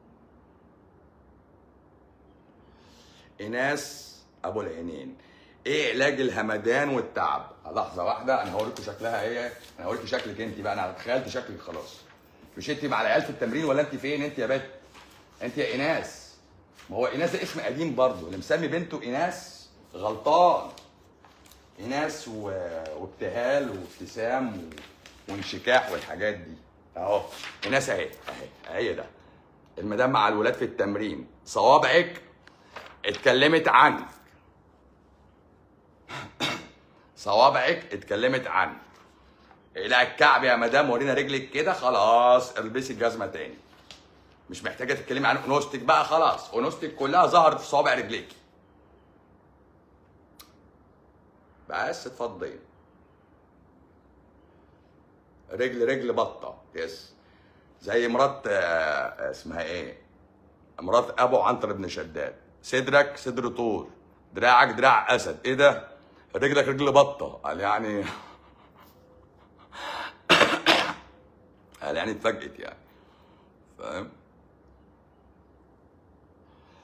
ايناس ابو العينين ايه علاج الهمدان والتعب لحظه واحده انا هوريكم شكلها ايه انا هوريكم شكلك انت بقى انا تخيلت شكلك خلاص مش انت مع العيال في التمرين ولا انت فين انت يا بنت انت يا ايناس ما هو ايناس ده اسم قديم برضه اللي مسمي بنته ايناس غلطان ايناس و... وابتهال وابتسام و... وانشكاح والحاجات دي اهو ايناس اهي اهي اهي ده المدام مع الولاد في التمرين صوابعك اتكلمت عنك صوابعك اتكلمت عنك الى الكعب يا مدام ورينا رجلك كده خلاص البسي الجزمه تاني مش محتاجه تتكلمي عن انوثتك بقى خلاص انوثتك كلها ظهرت في صوابع رجليكي بس اتفضلي رجل رجل بطه يس زي مرات آه، اسمها ايه مرات ابو عنتر بن شداد صدرك صدر طور دراعك دراع اسد ايه ده رجلك رجل بطه قال يعني قال يعني اتفاجئت يعني فاهم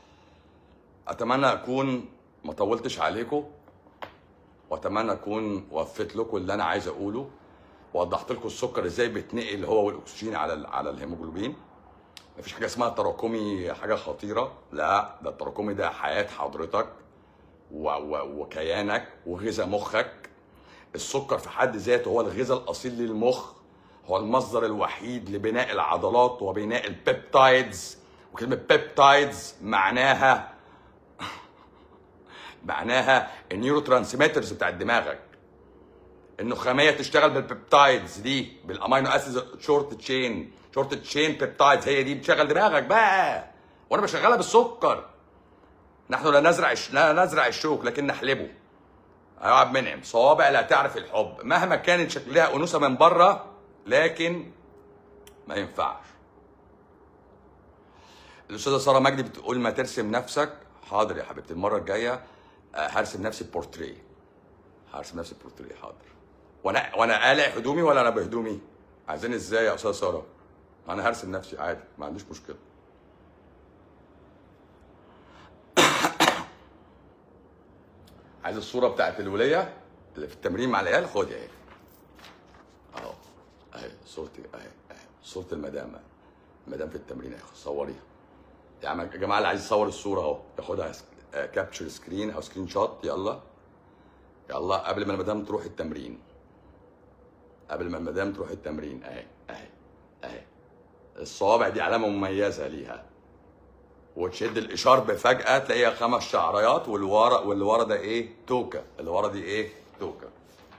اتمنى اكون ما طولتش عليكم واتمنى اكون وفيت لكم اللي انا عايز اقوله ووضحت لكم السكر ازاي بيتنقل هو والاكسجين على ال- على الهيموجلوبين مفيش حاجه اسمها تراكمي حاجه خطيره لا ده التراكمي ده حياه حضرتك و و وكيانك وغذاء مخك السكر في حد ذاته هو الغذاء الاصيل للمخ هو المصدر الوحيد لبناء العضلات وبناء البيبتايدز وكلمه بيبتايدز معناها معناها النيورو ترانسميترز بتاعت دماغك النخاميه تشتغل بالبيبتايدز دي بالامينو اسيدز شورت تشين شورت تشين بيبتايدز هي دي بتشغل دماغك بقى وانا بشغلها بالسكر نحن لا نزرع الش- لا نزرع الشوك لكن نحلبه يا عبد منعم صوابع لا تعرف الحب مهما كانت شكلها انوثه من بره لكن ما ينفعش الاستاذه ساره مجدي بتقول ما ترسم نفسك حاضر يا حبيبتي المره الجايه آه، هرسم نفسي بورتريه هرسم نفسي بورتريه حاضر وانا وانا قالع هدومي ولا انا بهدومي عايزين ازاي يا استاذه ساره انا هرسم نفسي عادي ما عنديش مشكله عايز الصوره بتاعت الوليه اللي في التمرين مع العيال خد اهي اهو اهي صورتي اهي اهي صوره المدام المدام في التمرين اهي صوريها يا عم يا جماعه اللي عايز يصور الصوره اهو ياخدها كابتشر سكرين او سكرين شوت يلا يلا قبل ما المدام تروح التمرين قبل ما المدام تروح التمرين اهي اهي اهي الصوابع دي علامه مميزه ليها وتشد الاشارب فجاه تلاقيها خمس شعريات واللي ورا واللي ورا ده ايه توكه اللي ورا دي ايه توكه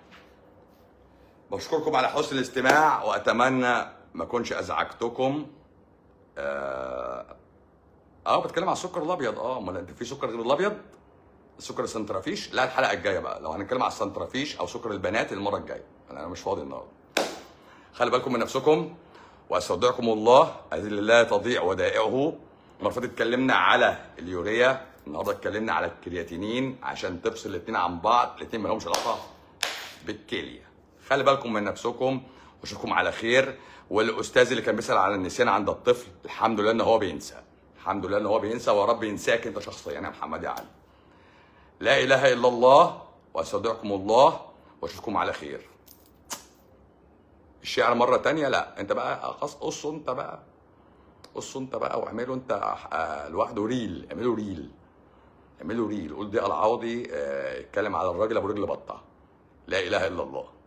بشكركم على حسن الاستماع واتمنى ما اكونش ازعجتكم اه, آه بتكلم على السكر الابيض اه امال انت في سكر غير الابيض السكر السنترافيش لا الحلقه الجايه بقى لو هنتكلم على السنترافيش او سكر البنات المره الجايه انا مش فاضي النهارده خلي بالكم من نفسكم واستودعكم الله الذي لا تضيع ودائعه المره اللي فاتت اتكلمنا على اليوريا النهارده اتكلمنا على الكرياتينين عشان تفصل الاثنين عن بعض الاثنين ما لهمش علاقه بالكليه خلي بالكم من نفسكم واشوفكم على خير والاستاذ اللي كان بيسال على النسيان عند الطفل الحمد لله ان هو بينسى الحمد لله ان هو بينسى ويا رب ينساك انت شخصيا يا محمد يا علي لا اله الا الله واستودعكم الله واشوفكم على خير الشعر مرة تانية لا انت بقى خلاص قصه انت بقى قصه انت بقى واعمله انت آه، لوحده ريل اعمله ريل اعمله ريل قول دي العوضي آه، اتكلم على الراجل ابو رجل بطه لا اله الا الله